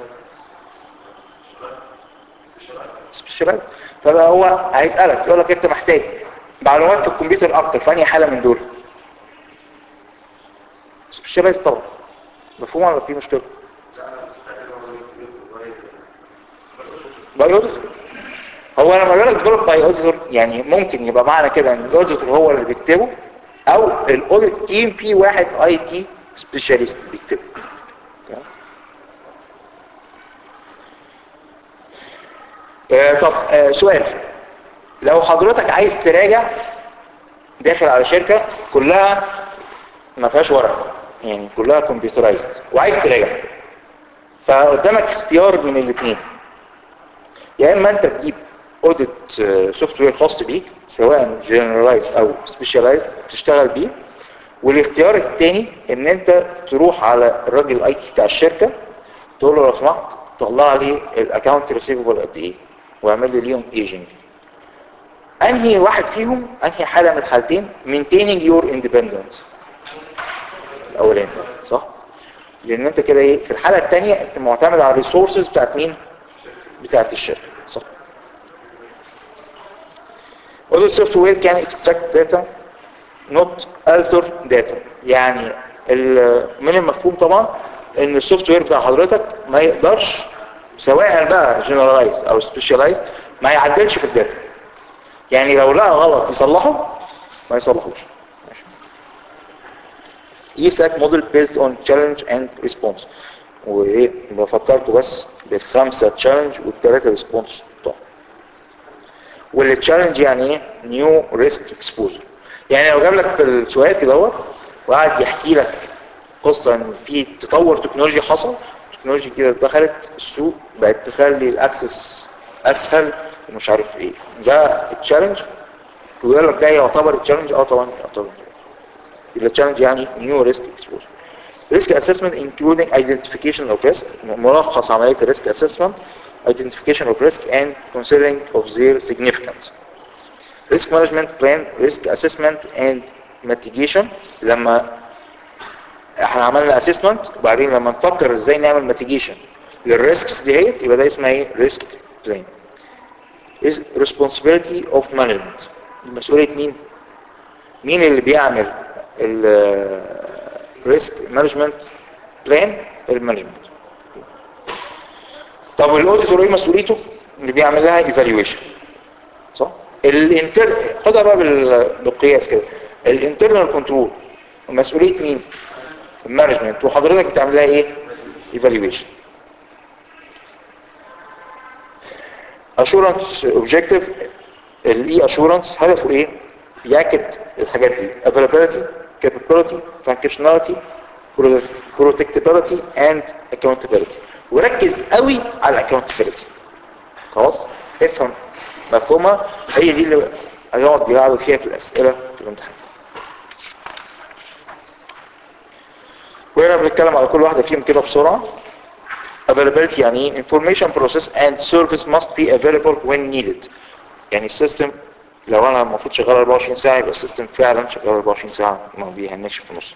سبيشالايزد فبقى هو هيسالك يقول لك انت محتاج معلومات في الكمبيوتر اكتر في انهي حاله من دول سبيشالايزد طبعا مفهوم ولا في مشكله باي اوديتور هو لما بيقول لك ديفلوب باي اوديتور يعني ممكن يبقى معنى كده ان الاوديتور هو اللي بيكتبه او الاوديت تيم فيه واحد اي تي سبيشاليست بيكتبه آه طب آه سؤال لو حضرتك عايز تراجع داخل على شركة كلها ما فيهاش ورق يعني كلها كمبيوترايزد وعايز تراجع فقدامك اختيار من الاثنين يا اما انت تجيب اوديت سوفت وير خاص بيك سواء جنرالايز او سبيشالايز تشتغل بيه والاختيار الثاني ان انت تروح على الراجل الاي تي بتاع الشركه تقول له لو سمحت طلع لي الاكونت ريسيفبل قد ايه واعمل لي ليهم ايجنج انهي واحد فيهم انهي حاله من الحالتين maintaining your independence الاولاني صح لان انت كده ايه في الحاله الثانيه انت معتمد على الريسورسز بتاعت مين بتاعت الشركه صح Other software can extract data not alter data يعني ال- من المفهوم طبعا ان السوفت وير بتاع حضرتك ما يقدرش سواء بقى جنرالايز او سبيشالايز ما يعدلش في الداتا يعني لو لقى غلط يصلحه ما يصلحوش ماشي. ESAC model based on challenge and response وايه بفكركم بس بالخمسة تشالنج والثلاثة ريسبونس بتوعهم والتشالنج يعني ايه نيو ريسك اكسبوجر يعني لو جاب لك في السؤال كده اهو وقعد يحكي لك قصة ان في تطور تكنولوجي حصل تكنولوجي كده دخلت السوق بقت تخلي الاكسس اسهل ومش عارف ايه ده التشالنج ويقول لك ده يعتبر التشالنج اه طبعا يعتبر يبقى التشالنج يعني نيو ريسك اكسبوجر risk assessment including identification of risk ملخص عملية الريسك assessment identification of risk and considering of their significance risk management plan risk assessment and mitigation لما احنا عملنا assessment وبعدين لما نفكر ازاي نعمل mitigation للريسكس ديت يبقى ده اسمها ايه risk plan is responsibility of management مسؤولية مين مين اللي بيعمل ال ريسك مانجمنت بلان المانجمنت طب الاوديتور ايه مسؤوليته اللي بيعمل لها ايفالويشن صح الانتر خدها بقى بال- بالقياس كده الانترنال كنترول مسؤوليه مين المانجمنت وحضرتك بتعمل لها ايه ايفالويشن اشورنس اوبجكتيف الاي اشورنس هدفه ايه ياكد الحاجات دي availability capability functionality protectability and accountability وركز قوي على accountability خلاص افهم مفهومها هي دي اللي هيقعد يلعب فيها في الاسئله في الامتحان وهنا بنتكلم على كل واحده فيهم كده بسرعه availability يعني ايه information process and service must be available when needed يعني السيستم لو انا المفروض شغال 24 ساعه يبقى السيستم فعلا شغال 24 ساعه ما بيهنكش في النص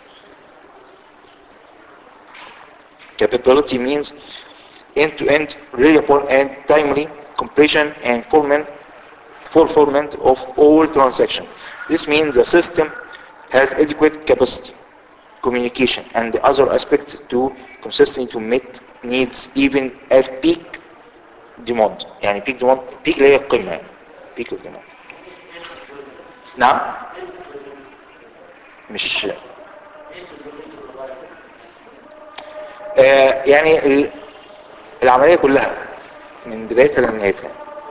capability means end-to-end reliable and timely completion and fulfillment fulfillment of all transactions. This means the system has adequate capacity, communication, and the other aspects to consistently to meet needs even at peak demand. يعني peak demand peak اللي هي القمة يعني peak of demand. نعم مش آه يعني ال- العملية كلها من بدايتها لنهايتها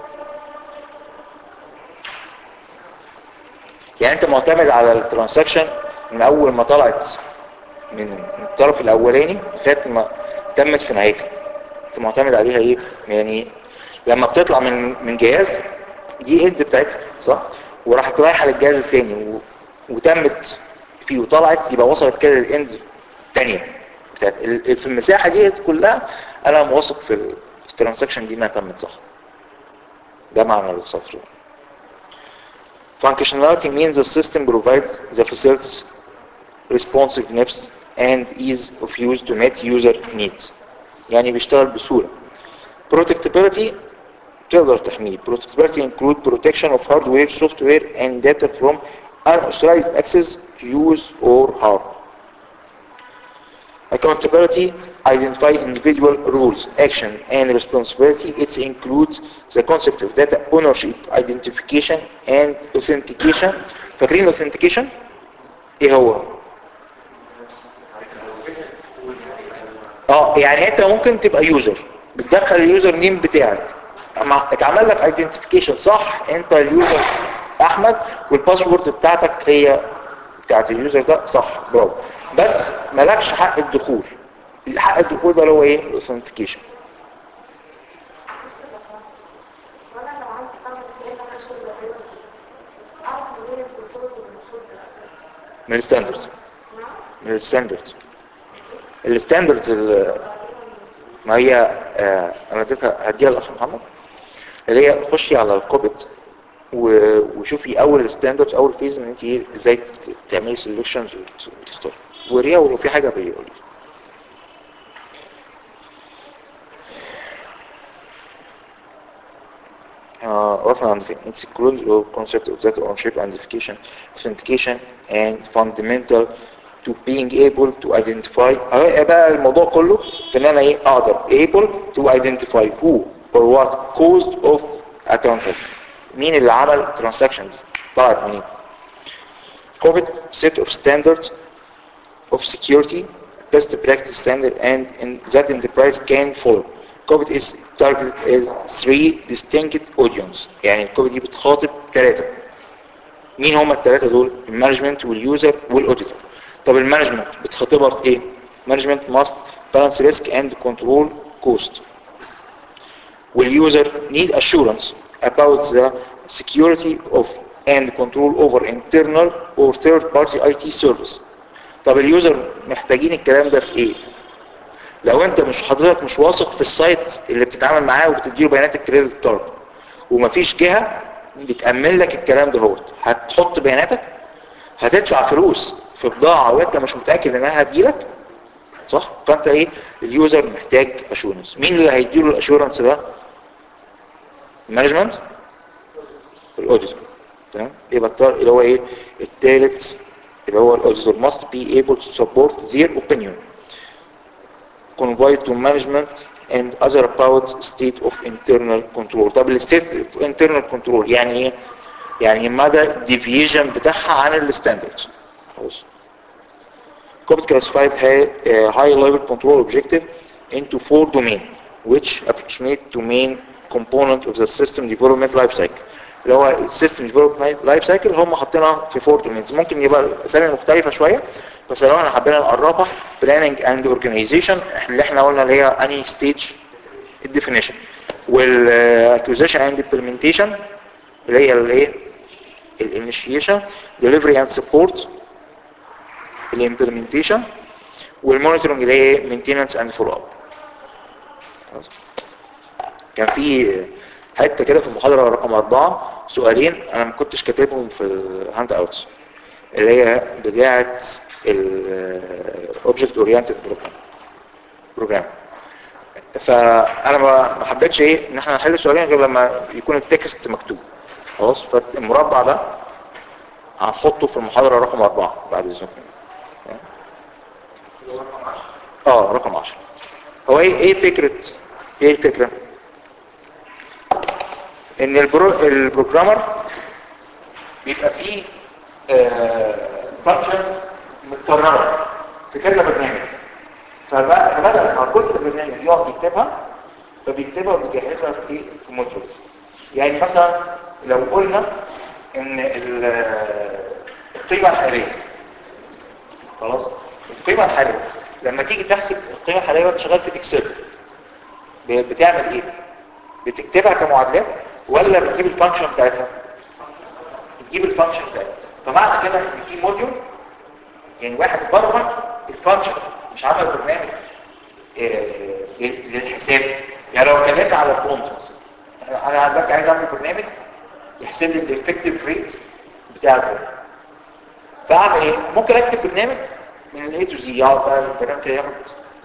يعني انت معتمد على الترانزاكشن من اول ما طلعت من من الطرف الاولاني لغايه ما تمت في نهايتها انت معتمد عليها ايه يعني لما بتطلع من من جهاز دي اند بتاعتها صح وراحت رايحه للجهاز الثاني و... وتمت فيه وطلعت يبقى وصلت كده للاند الثانيه بتاعت ال- في المساحه دي كلها انا واثق في ال- في الترانزاكشن دي انها تمت صح ده معنى السطر ده Functionality means the system provides the facilities responsiveness and ease of use to meet user needs. يعني بيشتغل بسهولة. Protectability تقدر تحميه. Protectability include protection of hardware, software and data from unauthorized access to use or harm. Accountability identify individual rules, action, and responsibility. It includes the concept of data ownership, identification, and authentication. فاكرين authentication؟ ايه هو؟ اه يعني انت ممكن تبقى يوزر بتدخل اليوزر نيم بتاعك اما اتعمل لك ايدنتيفيكيشن صح انت اليوزر احمد والباسورد بتاعتك هي بتاعت اليوزر ده صح برافو بس مالكش حق الدخول حق الدخول ده اللي هو ايه الاوثنتيكيشن وانا لو عندي خمس دقايق انا اشتغل بالرياضة اعرف منين الكنترولز المفروض من الستاندردز نعم من الستاندردز الستاندردز ال- ما هي آه، انا اديتها هديها الاخ محمد اللي هي خشي على الكوبت و- وشوفي اول ستاندردز اول فيز ان انت ايه ازاي ت- تعملي سيلكشنز وتختاري وريها ولو في حاجه بيقول Uh, وقفنا عند فين؟ It's a crucial concept of data ownership and identification, authentication and fundamental to being able to identify أهو بقى الموضوع كله في ان انا ايه اقدر able to identify who or what caused of a transaction مين اللي عمل transaction دي طلعت منين COVID set of standards of security best practice standard and in that enterprise can follow COVID is targeted as three distinct audience يعني COVID دي بتخاطب ثلاثة مين هم الثلاثة دول المانجمنت واليوزر والاوديتور طب المانجمنت بتخاطبها في ايه management must balance risk and control cost والuser need assurance about the security of and control over internal or third party IT service طب اليوزر محتاجين الكلام ده في ايه لو انت مش حضرتك مش واثق في السايت اللي بتتعامل معاه وبتديله بيانات الكريدت كارد ومفيش جهة بتأمن لك الكلام ده هو هتحط بياناتك هتدفع فلوس في بضاعة وانت مش متأكد انها هتجيلك صح فانت ايه اليوزر محتاج اشورنس مين اللي هيديله الاشورنس ده المانجمنت الاوديتور تمام يبقى الطار اللي هو ايه الثالث اللي هو الاوديتور must be able to support their opinion conveyed to management and other about state of internal control طب الستيت of internal control يعني ايه يعني مدى الديفيجن بتاعها عن الستاندردز خلاص COPT classified high, uh, high level control objective into four domain which approximate to main component of the system development life cycle اللي هو السيستم ديفلوبمنت لايف سايكل هم حاطينها في فور دومينز ممكن يبقى الاسامي مختلفه شويه بس لو احنا حبينا نقربها بلاننج اند اورجانيزيشن اللي احنا قلنا اللي هي اني ستيج الديفينيشن والاكوزيشن اند امبلمنتيشن اللي هي الايه الانيشيشن ديليفري اند سبورت الامبلمنتيشن والمونيتورنج اللي هي مينتيننس اند فولو اب كان في حته كده في المحاضره رقم أربعة سؤالين انا ما كنتش كاتبهم في الهاند اوتس اللي هي بتاعه الاوبجكت اورينتد بروجرام بروجرام فانا ما ما حبيتش ايه ان احنا نحل السؤالين غير لما يكون التكست مكتوب خلاص فالمربع ده هنحطه في المحاضره رقم أربعة بعد اذنكم اه رقم 10 هو ايه ايه فكره ايه الفكره ان البرو... البروجرامر بيبقى فيه فانكشن متكرره في كذا برنامج فبقى فبدل ما كل برنامج يقعد يكتبها فبيكتبها وبيجهزها في ايه في موديولز يعني مثلا لو قلنا ان ال- القيمه الحاليه خلاص القيمه الحاليه لما تيجي تحسب القيمه الحاليه وانت شغال في الاكسل ب- بتعمل ايه بتكتبها كمعادلات ولا بتجيب الفانكشن بتاعتها بتجيب الفانكشن بتاعتها فمعنى كده ان في موديول يعني واحد برمج الفانكشن مش عمل برنامج آه، لل- للحساب يعني لو اتكلمنا على الفونت مثلا انا دلوقتي عايز اعمل برنامج يحسب لي الافكتيف ريت بتاع الفونت فاعمل ايه ممكن اكتب برنامج من الاي تو زي يقعد بقى البرنامج كده ياخد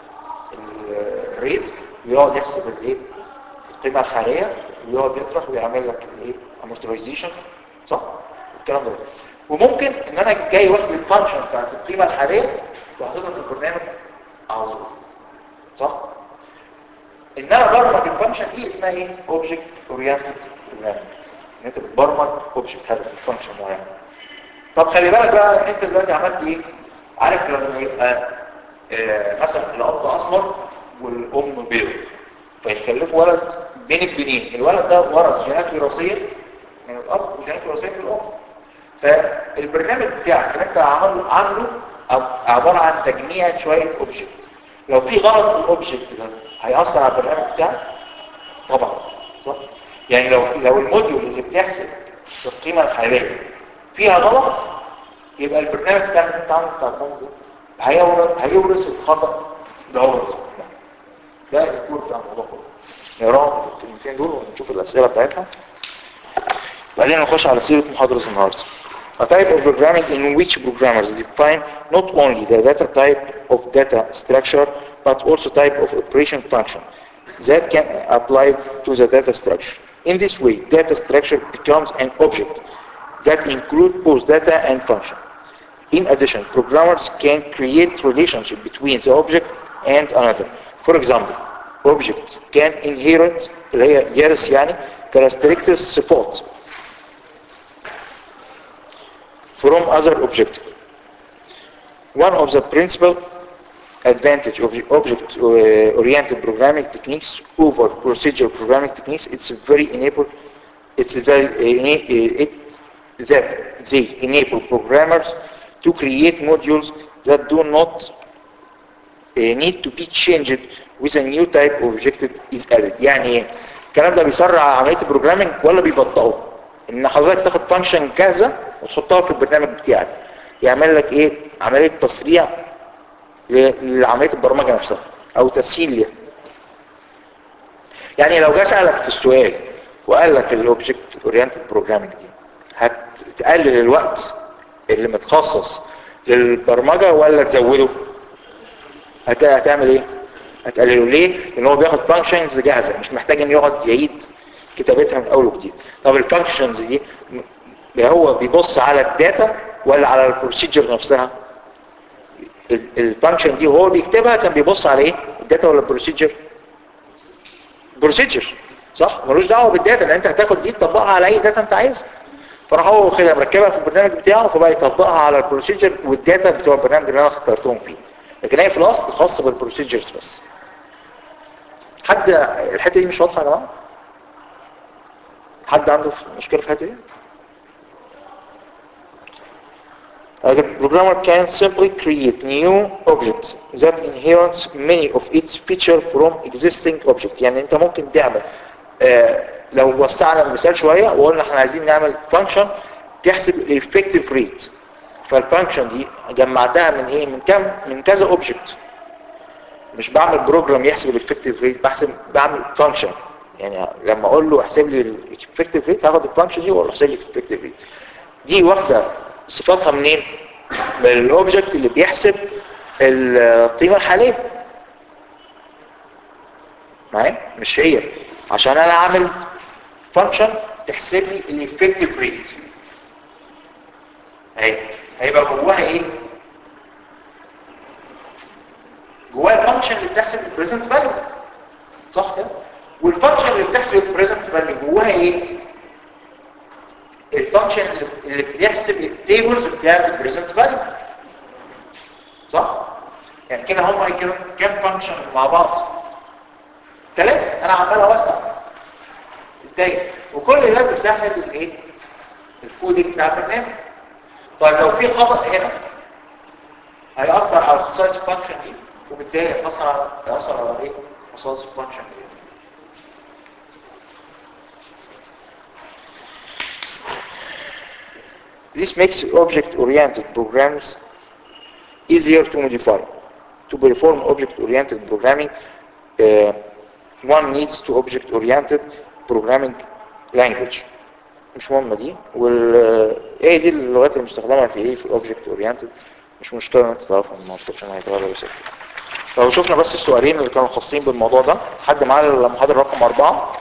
الريت ويقعد يحسب الايه القيمه الحاليه ويقعد يطرح ويعمل لك الايه امورتيزيشن صح الكلام ده وممكن ان انا جاي واخد الفانكشن بتاعت القيمه الحاليه وحاططها في البرنامج على طول صح ان انا برمج الفانكشن دي اسمها ايه اوبجكت اورينتد بروجرامينج ان انت بتبرمج اوبجكت هدف فانكشن معين طب خلي بالك بقى انت دلوقتي عملت ايه عارف لما يبقى آه مثلا الاب اسمر والام بيض فيخلفوا ولد بين الجنين الولد ده ورث جينات وراثيه من الاب وجينات وراثيه من الام فالبرنامج بتاعك اللي انت عامله عامله عب- عباره عن تجميع شويه اوبجكت لو في غلط في الاوبجكت ده هيأثر على البرنامج بتاعك طبعا صح يعني لو لو الموديول اللي بتحسب القيمه الحاليه فيها غلط يبقى البرنامج بتاعك اللي انت عامله بتاع البنك ده هيورث هيورث الخطا دوت ده الكور بتاع الموضوع كله نقراهم الكلمتين دول ونشوف الاسئله بتاعتها بعدين نخش على سيره محاضره النهارده A type of programming in which programmers define not only the data type of data structure but also type of operation function that can apply to the data structure. In this way, data structure becomes an object that include both data and function. In addition, programmers can create relationship between the object and another. For example, object can inherit اللي هي يرث يعني characteristics صفات from other object. One of the principal advantage of the object-oriented programming techniques over procedural programming techniques, it's very enable, it's that, it, that they enable programmers to create modules that do not uh, need to be changed with a new type of objective is added يعني ايه الكلام ده بيسرع عملية البروجرامينج ولا بيبطئه ان حضرتك تاخد فانكشن جاهزة وتحطها في البرنامج بتاعك يعمل لك ايه عملية تسريع ل- لعملية البرمجة نفسها او تسهيل ليها يعني لو جه سألك في السؤال وقال لك الاوبجكت اورينتد بروجرامينج دي هتقلل الوقت اللي متخصص للبرمجة ولا تزوده هت- هتعمل ايه هتقلله ليه لان هو بياخد فانكشنز جاهزه مش محتاج ان يقعد يعيد كتابتها من اول وجديد طب الفانكشنز دي م- هو بيبص على الداتا ولا على البروسيجر نفسها الفانكشن دي وهو بيكتبها كان بيبص على ايه الداتا ولا البروسيجر بروسيجر صح ملوش دعوه بالداتا لان انت هتاخد دي تطبقها على اي داتا انت عايزها فراح هو واخدها مركبها في البرنامج بتاعه فبقى يطبقها على البروسيجر والداتا بتوع البرنامج اللي انا اخترتهم فيه لكن هي في الاصل خاصه بالبروسيجرز بس حد الحته دي مش واضحه يا جماعه حد عنده مشكله في الحته دي Uh, the programmer can simply create new objects that inherits many of its features from existing object يعني انت ممكن تعمل آه لو وسعنا المثال شوية وقلنا احنا عايزين نعمل function تحسب الافكتيف ريت فالفانكشن دي جمعتها من ايه من كام من كذا اوبجكت مش بعمل بروجرام يحسب الافكتيف ريت بحسب بعمل فانكشن يعني لما اقول له احسب لي الافكتيف ريت هاخد الفانكشن دي واقول له احسب لي الافكتيف ريت دي واحده صفاتها منين من الاوبجكت اللي بيحسب القيمه الحاليه معايا مش هي عشان انا اعمل فانكشن تحسب لي الافكتيف ريت اهي هيبقى جواها ايه جواها الفانكشن اللي بتحسب البريزنت فاليو صح كده والفانكشن اللي بتحسب البريزنت فاليو جواها ايه الفانكشن اللي بتحسب التيبلز بتاعت البريزنت فاليو صح يعني كده هم ايه كده كام فانكشن مع بعض ثلاثه انا عمال اوسع الدايره وكل ده بيسهل الايه الكودينج بتاع البرنامج طيب لو في خطأ هنا هيأثر على خصائص الفانكشن دي وبالتالي هيأثر على هيأثر على ايه خصائص الفانكشن دي This makes object-oriented programs easier to modify. To perform object-oriented programming, uh, one needs to object-oriented programming language. مش مهمة دي وال ايه دي اللغات المستخدمة في ايه في الاوبجكت اورينتد مش مشكلة ان انت تعرفها ما اعتقدش انها هيتغير بس لو شفنا بس السؤالين اللي كانوا خاصين بالموضوع ده حد معاه المحاضرة رقم أربعة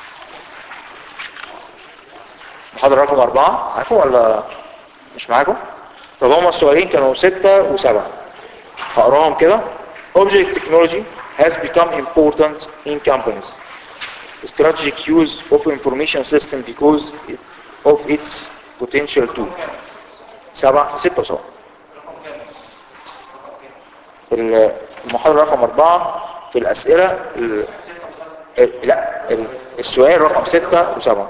محاضرة رقم أربعة معاكم ولا مش معاكم؟ طب هما السؤالين كانوا ستة وسبعة هقراهم كده Object technology has become important in companies strategic use of information system because of its potential to سبعة ستة وسبعة المحاضرة رقم أربعة في الأسئلة ال- ال- لا ال- السؤال رقم ستة وسبعة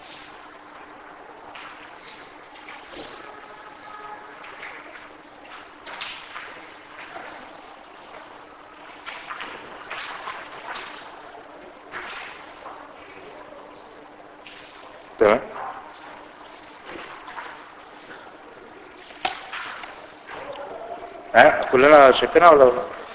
تمام ها كلنا شايفينها ولا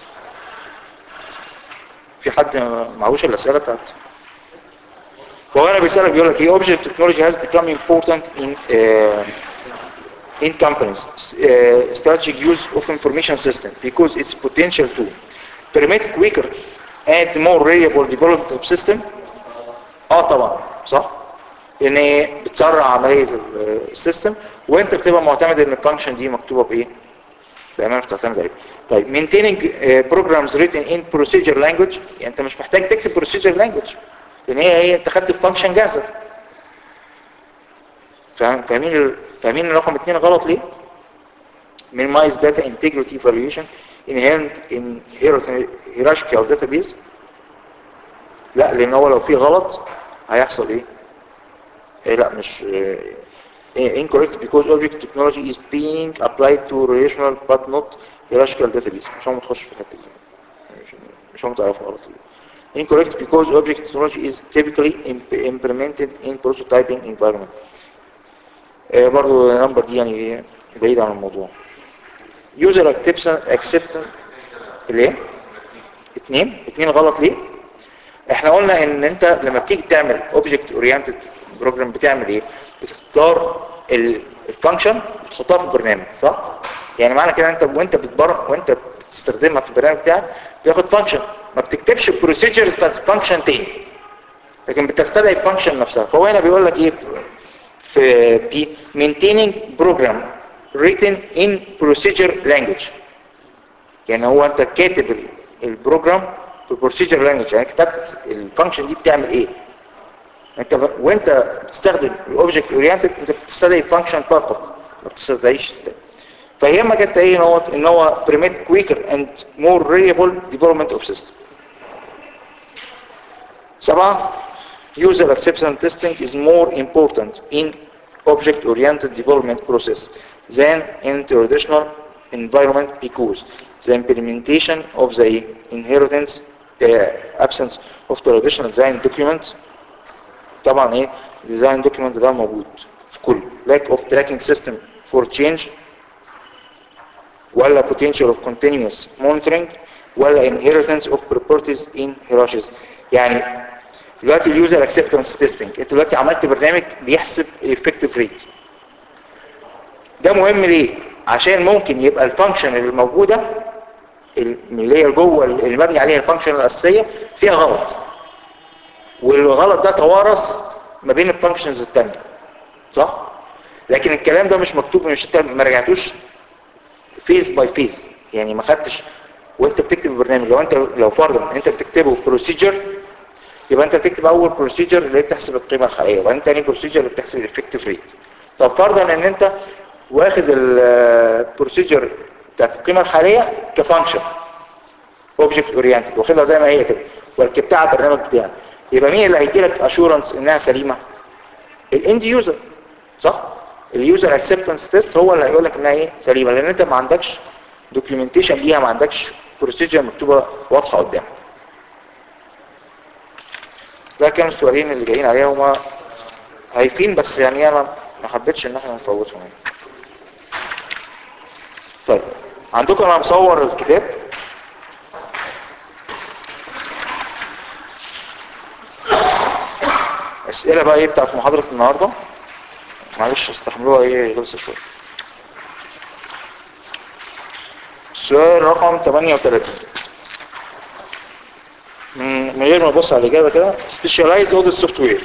في حد معهوش الاسئله بتاعته فهو انا بيسالك بيقول لك ايه object technology has become important in uh, in companies uh, strategic use of information system because its potential to permit quicker and more reliable development of system اه طبعا صح لان هي بتسرع عمليه ال- السيستم وانت بتبقى معتمد ان الفانكشن دي مكتوبه بايه بامانه بتعتمد عليه طيب maintaining uh, programs written in procedure language يعني انت مش محتاج تكتب procedure language لان هي هي انت خدت الفانكشن جاهزه فاهم فاهمين ال- فاهمين رقم اتنين غلط ليه minimize data integrity evaluation inherent in hierarchical database لا لان هو لو في غلط هيحصل ايه إيه لا مش إيه incorrect because object technology is being applied to relational but not hierarchical database مش هم تخش في الحته دي مش, مش هم تعرفوا غلط ليه incorrect because object technology is typically imp- implemented in prototyping environment آه برضو النمبر دي يعني بعيد عن الموضوع user acceptance acceptance ليه اتنين اتنين غلط ليه احنا قلنا ان انت لما بتيجي تعمل object oriented program بتعمل ايه بتختار الفانكشن بتحطها في البرنامج صح يعني معنى كده انت وانت بتبر وانت بتستخدمها في البرنامج بتاعك بياخد فانكشن ما بتكتبش البروسيجرز بتاعت الفانكشن تاني لكن بتستدعي الفانكشن نفسها فهو هنا بيقول لك ايه في بي maintaining program written in procedure language يعني هو انت كاتب ال- البروجرام في بروسيجر لانجوج يعني كتبت الفانكشن دي بتعمل ايه انت ب... وانت بتستخدم الاوبجكت اورينتد انت بتستدعي الفانكشن فقط ما بتستدعيش التاني فيهمك انت ايه ان هو ان هو permit quicker and more reliable development of system سبعة user acceptance testing is more important in object-oriented development process than in traditional environment because the implementation of the inheritance the absence of traditional design documents طبعا ايه design document ده موجود في كل lack of tracking system for change ولا potential of continuous monitoring ولا inheritance of properties in hierarchies يعني دلوقتي اليوزر اكسبتنس تيستنج انت دلوقتي عملت برنامج بيحسب الافكتيف ريت ده مهم ليه عشان ممكن يبقى الفانكشن اللي موجوده اللي هي جوه اللي مبني عليها الفانكشن الاساسيه فيها غلط والغلط ده توارث ما بين الفانكشنز الثانيه صح لكن الكلام ده مش مكتوب مش انت ما رجعتوش فيز باي فيز يعني ما خدتش وانت بتكتب البرنامج لو انت لو فرضا انت بتكتبه بروسيجر يبقى انت تكتب اول بروسيجر اللي هي بتحسب القيمه الحقيقيه وبعدين تاني بروسيجر اللي بتحسب الافكتيف ريت طب فرضا ان انت واخد البروسيجر بتاعت القيمه الحاليه كفانكشن اوبجكت اورينتد واخدها زي ما هي كده وركبتها على البرنامج بتاعك يبقى مين اللي هيدي لك اشورنس انها سليمه الاند يوزر صح اليوزر اكسبتنس تيست هو اللي هيقول لك انها ايه سليمه لان انت ما عندكش دوكيومنتيشن ليها ما عندكش بروسيجر مكتوبه واضحه قدامك ده كانوا السؤالين اللي جايين عليها هما هايفين بس يعني انا ما حبيتش ان احنا نفوتهم يعني. طيب عندكم انا مصور الكتاب اسئله بقى ايه بتاعت محاضره النهارده معلش استحملوها ايه غلسه شويه السؤال رقم 38 من من غير ما ابص على الاجابه كده specialized audit software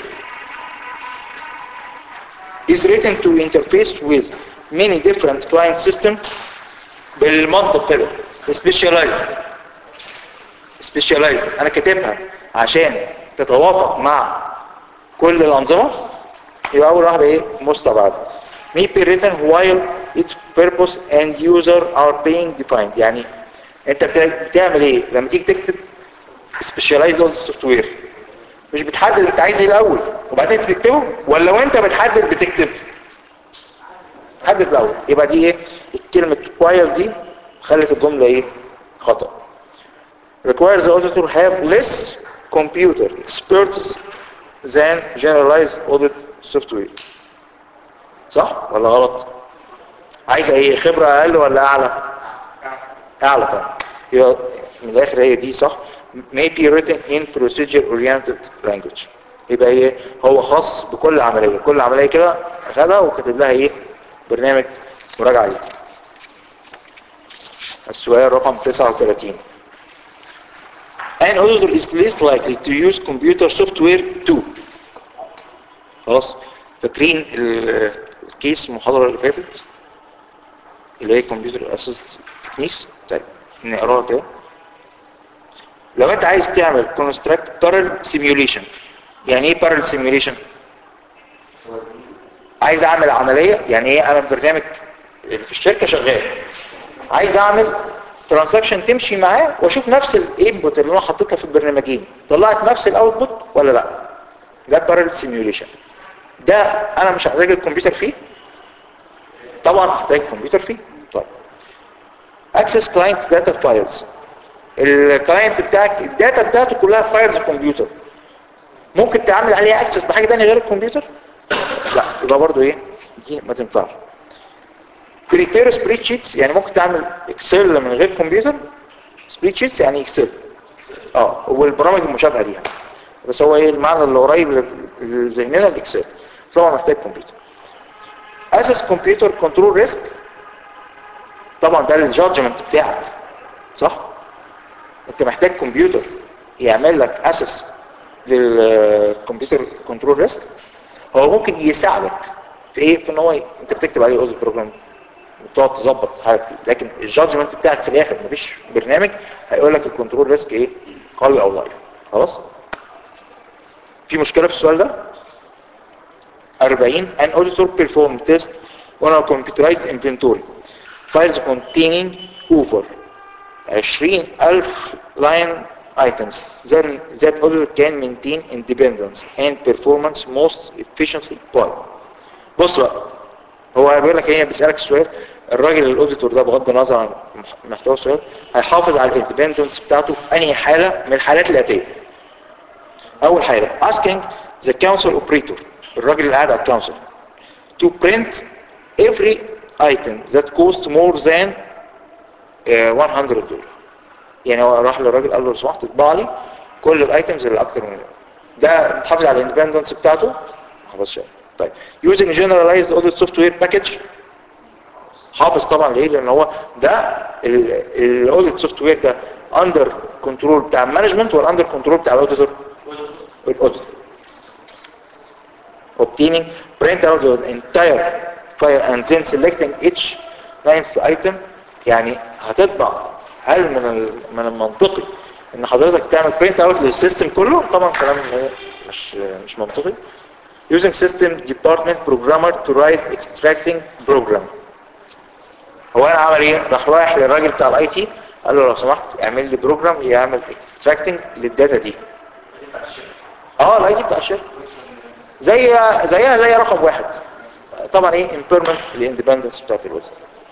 is written to interface with many different client system بالمنطق كده specialized specialized انا كاتبها عشان تتوافق مع كل الانظمه يبقى اول واحده ايه مستبعده may be written while its purpose and user are being defined يعني انت بتا- بتعمل ايه لما تيجي تكتب specialized audit software مش بتحدد انت عايز ايه الاول وبعدين تكتبه ولا وانت بتحدد بتكتب حدد الاول يبقى دي ايه كلمة require دي خلت الجملة ايه خطأ requires the auditor have less computer experts than generalized audit software صح ولا غلط عايزة ايه خبرة اقل ولا اعلى اعلى طبعا يبقى من الاخر هي دي صح may be written in procedure oriented language يبقى ايه هو خاص بكل عملية كل عملية كده خدها وكتب لها ايه برنامج مراجعة ليه السؤال رقم 39 An auditor is least likely to use computer software to خلاص فاكرين ال- الكيس المحاضرة اللي فاتت اللي هي كمبيوتر اسيست تكنيكس طيب نقراها كده لو انت عايز تعمل construct parallel simulation يعني ايه parallel simulation عايز اعمل عملية يعني ايه انا برنامج اللي في الشركة شغال عايز اعمل ترانزاكشن تمشي معاه واشوف نفس الانبوت اللي انا حطيتها في البرنامجين طلعت نفس الاوتبوت ولا لا ده parallel simulation ده انا مش هحتاج الكمبيوتر فيه طبعا هحتاج كمبيوتر فيه طيب access client data files الكلاينت بتاعك الداتا بتاعته كلها فايلز كمبيوتر ممكن تعمل عليها اكسس بحاجه ثانيه غير الكمبيوتر لا يبقى برضو ايه دي ما تنفعش بريبير سبريد شيتس يعني ممكن تعمل اكسل من غير كمبيوتر سبريد شيتس يعني اكسل اه والبرامج المشابهه ليها بس هو ايه المعنى اللي قريب لذهننا الاكسل طبعا محتاج كمبيوتر اساس كمبيوتر كنترول ريسك طبعا ده الجادجمنت بتاعك صح انت محتاج كمبيوتر يعمل لك اساس للكمبيوتر كنترول ريسك هو ممكن يساعدك في ايه في ان هو ي- انت بتكتب عليه اوديت بروجرام وتقعد تظبط حاجه فيه لكن الجادجمنت بتاعك في الاخر مفيش برنامج هيقول لك الكنترول ريسك ايه قوي او ضعيف خلاص في مشكله في السؤال ده 40 an auditor performed test on a computerized inventory files containing over 20,000 line items then that auditor can maintain independence and performance most efficiently by بص بقى هو بيقول لك ايه بيسألك السؤال الراجل الاوديتور ده بغض النظر عن مح- محتوى السؤال هيحافظ على الاندبندنس بتاعته في انهي حالة من الحالات الاتية اول حاجة asking the council operator الراجل اللي قاعد على الكونسل to print every item that cost more than آه، 100 دولار يعني هو راح للراجل قال له لو سمحت اطبع لي كل الايتمز اللي اكتر من ده بتحافظ على الاندبندنس بتاعته ما حافظش عليه. طيب using generalized audit software package حافظ طبعا ليه لان هو ده الاوديت سوفت وير ده اندر كنترول بتاع المانجمنت ولا اندر كنترول بتاع الاوديتور الاوديتور obtaining print out the entire file and then selecting each ninth item يعني هتطبع هل من ال- من المنطقي ان حضرتك تعمل print out للسيستم كله طبعا كلام مش مش منطقي using system department programmer to write extracting program هو انا عمل ايه راح رايح للراجل بتاع الاي تي قال له لو سمحت اعمل لي بروجرام يعمل extracting للداتا دي اه الاي تي بتاع الشركه زي زيها زي رقم واحد طبعا ايه impairment الاندبندنس بتاعت الوزن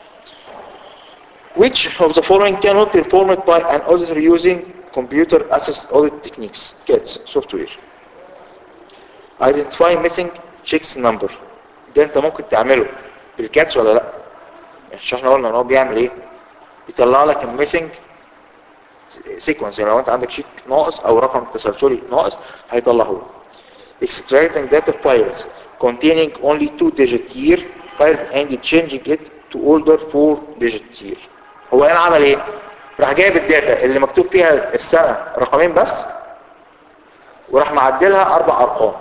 which of the following cannot be performed by an auditor using computer assist audit techniques CATS software identify missing checks number ده انت ممكن تعمله بالكاتس ولا لا مش احنا قلنا ان هو بيعمل ايه يطلع لك الميسنج سيكونس يعني لو انت عندك شيك ناقص او رقم تسلسلي ناقص هيطلعه لك extracting data files containing only two digit year file and changing it to older four digit year هو هنا عمل ايه راح جايب الداتا اللي مكتوب فيها السنة رقمين بس وراح معدلها اربع ارقام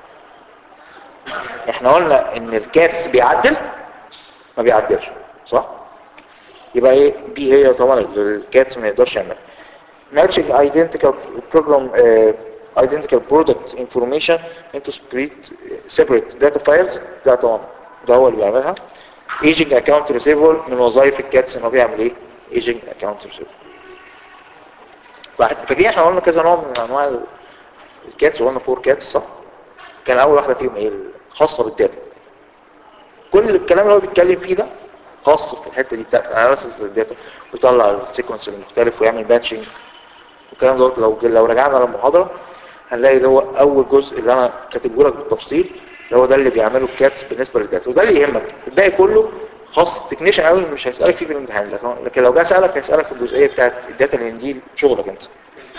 احنا قلنا ان الكاتس بيعدل ما بيعدلش صح يبقى ايه بي هي طبعا الكاتس ما يقدرش يعملها matching identical program uh, identical product information into separate, separate data files ده طبعا ده هو اللي بيعملها aging account receivable من وظائف الكاتس ان هو بيعمل ايه aging account receivable بعد- فدي احنا قلنا كذا نوع من انواع الكاتس وقلنا فور كاتس صح كان اول واحده فيهم ايه خاصه بالداتا كل الكلام اللي هو بيتكلم فيه ده خاص في الحته دي بتاعت اناليسيس للداتا ويطلع السيكونس المختلف ويعمل باتشنج والكلام ده لو لو رجعنا للمحاضره هنلاقي اللي هو اول جزء اللي انا كاتبه لك بالتفصيل اللي هو ده اللي بيعمله الكاتس بالنسبه للداتا وده اللي يهمك الباقي كله خاص تكنيشن قوي مش هيسالك فيه في الامتحان لكن- لكن لو جه سالك هيسالك في الجزئيه بتاعت الداتا اللي دي شغلك انت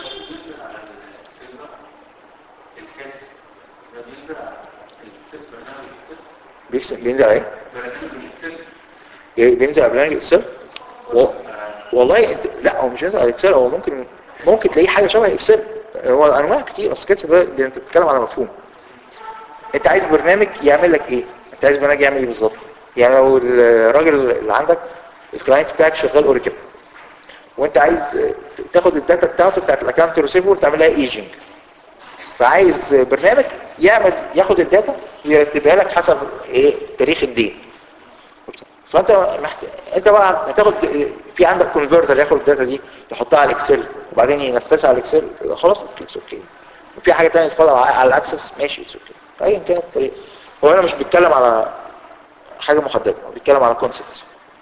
الكاس ده بينزل على الست برنامج الست بيكسب بينزل على ايه؟ برنامج الست بي- بينزل على برنامج اكسل و... والله انت لا هو مش بينزل على اكسل هو ممكن ممكن تلاقيه حاجه شبه اكسل هو انواع كتير اصل كده ده ده انت بتتكلم على مفهوم انت عايز برنامج يعمل لك ايه انت عايز برنامج يعمل ايه بالظبط يعني لو الراجل اللي عندك الكلاينت بتاعك شغال اوراكل وانت عايز تاخد الداتا بتاعته بتاعت الاكونت ريسيفبل تعمل لها ايجنج فعايز برنامج يعمل ياخد الداتا ويرتبها لك حسب ايه تاريخ الدين فانت محتاج انت بقى هتاخد في عندك كونفرتر ياخد الداتا دي يحطها على الاكسل وبعدين ينفذها على الاكسل خلاص اوكي اتس اوكي وفي حاجه ثانيه تدخل على على الاكسس ماشي اتس اوكي ايا كانت الطريقه هو هنا مش بيتكلم على حاجه محدده هو بيتكلم على كونسبت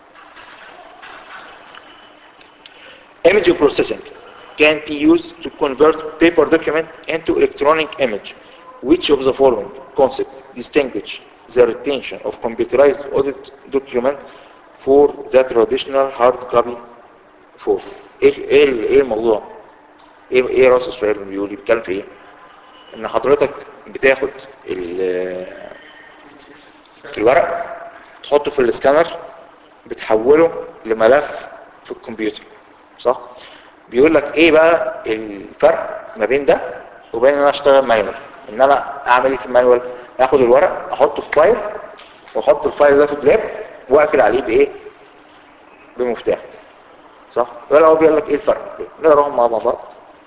Image processing can be used to convert paper document into electronic image. Which of the following concept distinguish the retention of computerized audit document for the traditional hard copy form? ايه ايه ايه الموضوع؟ ايه ايه راس السؤال اللي بيقول بيتكلم في ايه؟ ان حضرتك بتاخد ال- الورق تحطه في الاسكانر بتحوله لملف في الكمبيوتر صح بيقول لك ايه بقى الفرق ما بين ده وبين ان انا اشتغل مانوال ان انا اعمل ايه في المانوال اخد الورق احطه في فايل واحط الفايل ده في دولاب واقفل عليه بايه بمفتاح صح ولا هو بيقول لك ايه الفرق نقراهم مع بعض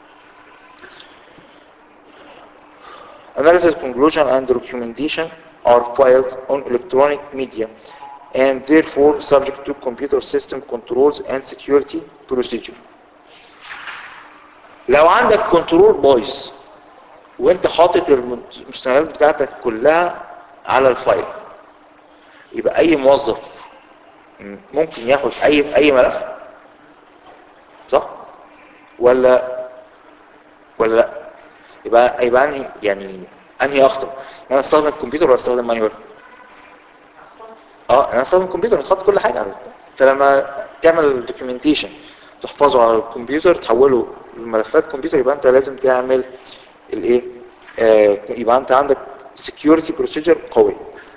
Analysis, conclusion, and documentation are filed on electronic media and therefore subject to computer system controls and security procedure. لو عندك كنترول بايظ وانت حاطط المستندات بتاعتك كلها على الفايل يبقى اي موظف ممكن ياخد اي اي ملف صح ولا ولا لا يبقى يبقى انهي يعني انهي اخطر انا استخدم الكمبيوتر ولا استخدم مانيوال اه انا استخدم الكمبيوتر تحط كل حاجه عليه فلما تعمل دوكيومنتيشن تحفظه على الكمبيوتر تحوله لملفات كمبيوتر يبقى انت لازم تعمل الايه آه يبقى انت عندك security procedure قوي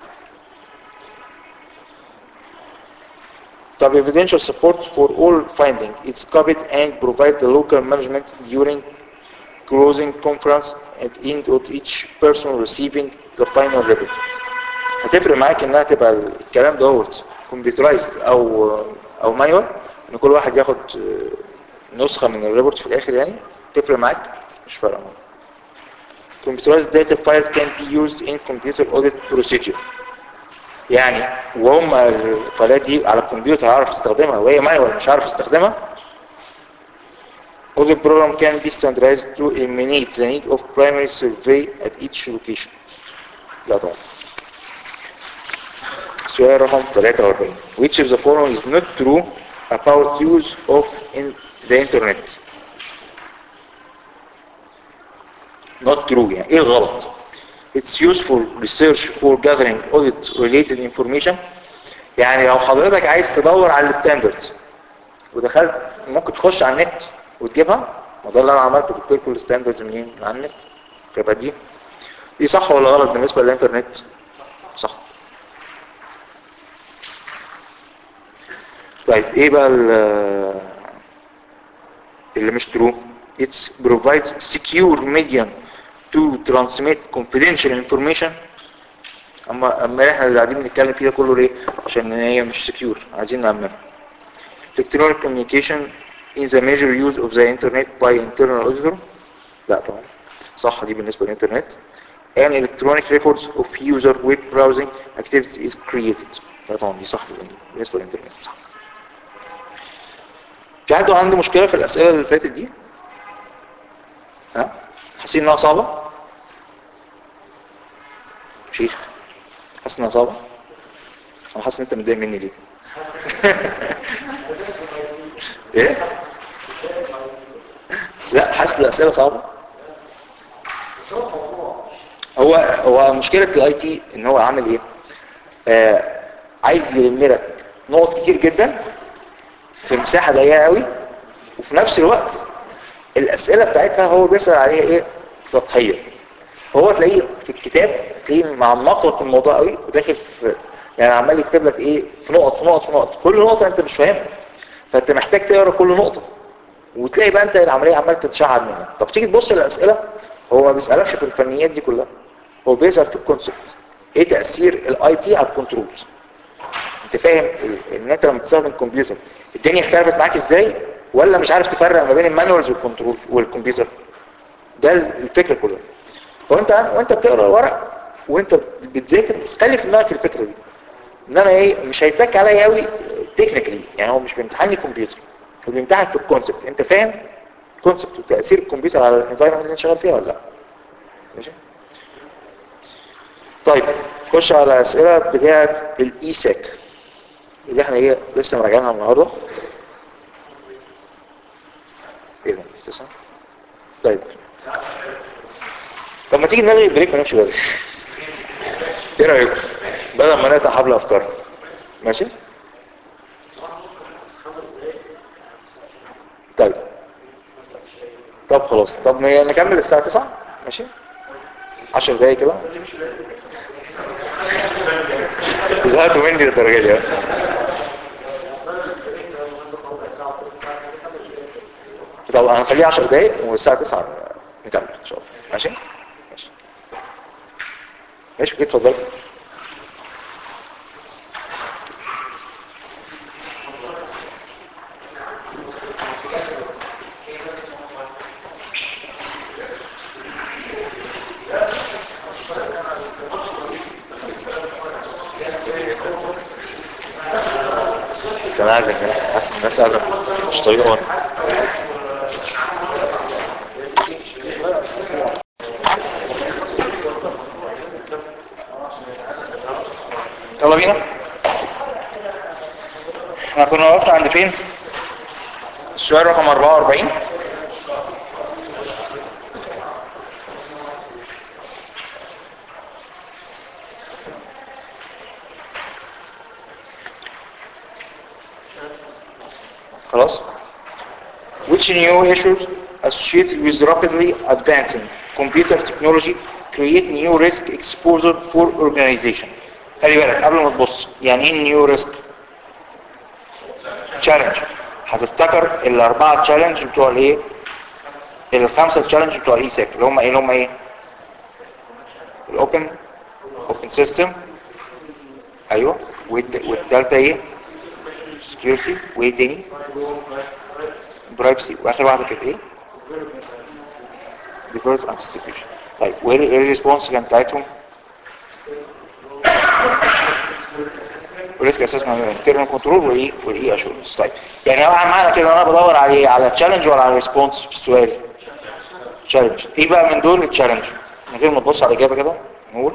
طب evidential support for all finding it's copied and provide the local management during closing conference at end of each person receiving the final report هتفرق معاك انها تبقى الكلام دوت كمبيوترايزد او او مانيوال ان كل واحد ياخد نسخة من الريبورت في الاخر يعني تفرق معاك مش فارقه معاك computerized data file can be used in computer audit procedure يعني وهم الفايلات دي على الكمبيوتر هعرف استخدمها وهي مانيوال مش عارف استخدمها audit program can be standardized to eliminate the need of primary survey at each location لا طبعا سؤال رقم 43 which of the following is not true about use of in the internet not true يعني ايه غلط it's useful research for gathering audit related information يعني لو حضرتك عايز تدور على الستاندردز ودخلت ممكن تخش على النت وتجيبها ما ده اللي انا عملته جبت لكم الستاندردز منين من على النت يبقى دي دي صح ولا غلط بالنسبه للانترنت صح طيب ايه بقى اللي مش true it provides secure medium to transmit confidential information اما اما احنا اللي قاعدين بنتكلم فيه ده كله ليه عشان هي مش secure عايزين نأمنها electronic communication in the major use of the internet by internal auditor لا طبعا صح دي بالنسبة للإنترنت and electronic records of user web browsing activity is created لا طبعا دي صح بالنسبة للإنترنت صح في حد عنده مشكلة في الأسئلة اللي فاتت دي ها حاسين انها صعبة شيخ حاسس انها صعبة انا حاسس ان انت متضايق مني ليه ايه لا حاسس الاسئله صعبه هو هو مشكله الاي تي ان هو عامل ايه آه عايز يلم لك نقط كتير جدا في مساحه ضيقه قوي وفي نفس الوقت الاسئله بتاعتها هو بيسال عليها ايه سطحيه هو تلاقيه في الكتاب تلاقيه معمق لك الموضوع قوي وداخل في يعني عمال يكتب لك ايه في نقط في نقط في نقط كل نقطه انت مش فاهمها فانت محتاج تقرا كل نقطه وتلاقي بقى انت العمليه عمال تتشعب منها طب تيجي تبص للاسئله هو ما بيسالكش في الفنيات دي كلها هو بيسال في الكونسبت ايه تاثير الاي تي على الكنترول انت فاهم ال- ان انت لما تستخدم كمبيوتر الدنيا اختلفت معاك ازاي ولا مش عارف تفرق ما بين المانوالز والكنترول والكمبيوتر ده الفكره كلها وانت وانت بتقرا الورق وانت بتذاكر خلي في دماغك الفكره دي ان انا ايه مش هيتك عليا قوي تكنيكالي يعني هو مش بيمتحني كمبيوتر هو بيمتحن في الكونسبت انت فاهم الكونسبت وتاثير الكمبيوتر على الانفايرمنت اللي انت شغال فيها ولا لا ماشي طيب خش على الاسئله بتاعه الاي ساك اللي احنا ايه لسه مراجعينها النهارده ايه ده تسعة طيب طب ما تيجي نلغي البريك ونمشي بدري ايه رايكم بدل ما نقطع حبل افكار ماشي طيب طب خلاص طب ن- نكمل الساعة 9 ماشي 10 دقايق كده زهقتوا مني للدرجة دي ها؟ طب هنخليه 10 دقايق والساعة 9 نكمل ان شاء الله ماشي ماشي ماشي كده اتفضل سمعتك حاسس ان الناس قاعده مش طايقه يلا بينا احنا كنا وقفنا عند فين السؤال رقم 44 خلاص which new issues associated with rapidly advancing computer technology create new risk exposure for organization خلي بالك قبل ما تبص يعني ايه نيو ريسك تشالنج هتفتكر الاربعه تشالنج بتوع الايه الخمسه تشالنج بتوع الاي سيك اللي هم ايه اللي هم ايه الاوبن اوبن سيستم ايوه والت- والتالتة ايه سكيورتي وايه تاني برايفسي واخر واحده كانت ايه ديفيرت انتستيفيشن طيب وايه ال- إيه الريسبونس كان بتاعتهم وريسك اسسمنت انترنال كنترول وايه والاي اشورنس طيب يعني هو معنى كده انا بدور على ايه على تشالنج ولا على ريسبونس في السؤال تشالنج ايه بقى من دول التشالنج من غير ما تبص على الاجابه كده نقول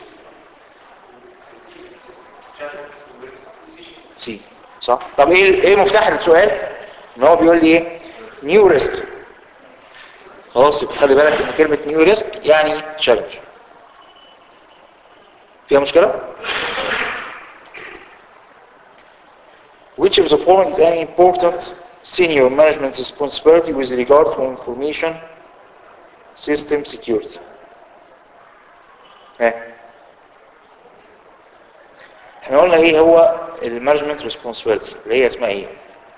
سي صح طب ايه ايه مفتاح السؤال ان هو بيقول لي ايه نيو ريسك خلاص يبقى خلي بالك ان كلمه نيو ريسك يعني تشالنج فيها مشكله Which of the following is any important senior management responsibility with regard to information system security? ها احنا قلنا ايه هو المانجمنت responsibility اللي هي اسمها ايه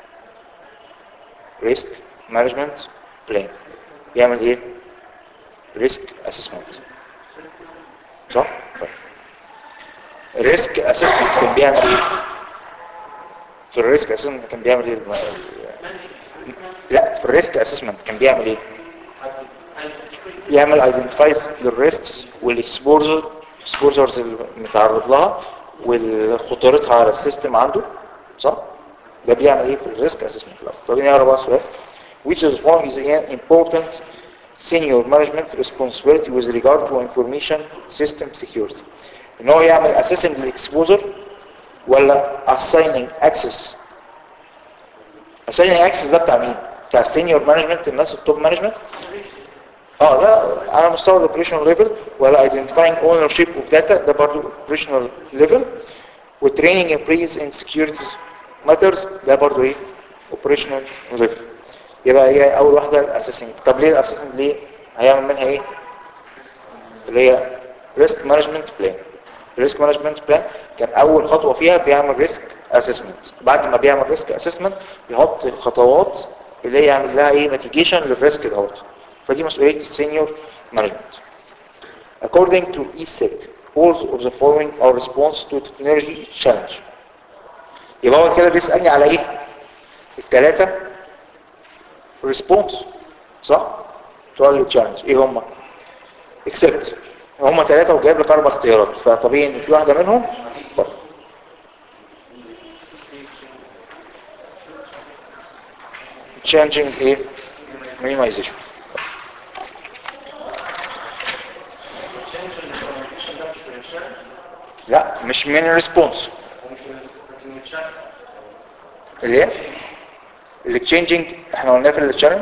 risk management plan بيعمل ايه risk assessment صح طيب risk assessment كان بيعمل ايه في الريسك اسسمنت كان بيعمل ايه الم- لا في الريسك اسسمنت كان بيعمل ايه يعمل ايدنتيفايز للريسكس والاكسبوجر اكسبوجرز اللي متعرض لها وخطورتها على السيستم عنده صح ده بيعمل ايه في الريسك اسسمنت طب نقرا بقى السؤال which is one is an important senior management responsibility with regard to information system security ان هو يعمل assessing للاكسبوزر ولا assigning access assigning access ده بتاع مين بتاع السينيور مانجمنت الناس التوب مانجمنت اه ده على مستوى الاوبريشنال ليفل ولا identifying ownership of data ده برضو operational level وtraining employees in security matters ده برضو ايه operational level يبقى هي اول واحده الاساسنج طب ليه الاساسنج ليه هيعمل منها ايه اللي هي ريسك مانجمنت بلان الريسك مانجمنت بلان كان اول خطوه فيها بيعمل ريسك اسسمنت بعد ما بيعمل ريسك اسسمنت يحط الخطوات اللي هي يعمل لها ايه ميتيجيشن للريسك دوت فدي مسؤوليه السينيور مانجمنت according to ESEC all of the following are response to technology challenge يبقى هو كده بيسالني على ايه الثلاثه ريسبونس صح سؤال التشالنج ايه هم اكسبت هم ثلاثه وجايب لك اربع اختيارات فطبيعي ان في واحده منهم بره changing ايه minimization change الانفورميشن ده مش بينشال لا مش من الريسبونس ومش بس بينشال اللي ايه التشينجينج احنا قلناه في التشالنج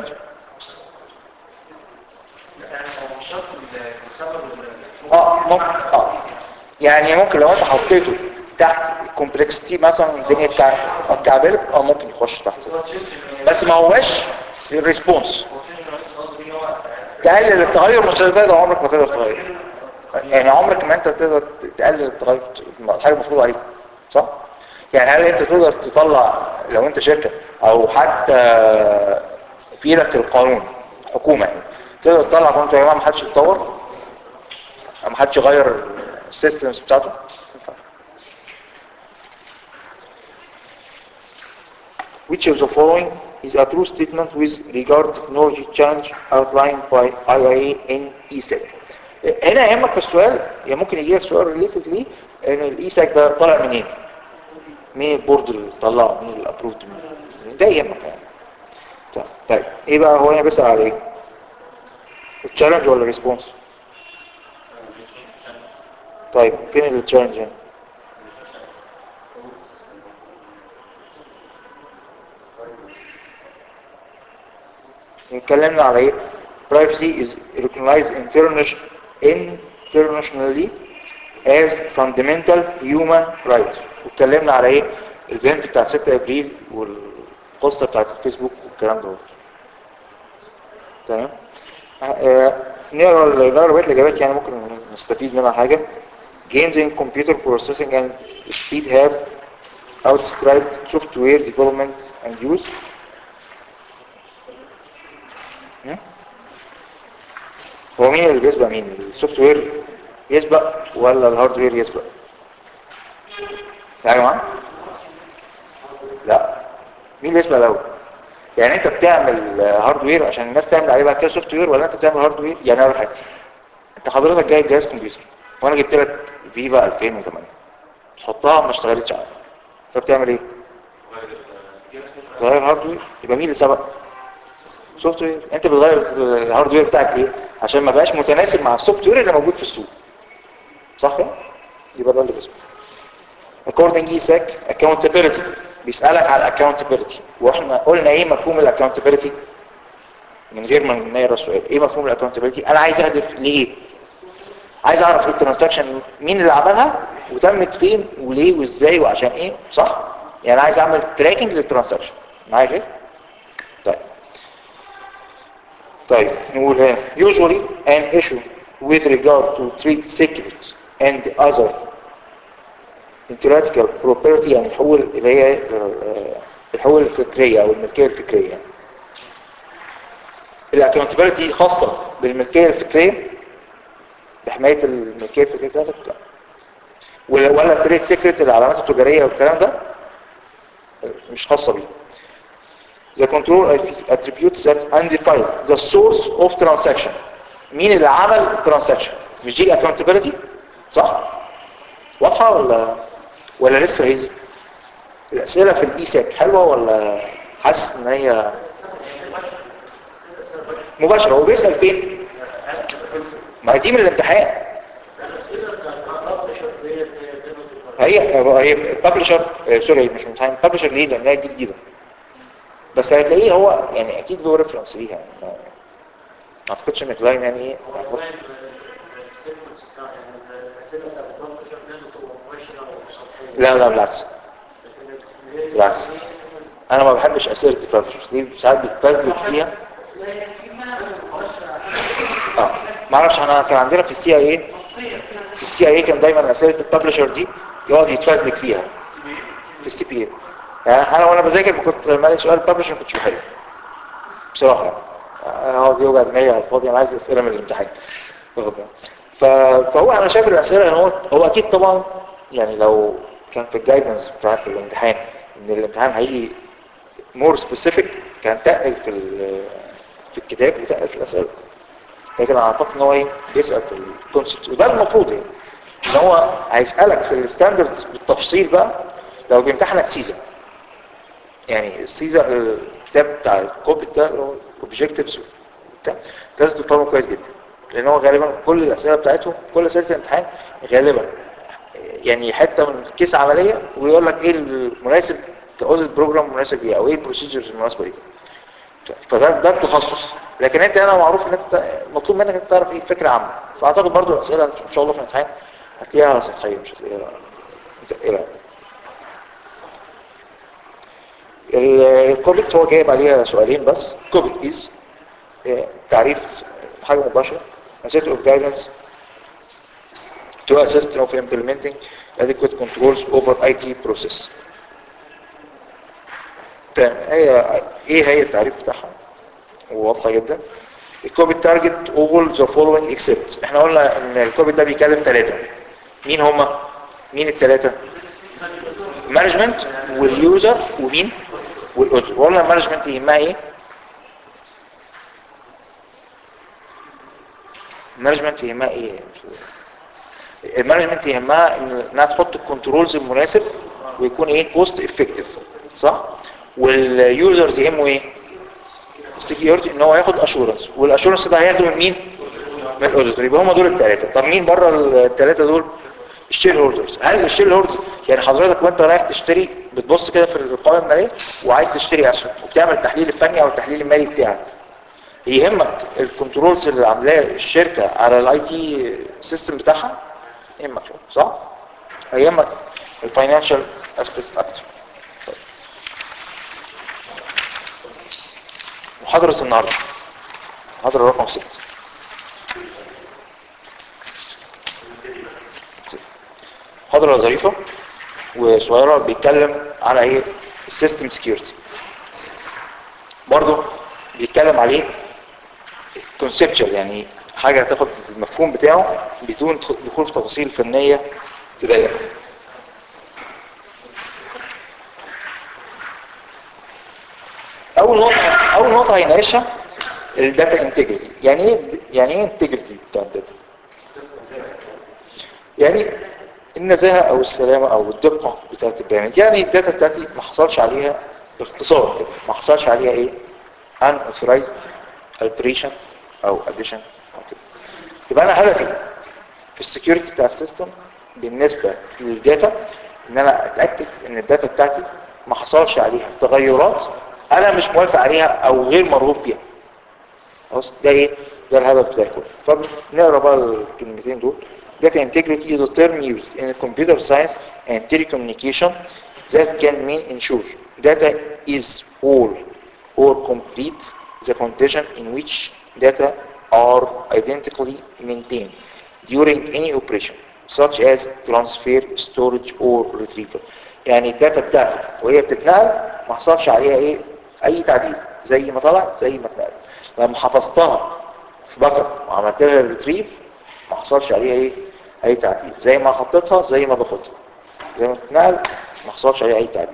يعني هو مش شرط المسبب اه ممكن اه يعني ممكن لو انت حطيته تحت الكومبلكسيتي مثلا الدنيا بتاع الكعبلة اه ممكن يخش تحت بس ما هوش الريسبونس تقلل التغير مش هتقدر عمرك ما تقدر تغير يعني عمرك ما انت تقدر تقلل التغير حاجه مفروض عليك صح يعني هل انت تقدر تطلع لو انت شركه او حتى في ايدك القانون حكومه يعني تقدر تطلع قانون يا جماعه ما حدش يتطور ما حدش يغير السيستمز بتاعته Which of the following is a true statement with regard to technology challenge outlined by IIA in ESEC هنا يهمك في السؤال يا ممكن يجي لك سؤال ريليتد ليه ان الايساك ده طالع منين مين البورد اللي طلعه مين الابروفد مين ده يهمك يعني طيب, طيب ايه بقى هو هنا بيسأل على ايه التشالنج ولا الريسبونس طيب فين التشالنج هنا اتكلمنا على ايه privacy is recognized internation- internationally as fundamental human right واتكلمنا على ايه البنت بتاع 6 ابريل والقصه بتاعت الفيسبوك والكلام ده تمام آه، نقرا نقرا بقيه الاجابات يعني ممكن نستفيد منها حاجه gains in computer processing and speed have outstripped software development and use م? هو مين اللي بيسبق مين السوفت وير يسبق ولا الهاردوير يسبق يا جماعه لا مين اللي يسبق الاول يعني انت بتعمل هاردوير عشان الناس تعمل عليه بعد كده سوفت وير ولا انت بتعمل هاردوير يعني اول حاجه انت حضرتك جايب جهاز كمبيوتر وانا جبت لك فيفا 2008 تحطها ما اشتغلتش عادي فبتعمل ايه تغير هاردوير يبقى مين اللي سبق سوفت وير انت بتغير الهاردوير بتاعك ليه عشان ما بقاش متناسب مع السوفت وير اللي موجود في السوق صح كده يبقى ده اللي بيسبق according ESEC accountability بيسألك على accountability واحنا قلنا ايه مفهوم الاكونتابيلتي من غير ما نقرا السؤال ايه مفهوم الاكونتابيلتي انا عايز اهدف لايه عايز اعرف ايه الترانزاكشن مين اللي عملها وتمت فين وليه وازاي وعشان ايه صح يعني عايز اعمل تراكنج للترانزاكشن معايا كده طيب طيب نقول هنا usually an issue with regard to trade secrets and other intellectual property يعني الحقوق اللي هي آه، الحقوق الفكرية او الملكية الفكرية يعني. الاكونتابيلتي خاصة بالملكية الفكرية بحماية الملكية الفكرية بتاعتك لا. ولا ولا تريد سيكريت العلامات التجارية والكلام ده مش خاصة بيه The control attributes that undefined the source of transaction مين اللي عمل الترانزاكشن مش دي accountability صح واضحة ولا ولا لسه هيزي الأسئلة في الإيساك حلوة ولا حاسس ان هي مباشرة هو بيسأل فين ما هي دي من الامتحان هي هي بابلشر سوري مش امتحان بابلشر ليه لان هي دي جديدة بس هتلاقيه هو يعني اكيد له ريفرنس ليها ما ما اعتقدش ان كلاين يعني ايه لا لا بالعكس بالعكس انا ما بحبش اسئله البابلشر دي ساعات بتبذل فيها اه ما اعرفش انا كان عندنا في السي اي اي في السي اي اي كان دايما اسئله البابلشر دي يقعد يتفزلك فيها في السي بي اي يعني انا وانا بذاكر كنت لما الاقي سؤال بابلشر ما كنتش بحل بصراحه انا هقعد يوجع دماغي على الفاضي انا عايز اسئله من الامتحان واخد بالك؟ ف- فهو انا شايف الاسئله ان هو هو اكيد طبعا يعني لو كان في الجايدنس بتاعت الامتحان ان الامتحان هيجي مور سبيسيفيك كان تقل في ال- في الكتاب وتقل في الاسئله لكن انا اعتقد ان هو ايه بيسال في الكونسبت وده المفروض يعني ان هو هيسالك في الستاندردز بالتفصيل بقى لو بيمتحنك سيزا يعني السيزا الكتاب بتاع الكوبت ده اللي هو اوبجكتيفز وبتاع لازم تفهمه كويس جدا لان هو غالبا كل الاسئله بتاعتهم كل اسئله الامتحان غالبا يعني حته من كيس عمليه ويقول لك ايه المناسب كاوديت بروجرام مناسب ليه او ايه البروسيجرز المناسبه ليه فده ده التخصص لكن انت انا معروف ان انت مطلوب منك انت تعرف ايه فكره عامه فاعتقد برضو الاسئله ان شاء الله في الامتحان هتلاقيها سطحيه مش هتلاقيها متقله الكوبت هو جايب عليها سؤالين بس كوبت از تعريف حاجه مباشره a set of guidance to assist of implementing adequate controls over IT process تمام هي ايه هي التعريف بتاعها واضحه جدا الكوبيت تارجت all the following except احنا قلنا ان الكوبيت ده بيكلم ثلاثه مين هما مين الثلاثه مانجمنت واليوزر ومين والاودر وقلنا المانجمنت يهمها ايه المانجمنت يهمها ايه المانجمنت يهمها إن- انها تحط الكنترولز المناسب ويكون ايه كوست افكتيف صح واليوزرز يهمه ايه السكيورتي ان هو ياخد اشورنس والاشورنس ده هياخده من مين من الاوديتور يبقى هم دول الثلاثه طب مين بره الثلاثه دول الشير هولدرز هل الشير هولدرز يعني حضرتك وانت رايح تشتري بتبص كده في القائمه الماليه وعايز تشتري اسهم وبتعمل التحليل الفني او التحليل المالي بتاعك يهمك الكنترولز اللي عاملاه الشركه على الاي تي سيستم بتاعها يهمك صح هيهمك الفاينانشال اسبيكت اكتر محاضرة النهاردة محاضرة رقم 6 محاضرة ظريفة وصغيرة بيتكلم على ايه السيستم سكيورتي برضو بيتكلم عليه كونسبتشال يعني حاجة تاخد المفهوم بتاعه بدون دخول في تفاصيل فنية تضايقك اول نقطة اول نقطة هيناقشها الداتا انتجريتي يعني ايه يعني ايه انتجريتي بتاع الداتا يعني النزاهة او السلامة او الدقة بتاعت البيانات يعني الداتا بتاعتي ما حصلش عليها باختصار كده ما حصلش عليها ايه unauthorized alteration او addition او كده يبقى انا هدفي في السكيورتي بتاع السيستم بالنسبة للداتا ان انا اتأكد ان الداتا بتاعتي ما حصلش عليها تغيرات انا مش موافق عليها او غير مرغوب فيها خلاص ده ايه ده الهدف بتاعي كله فنقرا بقى الكلمتين دول data integrity is a term used in computer science and telecommunication that can mean ensure data is all or complete the condition in which data are identically maintained during any operation such as transfer, storage or retrieval يعني الداتا بتاعتي وهي بتتنقل ما حصلش عليها ايه اي تعديل زي ما طلعت زي ما اتنقلت لما حفظتها في باك اب وعملت لها ريتريف ما حصلش عليها ايه اي تعديل زي ما حطيتها زي ما باخدها زي ما اتنقل ما حصلش عليها اي تعديل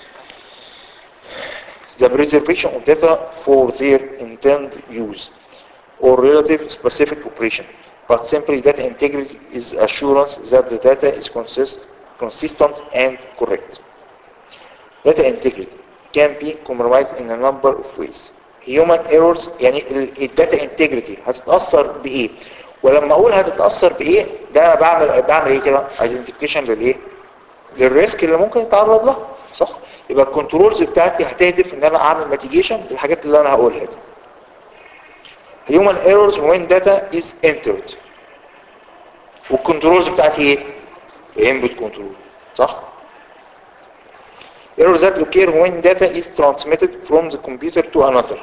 the preservation of data for their intended use or relative specific operation but simply data integrity is assurance that the data is consist, consistent and correct data integrity can be compromised in a number of ways human errors يعني الداتا انتجريتي هتتاثر بايه ولما اقول هتتاثر بايه ده انا بعمل بعمل ايه كده ايدنتيفيكيشن للايه للريسك اللي ممكن يتعرض له صح يبقى الكنترولز بتاعتي هتهدف ان انا اعمل ميتيجيشن للحاجات اللي انا هقولها دي human errors when data is entered والكنترولز بتاعتي ايه input كنترول صح errors that occur when data is transmitted from the computer to another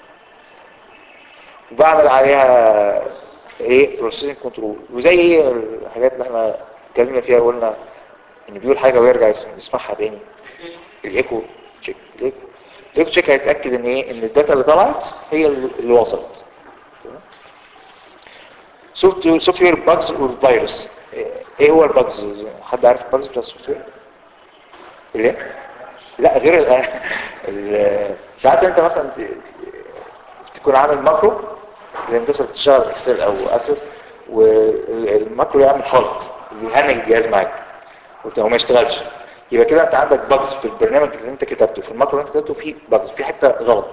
بعمل عليها ايه processing كنترول وزي ايه الحاجات اللي احنا اتكلمنا فيها وقلنا ان بيقول حاجه ويرجع يسمع- يسمعها تاني الايكو تشيك الايكو الايكو تشيك هيتاكد ان ايه ان الداتا اللي طلعت هي اللي وصلت سوفت سوفت وير باجز والفيروس ايه هو الباجز حد عارف الباجز بتاع السوفت وير ايه لا غير ال ال- ساعات انت مثلا ت- تكون عامل ماكرو الهندسه بتشتغل اكسل او اكسس والماكرو يعمل خلط يهنج الجهاز معاك وت- وما يشتغلش يبقى كده انت عندك باجز في البرنامج اللي انت كتبته في الماكرو اللي انت كتبته فيه باجز في حته غلط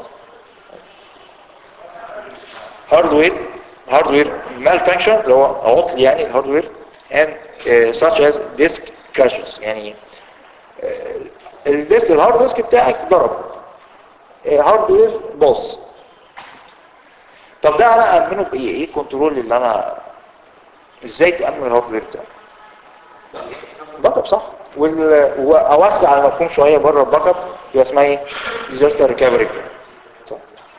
هاردوير هاردوير malfunction اللي هو عطل يعني الهاردوير and uh, such as disk crashes يعني آه، الديسك الهارد ديسك بتاعك ضرب هاردوير باظ طب ده انا امنه بايه ايه الكنترول اللي انا ازاي تامن الهاردوير بتاعك باك اب صح وال... واوسع المفهوم شويه بره الباك اب يبقى اسمها ايه ديزاستر ريكفري صح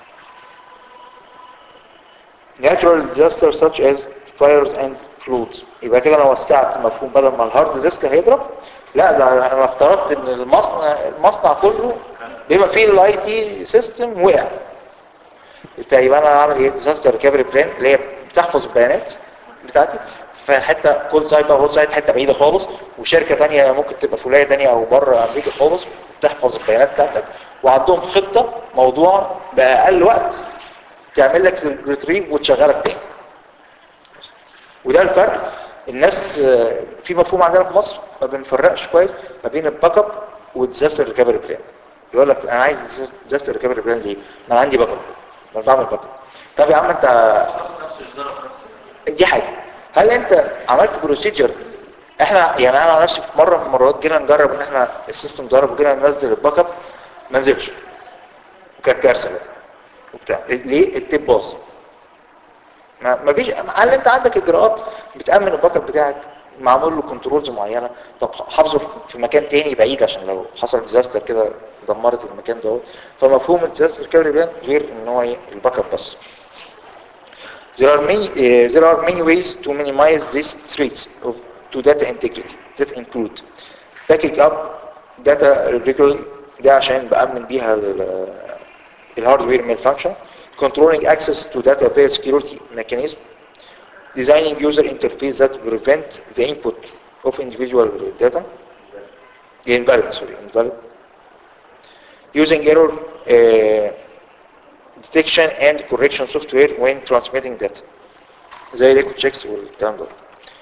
natural disasters such as fires and floods يبقى كده انا وسعت المفهوم بدل ما الهارد ديسك هيضرب لا ده انا افترضت ان المصنع المصنع كله بيبقى فيه الاي تي سيستم وقع يبقى يبقى انا اعمل ايه ديزاستر ريكفري بلان اللي هي بتحفظ البيانات بتاعتي في حته كل سايت بقى كل سايت حته بعيده خالص وشركه ثانيه ممكن تبقى في ولايه ثانيه او بره امريكا خالص بتحفظ البيانات بتاعتك وعندهم خطه موضوع باقل وقت تعمل لك ريتريف وتشغلك تاني وده الفرق الناس آه، في مفهوم عندنا في مصر ما بنفرقش كويس ما بين الباك اب والديزاستر ريكفري بلان يقول لك انا عايز ديزاستر ريكفري بلان ليه؟ ما انا عندي باك اب ما أنا بعمل باك اب طب يا عم انت دي حاجه هل انت عملت بروسيجر احنا يعني انا على نفسي في مره من المرات جينا نجرب ان احنا السيستم ضرب وجينا ننزل الباك اب ما نزلش وكانت كارثه بقى وبتاع ليه التيب باظ ما ما فيش هل انت عندك اجراءات بتامن الباك اب بتاعك معمول له كنترولز معينه طب حافظه في مكان تاني بعيد عشان لو حصل ديزاستر كده دمرت المكان ده فمفهوم الديزاستر ريكفري بلان غير ان هو ايه الباك اب بس There are many uh, there are many ways to minimize these threats of, to data integrity that include backing up data regularly ده عشان بأمن بيها ال- الهاردوير malfunction controlling access to data via security mechanism designing user interface that prevent the input of individual data invalid sorry invalid using error uh, detection and correction software when transmitting data زي ريكو تشيكس والكلام ده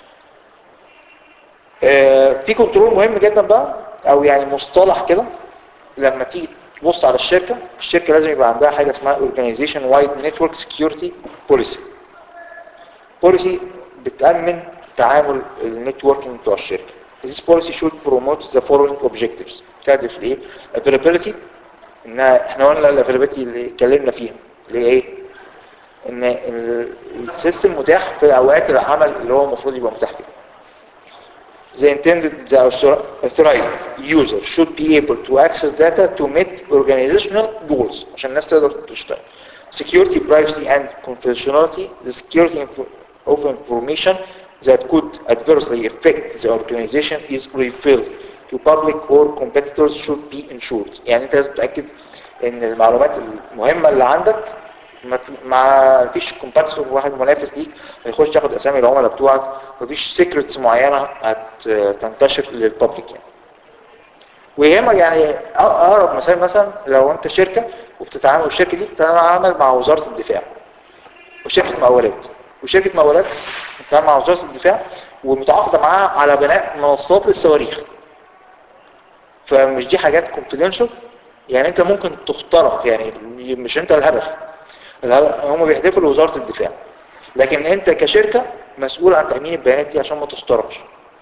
آه، في كنترول مهم جدا بقى او يعني مصطلح كده لما تيجي تبص على الشركة الشركة لازم يبقى عندها حاجة اسمها Organization Wide Network Security Policy Policy بتأمن تعامل النتوركينج بتوع الشركة This policy should promote the following objectives تهدف لإيه؟ Availability إنها إحنا قلنا ال availability اللي اتكلمنا فيها اللي هي إيه؟ إن ال- السيستم متاح في أوقات العمل اللي هو المفروض يبقى متاح فيها the intended the authorized user should be able to access data to meet organizational goals عشان الناس تقدر تشتغل security privacy and confidentiality the security info- of information that could adversely affect the organization is revealed to public or competitors should be ensured يعني انت لازم تتاكد ان المعلومات المهمه اللي عندك ما ت- ما فيش كومباتيتور واحد منافس ليك هيخش ياخد اسامي العملاء بتوعك مفيش سيكريتس معينه هتنتشر للبابليك يعني ويهمك يعني أ- اقرب مثال مثلا لو انت شركه وبتتعامل الشركه دي بتتعامل مع وزاره الدفاع وشركه مقاولات وشركه مقاولات بتتعامل مع وزاره الدفاع ومتعاقده معاها على بناء منصات للصواريخ فمش دي حاجات كونفيدنشال يعني انت ممكن تخترق يعني مش انت الهدف الهدف- هم بيهدفوا لوزارة الدفاع لكن انت كشركة مسؤول عن تأمين البيانات دي عشان ما تخترقش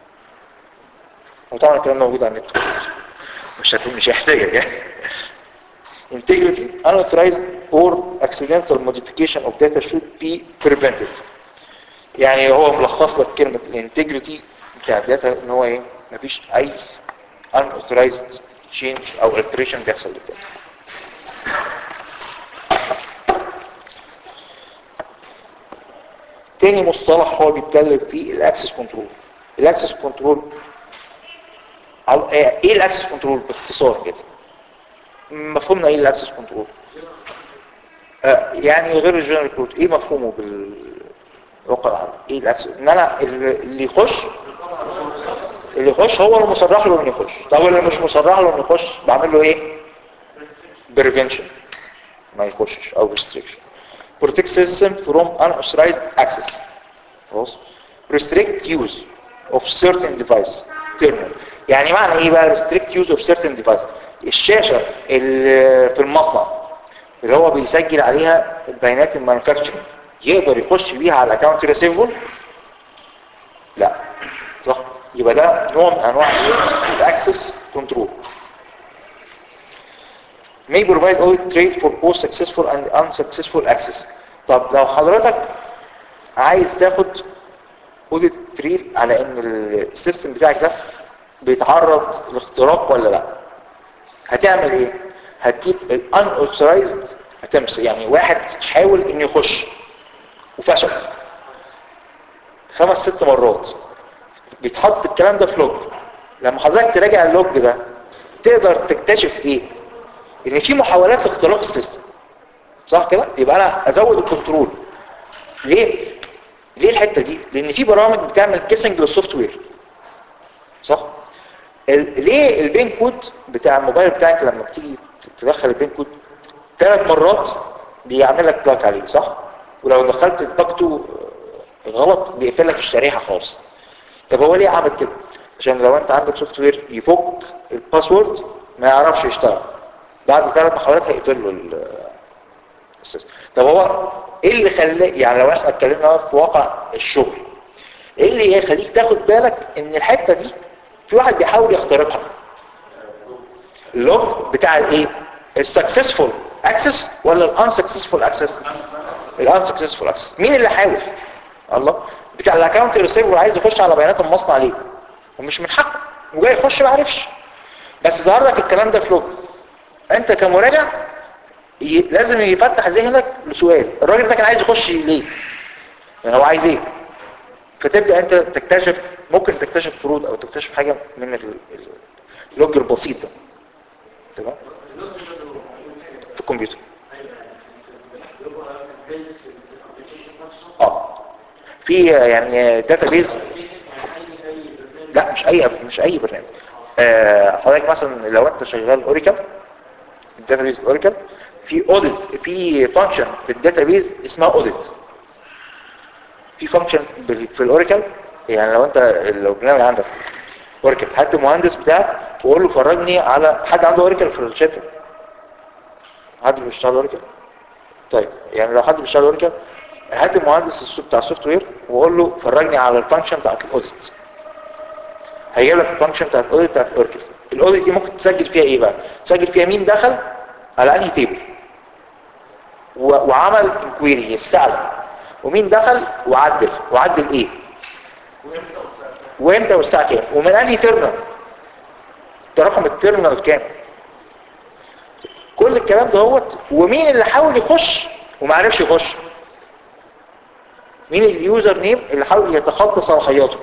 وطبعا الكلام ده موجود على النت مش هت... مش هيحتاجك يعني integrity unauthorized or accidental modification of data should be prevented يعني هو ملخص لك كلمة الانتجريتي بتاع الداتا ان هو ايه مفيش اي unauthorized change او alteration بيحصل للداتا تاني مصطلح هو بيتكلم فيه الاكسس كنترول الاكسس كنترول ايه الاكسس كنترول باختصار كده مفهومنا ايه الاكسس كنترول آه، يعني غير الجنرال كود ايه مفهومه بالواقع العربي ايه الاكسس ان انا اللي يخش اللي يخش هو اللي مصرح له انه يخش طب اللي مش مصرح له انه يخش بعمل له ايه بريفنشن ما يخشش او restriction protect system from unauthorized access خلاص restrict use of certain device terminal يعني معنى ايه بقى restrict use of certain device الشاشة اللي في المصنع اللي هو بيسجل عليها بيانات المانيفاكتشرنج يقدر يخش بيها على الاكونت ريسيفبل لا صح يبقى ده نوع من انواع الاكسس كنترول may provide audit trade for both successful and unsuccessful access طب لو حضرتك عايز تاخد audit تريل على ان السيستم بتاعك ده بيتعرض لاختراق ولا لا هتعمل ايه هتجيب unauthorized attempts يعني واحد حاول انه يخش وفشل خمس ست مرات بيتحط الكلام ده في لوج لما حضرتك تراجع اللوج ده تقدر تكتشف ايه ان في محاولات لاختراق السيستم صح كده يبقى انا ازود الكنترول ليه ليه الحته دي لان في برامج بتعمل كيسنج للسوفت وير صح ال- ليه البين كود بتاع الموبايل بتاعك لما بتيجي تدخل البين كود ثلاث مرات بيعمل لك بلاك عليه صح ولو دخلت طاقته غلط بيقفل لك الشريحه خالص طب هو ليه عمل كده عشان لو انت عندك سوفت وير يفك الباسورد ما يعرفش يشتغل بعد ثلاث محاولات هيقفل له ال- السيستم طب هو ايه اللي خلاه يعني لو احنا اتكلمنا في واقع الشغل ايه اللي يخليك تاخد بالك ان الحته دي في واحد بيحاول يخترقها اللوج بتاع الايه السكسسفول اكسس ولا الانسكسسفول اكسس الانسكسسفول اكسس مين اللي حاول الله بتاع الاكونت ريسيفر عايز يخش على بيانات المصنع ليه ومش من حقه وجاي يخش ما عرفش بس ظهر لك الكلام ده في لوج انت كمراجع ي... لازم يفتح ذهنك لسؤال الراجل ده كان عايز يخش ليه يعني هو عايز ايه فتبدأ انت تكتشف ممكن تكتشف فروض او تكتشف حاجة من ال- ال- اللوج البسيط ده تمام في الكمبيوتر اه في يعني داتابيز لا مش اي مش اي برنامج آه حضرتك مثلا لو انت شغال اوريكل الداتابيز اوريكل في اوديت في فانكشن في الداتابيز اسمها اوديت في فانكشن في الاوراكل يعني لو انت لو البرنامج عندك اوراكل حد مهندس بتاعك وقول له فرجني على حد عنده اوراكل في الشركه حد بيشتغل اوراكل طيب يعني لو حد بيشتغل اوراكل هات المهندس السوق بتاع السوفت وير وقول له فرجني على الفانكشن بتاعت الاوديت هيجيب لك الفانكشن بتاعت الاوديت بتاعت اوراكل الاوديت دي ممكن تسجل فيها ايه بقى تسجل فيها مين دخل على انهي تيبل و- وعمل انكويري يستعلم ومين دخل وعدل وعدل ايه وامتى والساعه كام ومن انهي تيرمينال ده رقم التيرمينال كام كل الكلام دهوت ومين اللي حاول يخش وما عرفش يخش مين اليوزر نيم اللي حاول يتخطى صلاحياته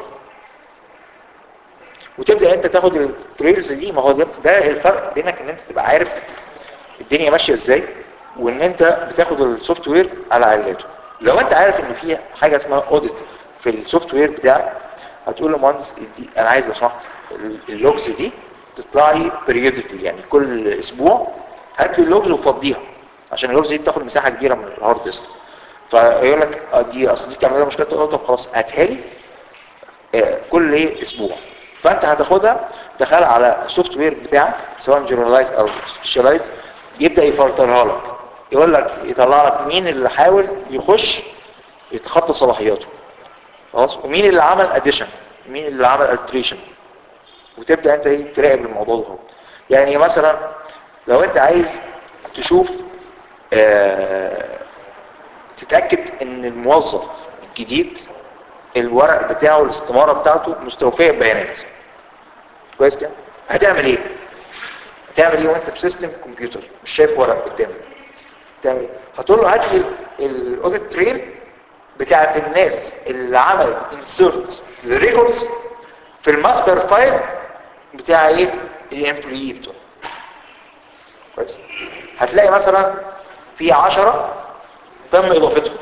وتبدا انت تاخد التريلز دي ما هو ده, ده الفرق بينك ان انت تبقى عارف الدنيا ماشيه ازاي وان انت بتاخد السوفت وير على علاته لو انت عارف ان في حاجه اسمها اوديت في السوفت وير بتاعك هتقول للمهندس دي انا عايز لو سمحت ال- اللوجز دي تطلع لي بريوديتي يعني كل اسبوع هات لي اللوجز وفضيها عشان اللوجز دي بتاخد مساحه كبيره من الهارد ديسك فيقول لك اه دي اصل دي بتعمل لها مشكله تقول له طب خلاص هاتها لي آه، كل ايه اسبوع فانت هتاخدها تدخلها على السوفت وير بتاعك سواء جنرالايز او سبيشالايز يبدا يفلترها لك يقول لك يطلع لك مين اللي حاول يخش يتخطى صلاحياته خلاص ومين اللي عمل اديشن مين اللي عمل التريشن وتبدا انت ايه تراقب الموضوع ده يعني مثلا لو انت عايز تشوف آه تتاكد ان الموظف الجديد الورق بتاعه الاستماره بتاعته مستوفيه ببيانات كويس كده هتعمل ايه هتعمل ايه وانت بسيستم كمبيوتر مش شايف ورق قدامك تعمل ايه هتقول له هات لي الاوديت تريل بتاعت الناس اللي عملت انسيرت للريكوردز في الماستر فايل بتاع ايه الامبلوي بتوعه كويس هتلاقي مثلا في 10 تم اضافتهم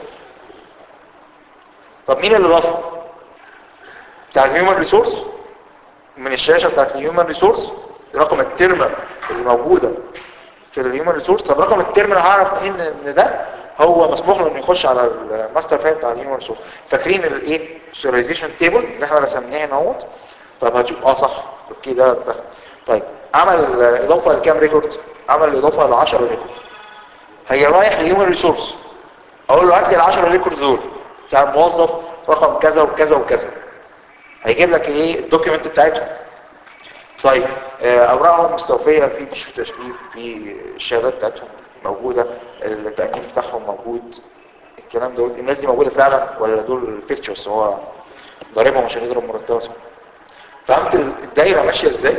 طب مين اللي ضافه بتاع الهيومن ريسورس من الشاشه بتاعت الهيومن ريسورس رقم الترم اللي موجوده في الهيومن ريسورس طب رقم الترم اللي هعرف ان ان ده هو مسموح له انه يخش على الماستر فايل بتاع الهيومن ريسورس فاكرين الايه سيريزيشن تيبل اللي احنا رسمناه هنا اهوت طب هتشوف اه صح اوكي ده ده طيب عمل اضافه لكام ريكورد عمل اضافه ل 10 ريكورد هي رايح للهيومن ريسورس اقول له هات لي ال 10 ريكورد دول بتاع الموظف رقم كذا وكذا وكذا هيجيب لك ايه الدوكيمنت بتاعتهم طيب آه، اوراقهم مستوفيه في تشو تشكيل في الشهادات بتاعتهم موجوده التاكيد بتاعهم موجود الكلام ده الناس دي موجوده فعلا ولا دول بيكتشرز هو ضاربهم عشان يضرب مرتبهم فهمت الدايره ماشيه ازاي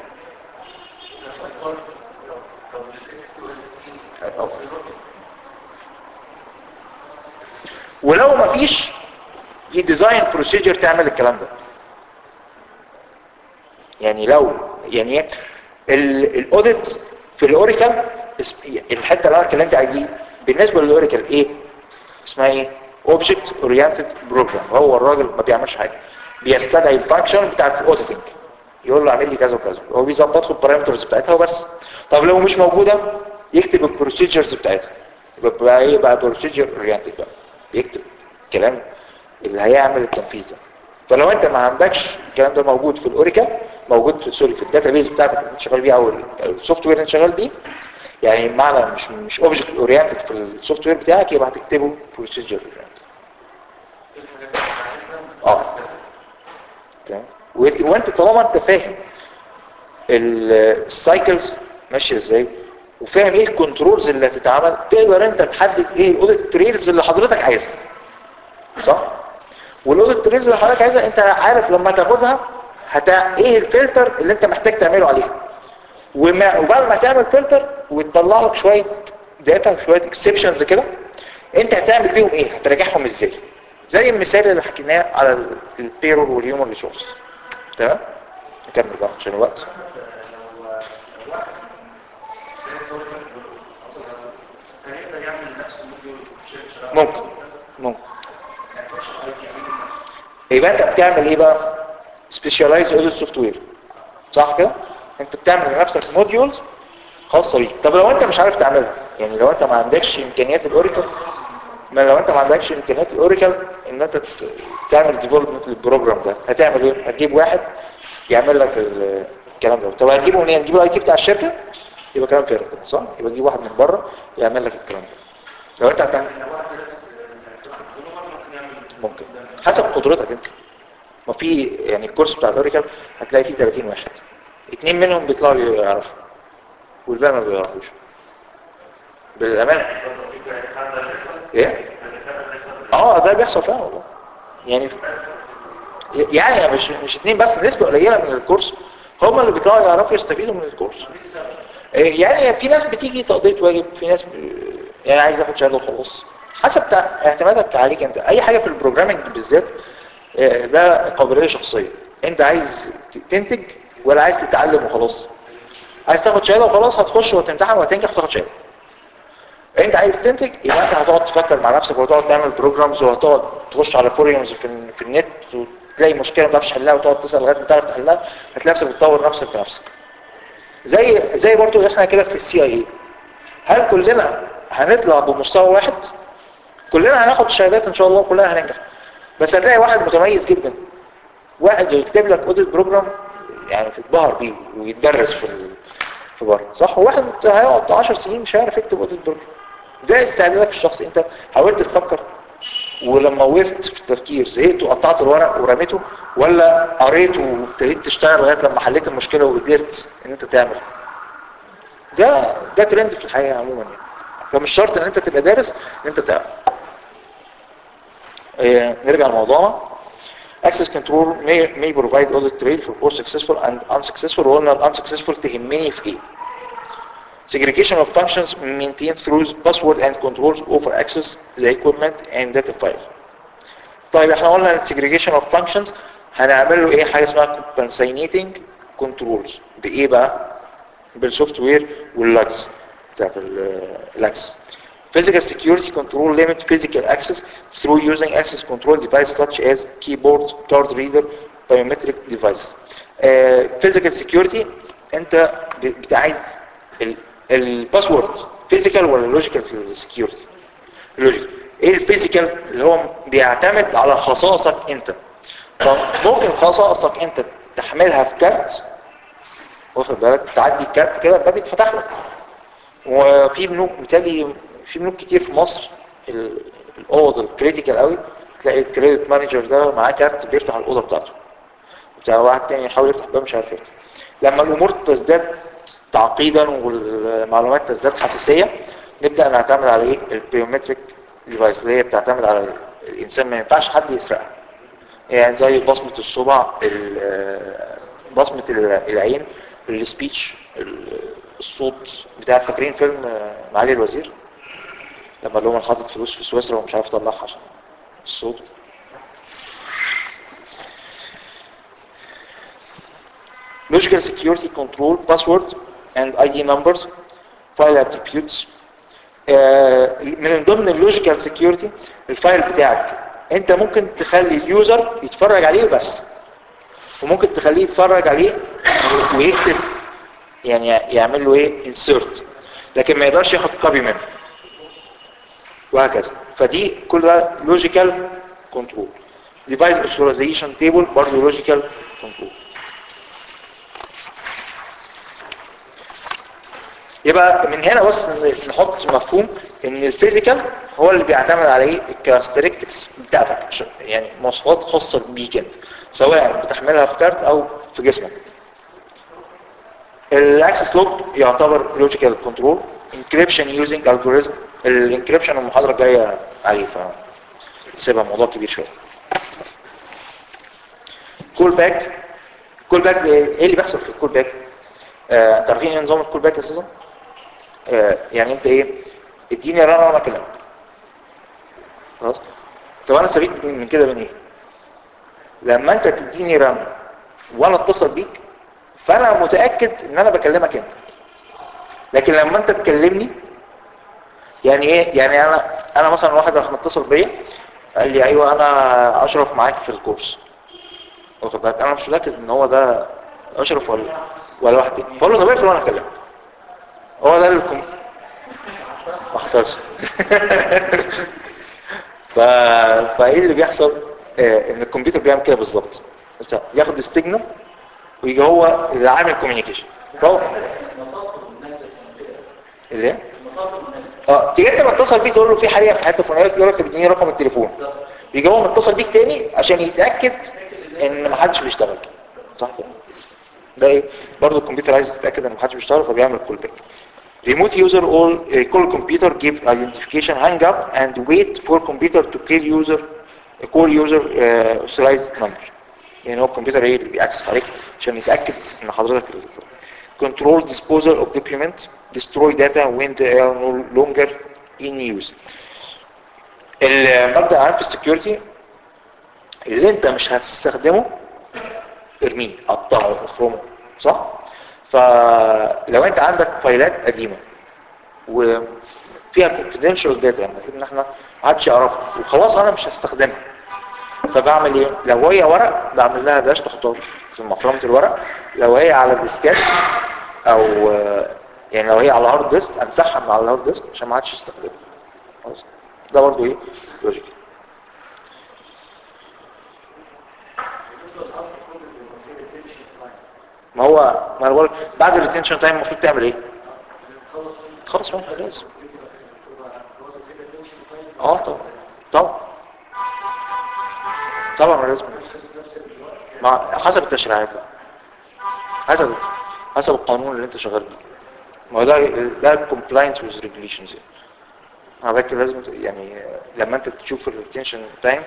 ولو ما فيش يديزاين بروسيجر تعمل الكلام ده يعني لو يعني ايه الاوديت في الاوريكل اس- الحته اللي انا اتكلمت عليها دي بالنسبه للاوريكل ايه اسمها ايه اوبجكت اورينتد بروجرام هو الراجل ما بيعملش حاجه بيستدعي الفانكشن بتاعت الاوديتنج يقول له اعمل لي كذا وكذا هو بيظبط له البارامترز بتاعتها وبس طب لو مش موجوده يكتب البروسيجرز بتاعتها يبقى بقى ايه بقى بروسيجر اورينتد بقى يكتب الكلام اللي هيعمل التنفيذ ده فلو انت ما عندكش الكلام ده موجود في الاوريكل موجود في سوري في الداتابيز بتاعتك اللي انت شغال بيه او السوفت وير اللي انت شغال بيه يعني معنى مش مش اوبجكت اورينتد في السوفت وير بتاعك يبقى هتكتبه بروسيجر اورينتد اه تمام وانت وانت طالما انت فاهم السايكلز ماشيه ازاي وفاهم ايه الكنترولز اللي هتتعمل تقدر انت تحدد ايه الاوديت تريلز اللي حضرتك عايزها صح والاوديت تريلز اللي حضرتك عايزها انت عارف لما تاخدها هت... ايه الفلتر اللي انت محتاج تعمله عليها وما وبعد ما تعمل فلتر وتطلع لك شويه داتا شويه اكسبشنز كده انت هتعمل بيهم ايه هتراجعهم ازاي زي المثال اللي حكيناه على البيرول والهيومن ريسورس تمام نكمل بقى عشان الوقت هيقدر يعمل نفس الموديول في شركه ممكن ممكن يبقى انت بتعمل ايه بقى سبيشاليز اوديت سوفت وير صح كده انت بتعمل لنفسك موديولز خاصه بيك طب لو انت مش عارف تعملها يعني لو انت ما عندكش امكانيات الاوريكل ما لو انت ما عندكش امكانيات الاوريكل ان انت ت- تعمل ديفلوبمنت للبروجرام ده هتعمل ايه هتجيب واحد يعمل لك ال- الكلام ده طب هتجيبه منين هتجيبه الاي تي بتاع الشركه يبقى كلام فارغ كده، صح يبقى تجيب واحد من بره يعمل لك الكلام ده لو انت هتعمل ممكن حسب قدرتك انت ما في يعني الكورس بتاع الاوريكل هتلاقي فيه 30 واحد اتنين منهم بيطلعوا يعرفوا والباقي ما بيعرفوش بالامانه ايه اه ده بيحصل فعلا والله يعني يعني مش مش اتنين بس نسبه قليله من الكورس هم اللي بيطلعوا يعرفوا يستفيدوا من الكورس إيه يعني في ناس بتيجي تقضيه واجب في ناس ب... يعني عايز ياخد شهاده وخلاص حسب تع- اعتمادك عليك انت اي حاجه في البروجرامنج بالذات آه، ده قابليه شخصيه انت عايز ت- تنتج ولا عايز تتعلم وخلاص عايز تاخد شهاده وخلاص هتخش وتمتحن وهتنجح وتاخد شهاده انت عايز تنتج يبقى انت هتقعد تفكر مع نفسك وتقعد تعمل بروجرامز وهتقعد تخش على فوريومز في, ال- في النت وتلاقي مشكله ما تعرفش تحلها وتقعد تسال لغايه ما تعرف تحلها هتلاقي نفسك بتطور نفسك بنفسك زي زي برضه احنا كده في السي اي اي هل كلنا هنطلع بمستوى واحد كلنا هناخد شهادات ان شاء الله كلنا هننجح بس هتلاقي واحد متميز جدا واحد يكتب لك اوديت بروجرام يعني تتبهر بيه ويتدرس في ال... في بره صح وواحد هيقعد 10 سنين مش هيعرف يكتب اوديت دوك ده استعدادك الشخصي انت حاولت تفكر ولما وقفت في التفكير زهقت وقطعت الورق ورميته ولا قريت وابتديت تشتغل لغايه لما حليت المشكله وقدرت ان انت تعمل ده ده ترند في الحياه عموما يعني فمش شرط ان انت تبقى دارس ان انت تعمل إيه نرجع لموضوعنا Access control may, may provide audit trail for both successful and unsuccessful وقلنا ال unsuccessful تهمني في ايه Segregation of functions maintained through password and controls over access the equipment and data file. طيب احنا قلنا ال segregation of functions هنعمل له ايه حاجة اسمها compensating controls بايه بقى؟ بالسوفت وير واللاجز بتاعت الاكسس. Physical security control limit physical access through using access control device such as keyboard, card reader, biometric device. Uh, physical security انت بتعايز الباسورد فيزيكال ولا لوجيكال في السكيورتي لوجيكال ايه الفيزيكال اللي هو بيعتمد على خصائصك انت فممكن خصائصك انت تحملها في كارت واخد بالك تعدي الكارت كده الباب يتفتح لك وفي بنوك بالتالي في بنوك كتير في مصر الاوض الكريتيكال قوي تلاقي الكريدت مانجر ده معاه كارت بيفتح الاوضه بتاعته بتاع واحد تاني يحاول يفتح الباب مش عارف يفتح لما الامور تزداد تعقيدا والمعلومات تزداد حساسية نبدأ نعتمد على ايه البيومتريك ديفايس اللي هي بتعتمد على الانسان ما ينفعش حد يسرقها يعني زي بصمة الصبع بصمة العين السبيتش الصوت بتاع فاكرين فيلم معالي الوزير لما اللي هو حاطط فلوس في سويسرا ومش عارف يطلعها عشان الصوت logical security control password and ID numbers file attributes آه من ضمن اللوجيكال سكيورتي الفايل بتاعك انت ممكن تخلي اليوزر يتفرج عليه بس وممكن تخليه يتفرج عليه ويكتب يعني يعمل له ايه insert لكن ما يقدرش ياخد كوبي منه وهكذا فدي كل ده لوجيكال كنترول ديفايس authorization تيبل برضه لوجيكال كنترول يبقى من هنا بس نحط مفهوم ان الفيزيكال هو اللي بيعتمد عليه الكاركترستكس بتاعتك يعني مواصفات خاصة بيك انت سواء بتحملها في كارت او في جسمك الاكسس لوج يعتبر لوجيكال كنترول انكريبشن يوزنج الجوريزم الانكريبشن المحاضرة الجاية عليه ف سيبها موضوع كبير شوية كول باك كول باك ايه اللي بيحصل في الكول باك آه، تعرفين ايه نظام الكول باك اساسا آه، يعني انت ايه اديني رن وانا اكلمك خلاص طب انا استفيد من كده من ايه لما انت تديني رن وانا اتصل بيك فانا متاكد ان انا بكلمك انت لكن لما انت تكلمني يعني ايه يعني انا انا مثلا واحد راح متصل بيا قال لي ايوه انا اشرف معاك في الكورس واخد بالك انا مش متاكد ان هو ده اشرف ولا ولا واحد تاني بقول له طب اقفل وانا اكلمك هو ده الكم ما حصلش ف... فايه اللي بيحصل آه ان الكمبيوتر بيعمل كده بالظبط ياخد السيجنال ويجي هو اللي عامل كوميونيكيشن فهو اللي اه تيجي انت متصل بيه تقول له في حريقه في حته فلانيه يقول لك اديني رقم التليفون يجي هو متصل بيك تاني عشان يتاكد ان ما حدش بيشتغل صح كده ده ايه برضه الكمبيوتر عايز يتاكد ان ما حدش بيشتغل فبيعمل كول باك remote user all uh, call computer give identification hang up and wait for computer to call user uh, call user uh, authorized number يعني هو الكمبيوتر ايه اللي بيأكسس عليك عشان يتاكد ان حضرتك control disposal of document destroy data when they are no longer in use المبدأ عام في السكيورتي اللي انت مش هتستخدمه ارميه قطعه افرمه صح فلو انت عندك فايلات قديمه وفيها confidential data يعني المفروض ان احنا محدش يعرفها وخلاص انا مش هستخدمها فبعمل ايه لو هي ورق بعمل لها داش تحطها في مفرمه الورق لو هي على ديسكات او يعني لو هي على هارد ديسك امسحها من على الهارد ديسك عشان ما حدش يستخدمها خلاص ده برضه ايه لوجيك ما هو ما انا بقول بعد الريتنشن تايم المفروض تعمل ايه خلاص ما لازم اه طبعا طبعا طبعا لازم مع حسب التشريعات بقى حسب حسب القانون اللي انت شغال بيه ما هو ده ده الكومبلاينس ويز ريجوليشنز يعني حضرتك لازم ت- يعني لما انت تشوف الريتنشن تايم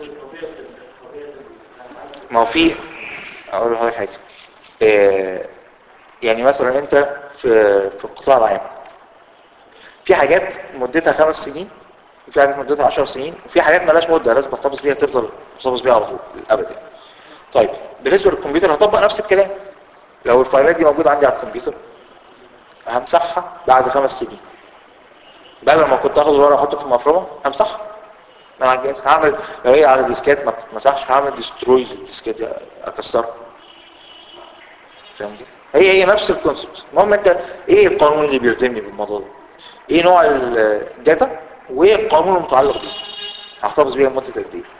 ما هو في اقول لحضرتك حاجه آه، يعني مثلا انت في في القطاع العام في حاجات مدتها خمس سنين وفي حاجات مدتها 10 سنين وفي حاجات مالهاش مده لازم تحتفظ بيها تفضل تحتفظ بيها على طول للابد يعني. طيب بالنسبه للكمبيوتر هطبق نفس الكلام لو الفايلات دي موجوده عندي على الكمبيوتر همسحها بعد خمس سنين بدل ما كنت اخد ورقه احطه في المفرمه همسحها من على الجهاز هعمل لو هي على ديسكات ما تتمسحش هعمل ديستروي للديسكات دي اكسرها فاهم دي؟ هي هي نفس الكونسبت المهم انت ايه القانون اللي بيلزمني بالموضوع ده ايه نوع الداتا وايه القانون المتعلق بيه هحتفظ بيها لمده قد ايه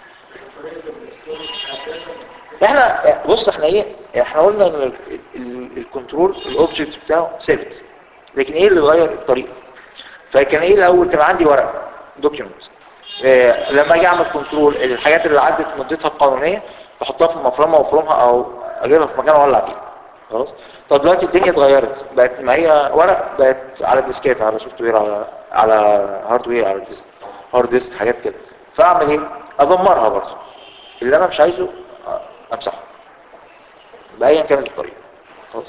احنا بص احنا ايه احنا قلنا ان ال- ال- الكنترول الاوبجكت بتاعه ثابت لكن ايه اللي غير الطريقه فكان ايه الاول كان عندي ورق دوكيومنت اه لما اجي اعمل كنترول الحاجات اللي عدت مدتها القانونيه بحطها في المفرمه وافرمها او اجيبها في مكان اولع فيها خلاص طب دلوقتي الدنيا اتغيرت بقت ما هي ورق بقت على ديسكات على سوفت وير على على هاردوير على ديسك هارد ديسك حاجات كده فاعمل ايه ادمرها برضه اللي انا مش عايزه اه، امسحه بايا كانت الطريقه خلاص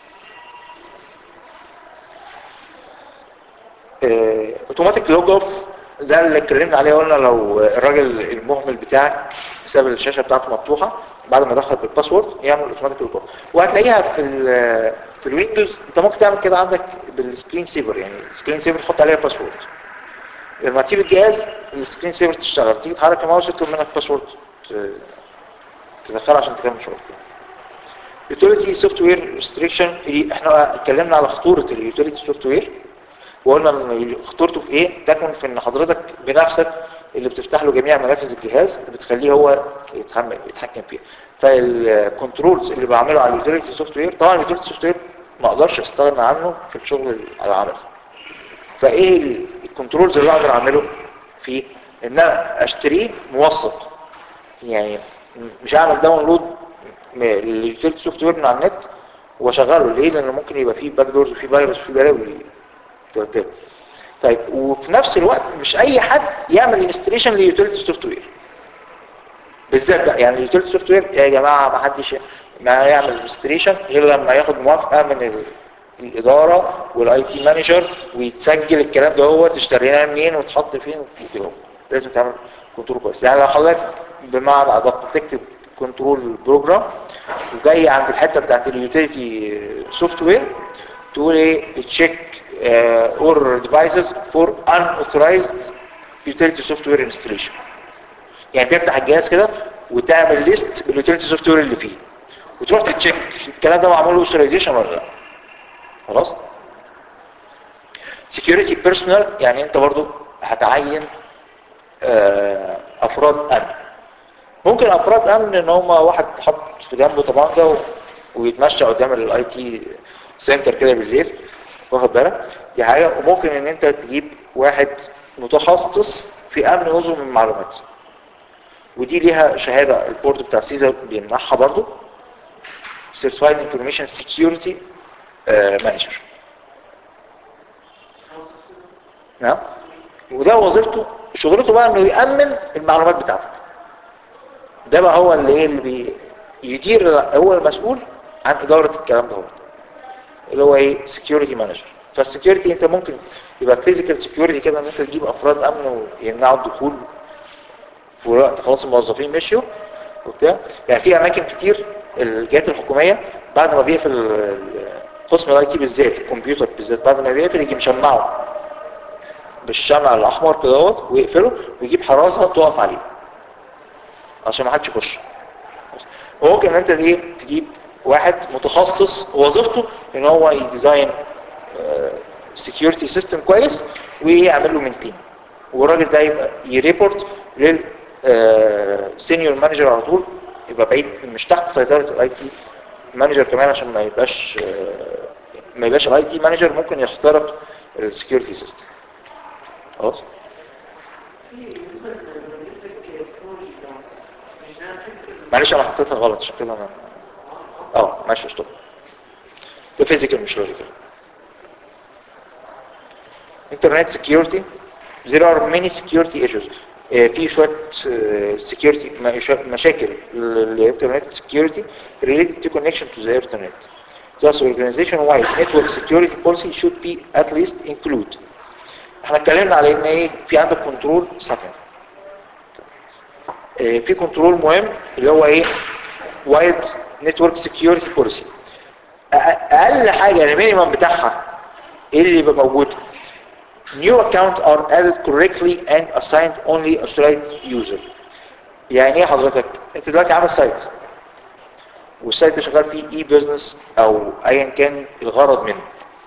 اوتوماتيك لوج اوف ده اللي اتكلمنا عليه قلنا لو الراجل المهمل بتاعك بسبب الشاشه بتاعته مفتوحه بعد ما دخل بالباسورد يعمل اوتوماتيك لوج اوف وهتلاقيها في ال في الويندوز انت ممكن تعمل كده عندك بالسكرين سيفر يعني السكرين سيفر تحط عليها باسورد لما تسيب الجهاز السكرين سيفر تشتغل تيجي تحرك الماوس يطلب منك باسورد ت- تدخلها عشان تكمل شغلك يوتيليتي سوفت وير ريستريكشن احنا اتكلمنا على خطوره اليوتيليتي سوفت وير وقلنا ان خطورته في ايه تكمن في ان حضرتك بنفسك اللي بتفتح له جميع منافذ الجهاز بتخليه هو يتحمل يتحكم فيها فالكنترولز اللي بعمله على اليوتيليتي سوفت وير طبعا اليوتيليتي سوفت وير ما اقدرش استغنى عنه في الشغل على العمل فايه ال- الكنترولز اللي اقدر اعمله فيه ان انا اشتريه موثق يعني مش هعمل داونلود لليوتيليتي سوفت وير من على النت واشغله ليه لان ممكن يبقى فيه باك دورز وفيه فيروس وفيه بلاوي ترتب طيب وفي نفس الوقت مش اي حد يعمل انستليشن لليوتيليتي سوفت وير بالذات بقى يعني اليوتيليتي سوفت وير يا جماعه ما حدش ما يعمل انستليشن غير لما ياخد موافقه من ال- الاداره والاي تي مانجر ويتسجل الكلام ده هو تشتريها منين وتحط فين وكده لازم تعمل كنترول كويس يعني لو حضرتك بمعنى ادق تكتب كنترول بروجرام وجاي عند الحته بتاعت اليوتيليتي سوفت وير تقول ايه تشيك اور ديفايسز فور unauthorized utility software installation يعني تفتح الجهاز كده وتعمل ليست باليوتيليتي سوفت وير اللي فيه وتروح تتشيك الكلام ده معمول له اوثرايزيشن ولا لا خلاص security personnel يعني انت برضو هتعين آه، افراد امن ممكن افراد امن ان هم واحد حط في جنبه طبانجه و- ويتمشى قدام الاي تي سنتر كده بالليل واخد بالك دي حاجه وممكن ان انت تجيب واحد متخصص في امن نظم المعلومات ودي ليها شهاده البورد بتاع سيزا بيمنحها برضو Certified Information Security آه، Manager نعم وده وظيفته شغلته بقى انه يأمن المعلومات بتاعتك ده بقى هو اللي ايه اللي بي يدير هو المسؤول عن إدارة الكلام ده هو اللي هو ايه سكيورتي مانجر فالسكيورتي انت ممكن يبقى فيزيكال سكيورتي كده ان انت تجيب افراد امن ويمنعوا الدخول في وقت خلاص الموظفين مشيوا وبتاع يعني في اماكن كتير الجهات الحكوميه بعد ما بيقفل ال- قسم الاي تي بالذات الكمبيوتر بالذات بعد ما بيقفل يجي مشمعه بالشمع الاحمر كده اهوت ويقفله ويجيب حراسه تقف عليه عشان ما حدش يخش وممكن ان انت ايه تجيب واحد متخصص وظيفته ان هو يديزاين سكيورتي سيستم كويس ويعمل له مينتين والراجل ده يبقى يريبورت لل سينيور مانجر على طول يبقى بعيد مش تحت سيطره الاي تي مانجر كمان عشان ما يبقاش آه، ما يبقاش الاي تي مانجر ممكن يخترق السكيورتي سيستم خلاص بالنسبه للماجنتيك تكنولوجي ده مش ده physical معلش انا حطيتها غلط عشان كده انا اه ماشي اشطب ده فيزيكال مش لوجيكال انترنت سكيورتي there are many security issues آه، في شوية security مشا- مشاكل للانترنت security related to connection to the internet thus organization-wide network security policy should be at least include احنا اتكلمنا على ان ايه في عندك كنترول سكن آه، في كنترول مهم اللي هو ايه وايد نتورك سكيورتي بوليسي اقل حاجه المينيمم بتاعها ايه اللي يبقى موجود new account are added correctly and assigned only authorized user يعني ايه حضرتك انت دلوقتي عامل سايت والسايت ده شغال فيه اي بزنس او ايا كان الغرض منه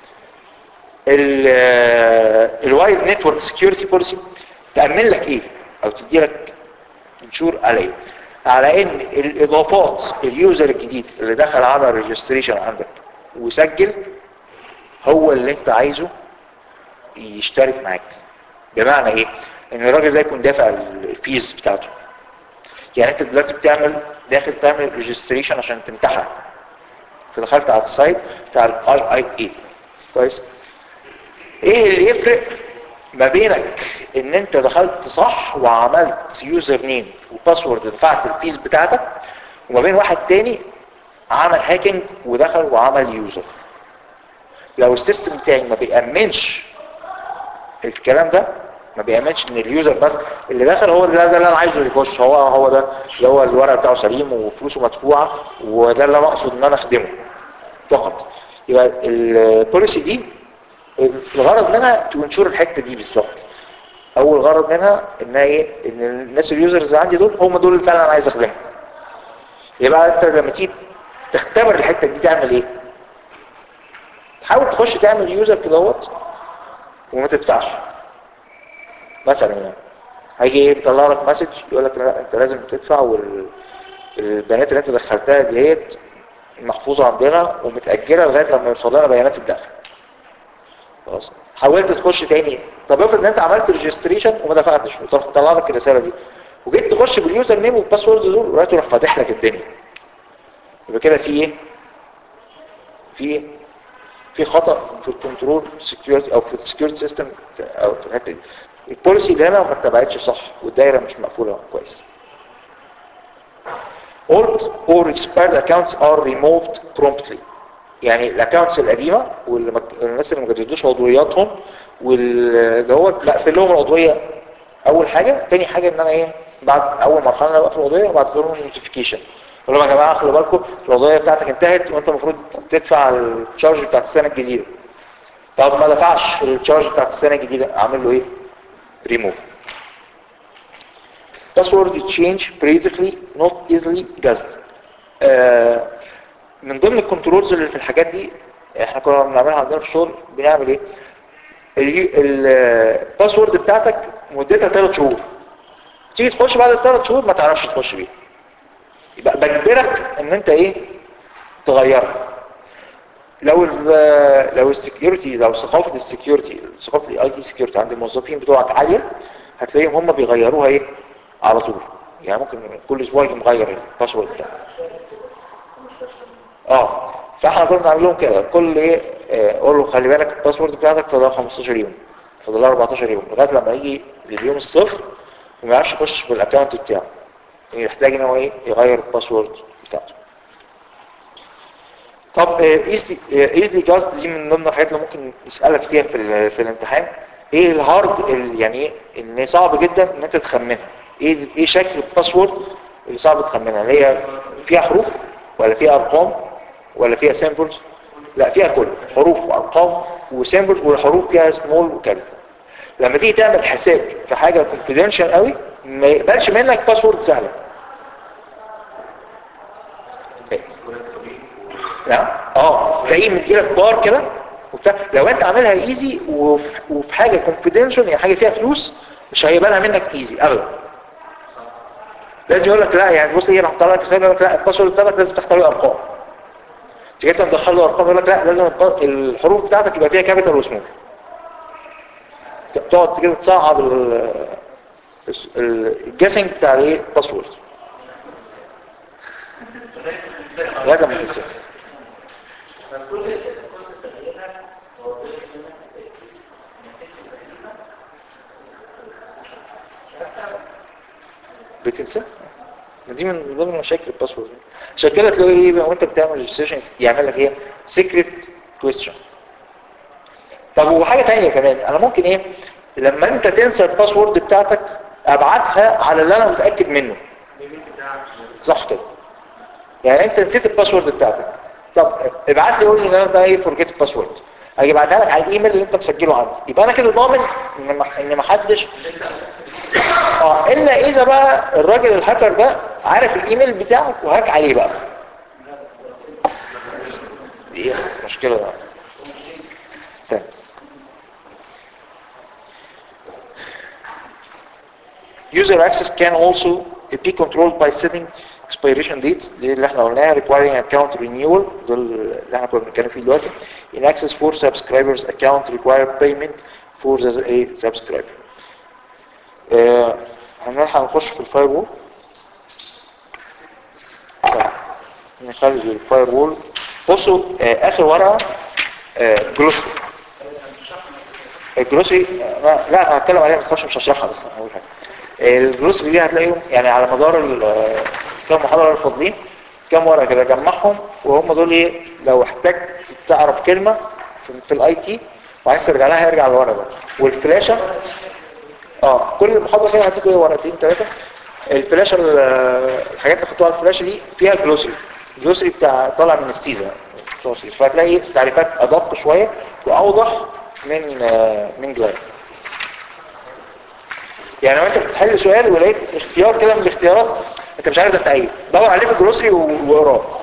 الوايد نتورك سكيورتي بوليسي تأمن لك ايه او تدي لك انشور على ايه على ان الاضافات اليوزر الجديد اللي دخل عمل ريجستريشن عندك وسجل هو اللي انت عايزه يشترك معاك بمعنى ايه ان الراجل ده يكون دافع الفيز بتاعته يعني انت دلوقتي بتعمل داخل تعمل ريجستريشن عشان تمتحن فدخلت على السايت بتاع الاي اي اي كويس ايه اللي يفرق ما بينك ان انت دخلت صح وعملت يوزر نيم وباسورد ودفعت الفيز بتاعتك وما بين واحد تاني عمل هاكينج ودخل وعمل يوزر لو السيستم بتاعي ما بيأمنش الكلام ده ما بيأمنش ان اليوزر بس اللي دخل هو ده, ده اللي انا عايزه يخش هو هو ده اللي هو الورق بتاعه سليم وفلوسه مدفوعه وده اللي انا اقصد ان انا اخدمه فقط يبقى البوليسي دي الغرض منها تنشر الحته دي بالظبط اول غرض منها ان ايه ان الناس اليوزرز اللي عندي دول هم دول اللي فعلا انا عايز اخدمهم يبقى انت لما تيجي تختبر الحته دي تعمل ايه تحاول تخش تعمل يوزر كدهوت وما تدفعش مثلا يعني هيجي ايه يطلع لك مسج يقول لك لا انت لازم تدفع والبيانات اللي انت دخلتها ديت محفوظه عندنا ومتاجله لغايه لما يوصل لنا بيانات الدفع خلاص حاولت تخش تاني طب افرض ان انت عملت ريجستريشن وما دفعتش وطلع لك الرساله دي وجيت تخش باليوزر نيم والباسورد دول ولقيته راح فاتح لك الدنيا يبقى كده في ايه في ايه في خطأ في الكنترول سكيورتي او في السكيورتي سيستم او في الحته دي البوليسي اللي هنا ما اتبعتش صح والدايره مش مقفوله كويس old or expired accounts are removed promptly يعني الاكونتس القديمه واللي مك... الناس اللي ما جددوش عضوياتهم واللي هو بقفل لهم العضويه اول حاجه تاني حاجه ان انا ايه بعد اول مرحله انا بقفل العضويه وبعد لهم نوتيفيكيشن اقول لهم يا جماعه خلوا بالكم العضويه بتاعتك انتهت وانت المفروض تدفع التشارج بتاعت السنه الجديده طب ما دفعش التشارج بتاعت السنه الجديده اعمل له ايه ريموف password change periodically not easily guessed آه من ضمن الكنترولز اللي في الحاجات دي احنا كنا بنعملها عندنا في الشغل بنعمل ايه الباسورد بتاعتك مدتها 3 شهور تيجي تخش بعد الثلاث شهور ما تعرفش تخش بيها يبقى بجبرك ان انت ايه تغيرها لو ال لو السكيورتي لو ثقافه السكيورتي ثقافه الاي تي سكيورتي عند الموظفين بتوعك عاليه هتلاقيهم هم بيغيروها ايه على طول يعني ممكن كل اسبوع يجي مغير الباسورد بتاعه اه فاحنا كنا بنعمل لهم كده كل ايه آه، قول له خلي بالك الباسورد بتاعتك فضل 15 يوم فضل 14 يوم لغايه لما يجي لليوم الصفر وما يعرفش يخش بالاكونت بتاعه يحتاج ان هو ايه يغير الباسورد بتاعته طب ايزلي ايزلي جاست دي من ضمن الحاجات اللي ممكن يسالك فيها في ال- في الامتحان ايه الهارد ال- يعني ايه ان صعب جدا ان انت تخمنها ايه ايه شكل الباسورد اللي صعب تخمنها اللي هي فيها حروف ولا فيها ارقام ولا فيها سيمبلز لا فيها كل حروف وارقام وسيمبلز والحروف فيها سمول وكابيتال لما تيجي تعمل حساب في حاجه كونفيدنشال قوي ما يقبلش منك باسورد سهله نعم اه تلاقيه مديلك بار كده وبتاع لو انت عاملها ايزي وفي, وفي حاجه كونفيدنشال يعني حاجه فيها فلوس مش هيقبلها منك ايزي ابدا لازم يقول لك لا يعني بص ايه راح طلع لك رساله يقول لك لا الباسورد بتاعك لازم تحتوي ارقام تيجي انت مدخل له ارقام يقول لك لا لازم الق- الحروف بتاعتك يبقى فيها كابيتال وسمول تقعد كده تصعب ال- ال- الجيسنج بتاع الايه باسورد لا ده مش هيصير. فكل الكونسيبت اللي هنا هو بيقول لنا بتنسى ما دي من ضمن مشاكل الباسورد عشان كده تلاقي ايه بقى وانت بتعمل ريجستريشن يعمل لك ايه سيكريت كويستشن طب وحاجه ثانيه كمان انا ممكن ايه لما انت تنسى الباسورد بتاعتك ابعتها على اللي انا متاكد منه صح كده يعني انت نسيت الباسورد بتاعتك طب ابعت لي قول لي ان انا ده ايه فورجيت الباسورد اجي ابعتها لك على الايميل اللي انت مسجله عندي يبقى انا كده ضامن ان ما ان ما حدش اه الا اذا بقى الراجل الهاكر ده عارف الايميل بتاعك وهاك عليه بقى دي مشكلة بقى تمام. User access can also be controlled by setting expiration dates دي اللي احنا قلناها requiring account renewal دول اللي احنا كنا بنتكلم فيه دلوقتي in access for subscribers account require payment for the a subscriber آه، هنلحق نخش في الفاير وول نخلي الفاير وول بصوا آه، اخر ورقه آه، جلوسري الجلوسري لا لا انا هتكلم عليها بس مش هشرحها بس انا هقول حاجه الجلوسري دي هتلاقيهم يعني على مدار ال- كام محاضره الفاضلين كام ورقه كده جمعهم وهم دول ايه لو احتجت تعرف كلمه في, في الاي تي وعايز ترجع لها ارجع للورقه ده والفلاشه اه كل محاضره كده هتيجي ايه ورقتين ثلاثه الفلاشه ال- الحاجات اللي حطوها على الفلاشه دي فيها جلوسري الجلوسري بتاع طالع من السيزا فهتلاقي تعريفات ادق شويه واوضح من آه، من جلايد يعني لو انت بتحل سؤال ولقيت اختيار كده من الاختيارات انت مش عارف ده بتاع ايه دور عليه في الجلوسري و- واقراه